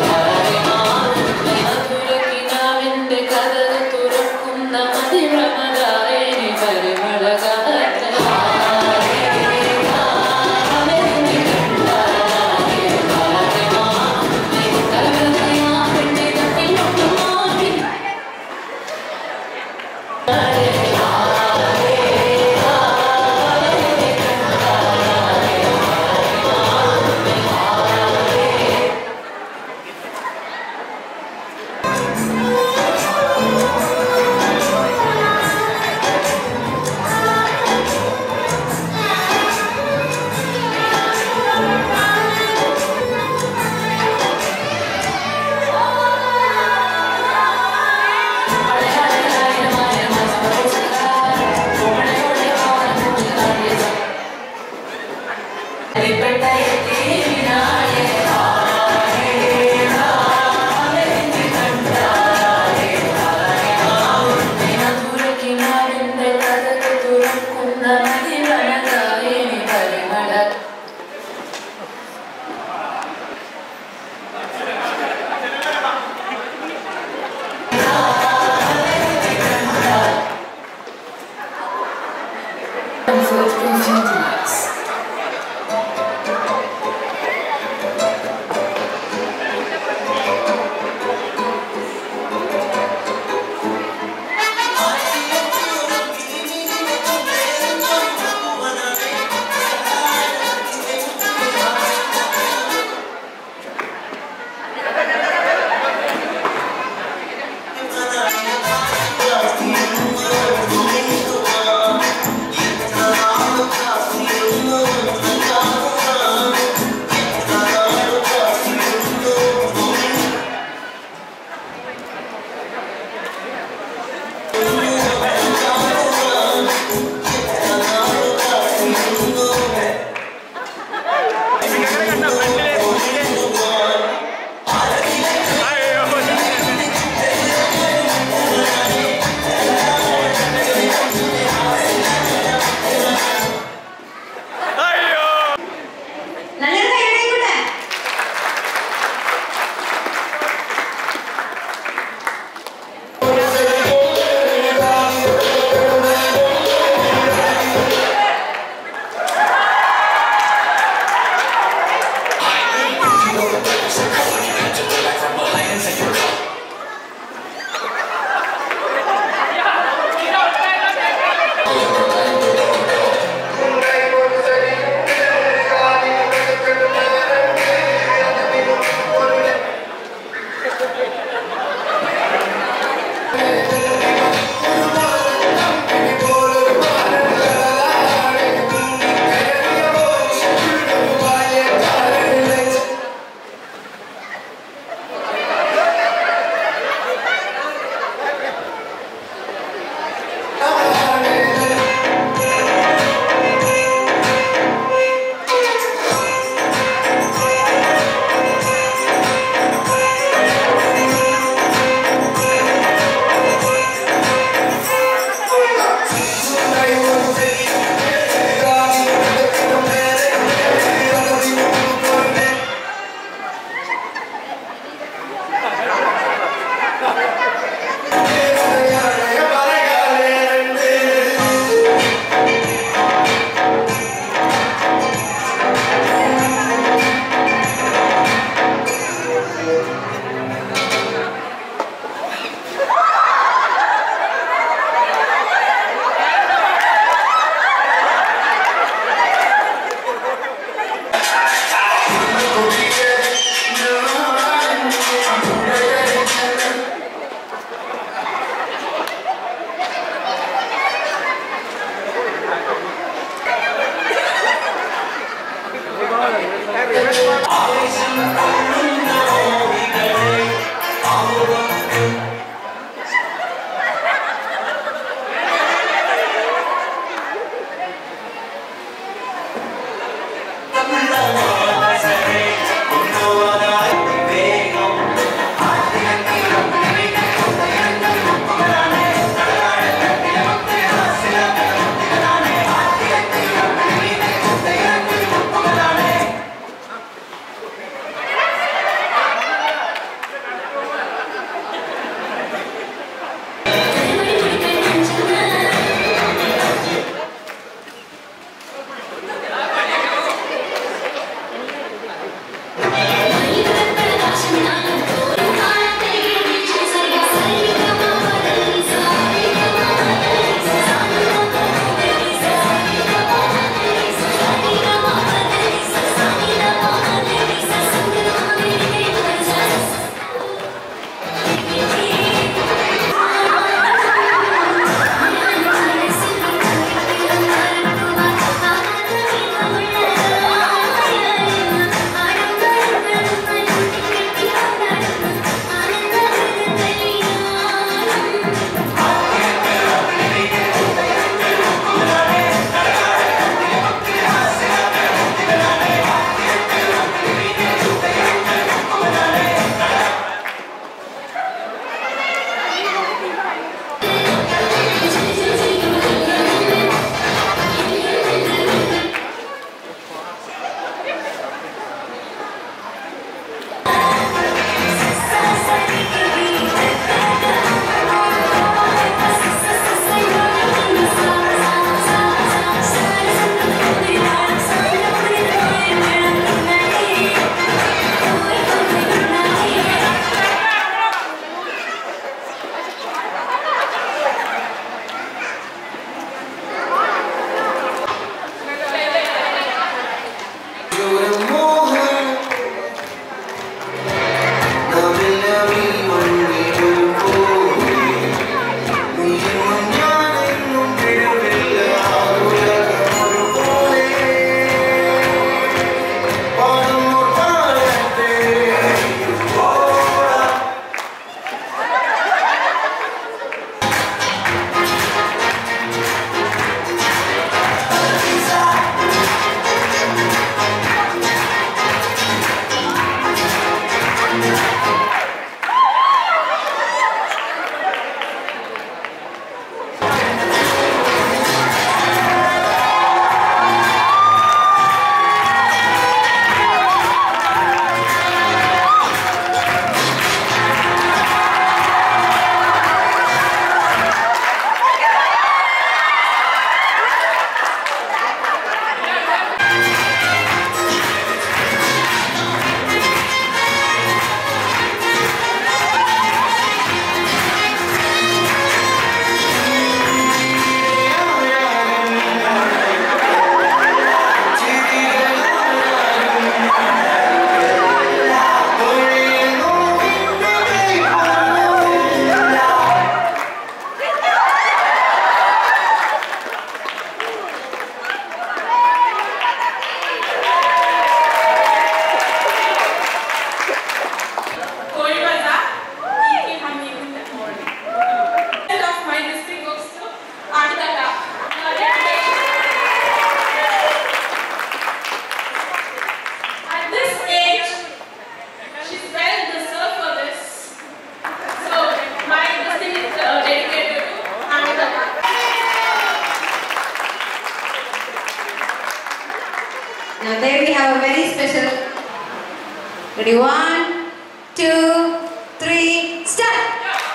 uh, there we have a very special. Ready? One, two, three, start.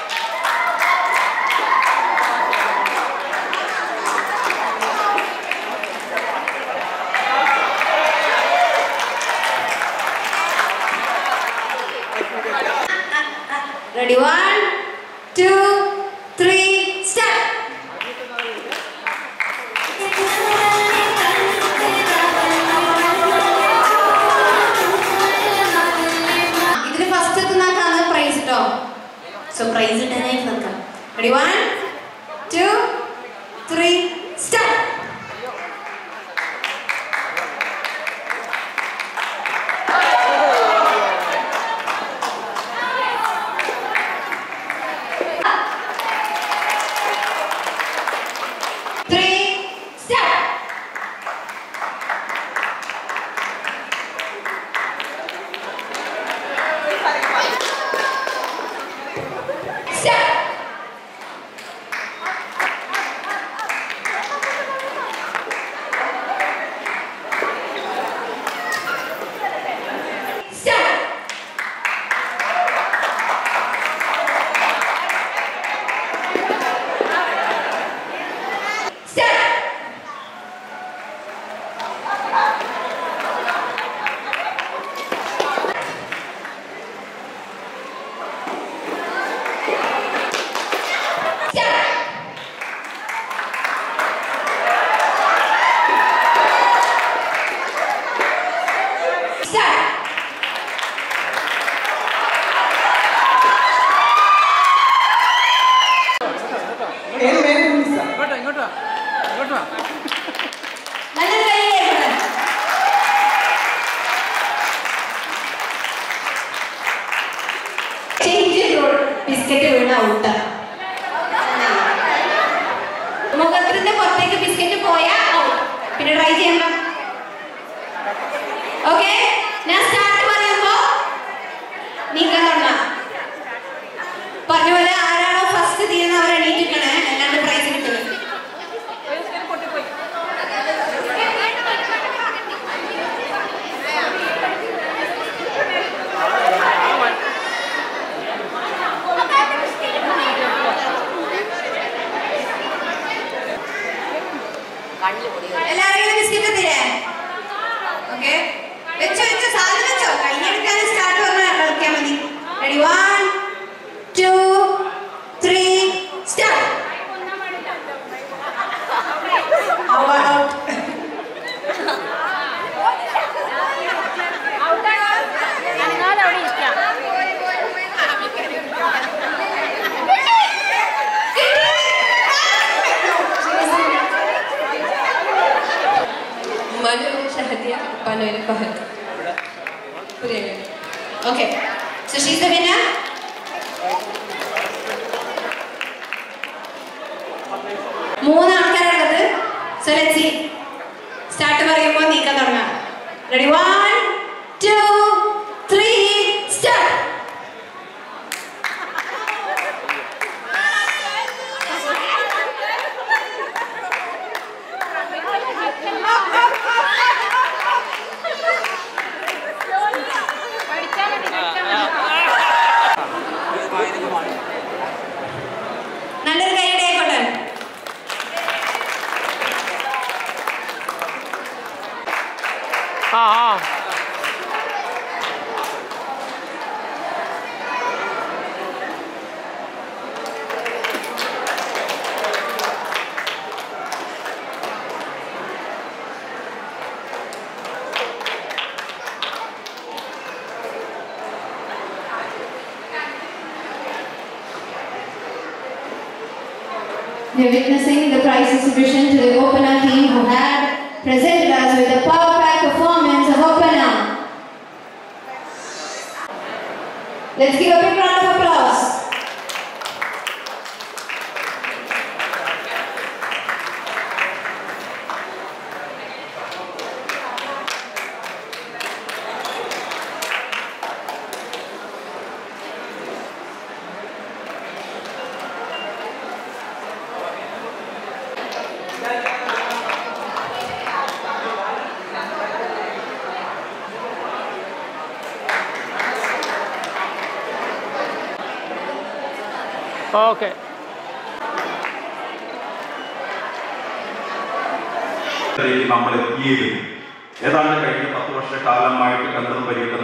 Ready? One, two, three, start. ഇതിന് ഫസ്റ്റ് എത്തുന്നതാണ് പ്രൈസ് കേട്ടോ സോ പ്രൈസ് ഇടാനായിട്ട് നോക്കാം ready one two three start Three, start. Start. Start. Start. Start. നല്ല കൈ കേൾക്കണം change roll biscuit വീണ ഔട്ടാ മുഖത്തിന്റെ പുറത്തേക്ക് ബിസ്ക്കറ്റ് പോയാ ഔട്ട് പിന്നെ ട്രൈ ചെയ്യണം ഓക്കെ ഞാൻ സ്റ്റാർട്ട് പറയുമ്പോ നീക്കാൻ തുടങ്ങാം പറഞ്ഞ പോലെ ആരാണോ ഫസ്റ്റ് തീരുന്ന അവർ എണീറ്റിക്കണേ അല്ലാണ്ട് പ്രൈസ് കിട്ടുന്നത് എല്ലാവരും ബിസ്ക്കറ്റ് തീരെ ഓക്കെ വെച്ചോ വെച്ചോ സാധനം വെച്ചോ കൈയെടുക്കാൻ സ്റ്റാർട്ട് പറഞ്ഞാൽ കളിക്കാൻ മതി ready one two three start out Manu Shahadia Panoil Fahad. Okay. So she's the winner. മൂന്ന് ആൾക്കാരുള്ളത് സോ ലെറ്റ് സി സ്റ്റാർട്ട് പറയുമ്പോൾ നീക്കാൻ തുടങ്ങാം ready one two three start നല്ലൊരു കൈയുടെ ആയിക്കോട്ടെ ആ ആ We're witnessing the prize distribution to the Opana team who had presented us with a power pack performance of Opana. Let's give a big round of applause. Okay രീതിയിൽ നമ്മൾ എത്തിയത് ഏതാണ്ട് കഴിഞ്ഞ പത്ത് വർഷക്കാലമായിട്ട് കണ്ടതും പര്യടനം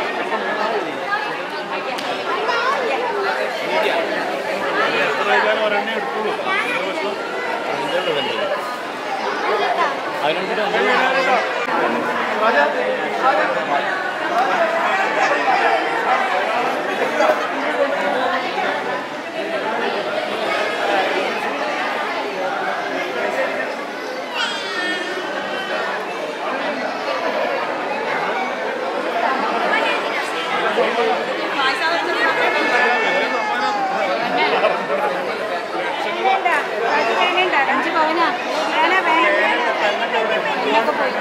അഞ്ച് പവനാ വേണ വേണ പോയി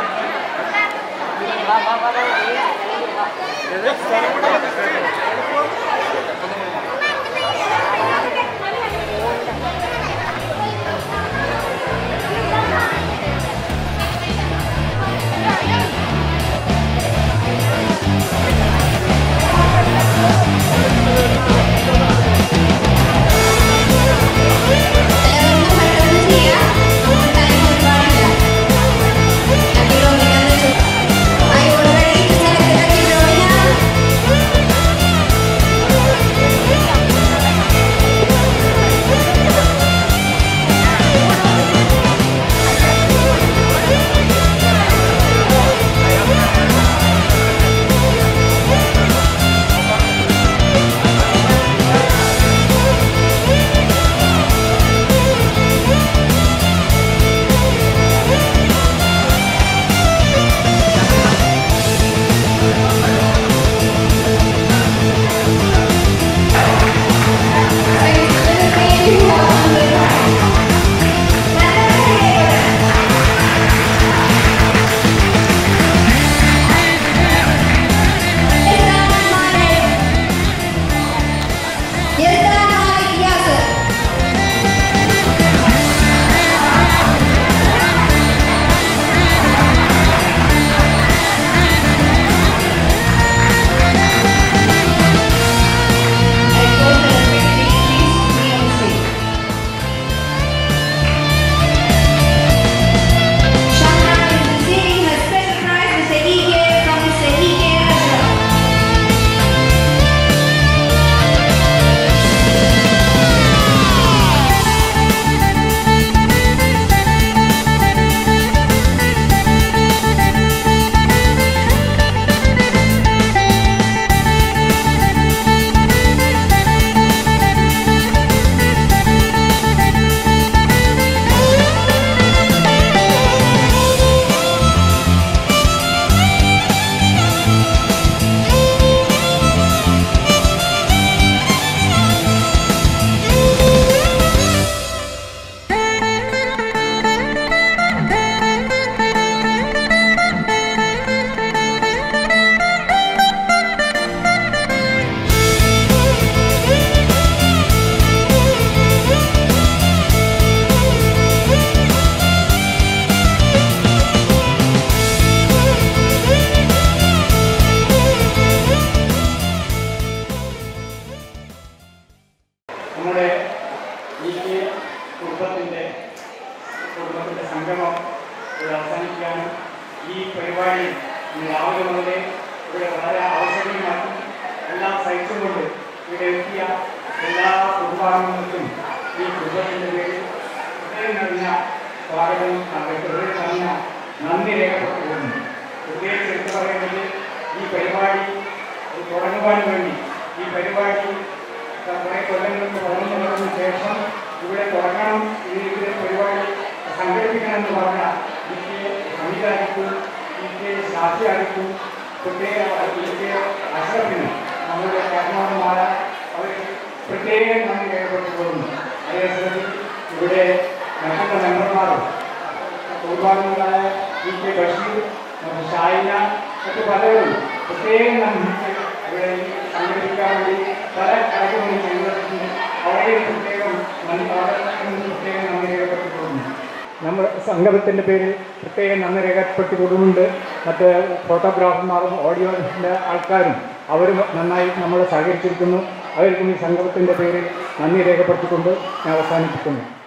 നമ്മുടെ ഈ കുടുംബത്തിൻ്റെ കുടുംബത്തിൻ്റെ സംഗമം ഇവിടെ അവസാനിക്കാനും ഈ പരിപാടി ഇന്ന് രാവിലെ മുതലേ ഇവിടെ വളരെ അവസരമാക്കി എല്ലാം സഹിച്ചുകൊണ്ട് ഇവിടെ എത്തിയ എല്ലാ കുടുംബാംഗങ്ങൾക്കും ഈ കുടുംബത്തിൻ്റെ പേരിൽ ഹൃദയം നിറഞ്ഞ സ്വാഗതം ഹൃദയം നിറഞ്ഞ നന്ദി രേഖപ്പെടുത്തുന്നു പ്രത്യേകിച്ച് എടുത്തു പറയുന്നത് ഈ പരിപാടി ഇത് തുടങ്ങുവാൻ വേണ്ടി ഈ പരിപാടി കുറേ കൊല്ലങ്ങൾക്ക് വളർന്നു വന്നതിന് ശേഷം ഇവിടെ തുടങ്ങണം ഈ ഇതിലെ പരിപാടി സംഘടിപ്പിക്കണമെന്ന് പറഞ്ഞ ഇ കെ ഹമീദായിരിക്കും ഇ കെ ഷാഫിയായിരിക്കും പ്രത്യേക ഇ കെ അഷ്റഫിനും നമ്മുടെ കാരണവന്മാര അവർ പ്രത്യേകം നന്ദി രേഖപ്പെടുത്തിക്കൊള്ളുന്നു അതേസമയത്ത് ഇവിടെ മറ്റുള്ള മെമ്പർമാരും കുടുംബാംഗങ്ങളായ ഇ കെ ബഷീർ മറ്റു ഷായിന മറ്റു പലരും പ്രത്യേകം നന്ദി ഇവിടെ സംഘടിപ്പിക്കാൻ വേണ്ടി പല കാര്യങ്ങളും ചെയ്തിട്ടുണ്ട് അവരെ പ്രത്യേകം നന്ദി അവരെ പ്രത്യേകം നന്ദി രേഖപ്പെടുത്തിക്കൊള്ളുന്നു നമ്മുടെ സംഗമത്തിൻ്റെ പേരിൽ പ്രത്യേകം നന്ദി രേഖപ്പെടുത്തിക്കൊള്ളുന്നുണ്ട് മറ്റ് ഫോട്ടോഗ്രാഫർമാരും ഓഡിയോൻ്റെ ആൾക്കാരും അവരും നന്നായി നമ്മളെ സഹകരിച്ചിരിക്കുന്നു അവർക്കും ഈ സംഗമത്തിൻ്റെ പേരിൽ നന്ദി രേഖപ്പെടുത്തിക്കൊണ്ട് ഞാൻ അവസാനിപ്പിക്കുന്നു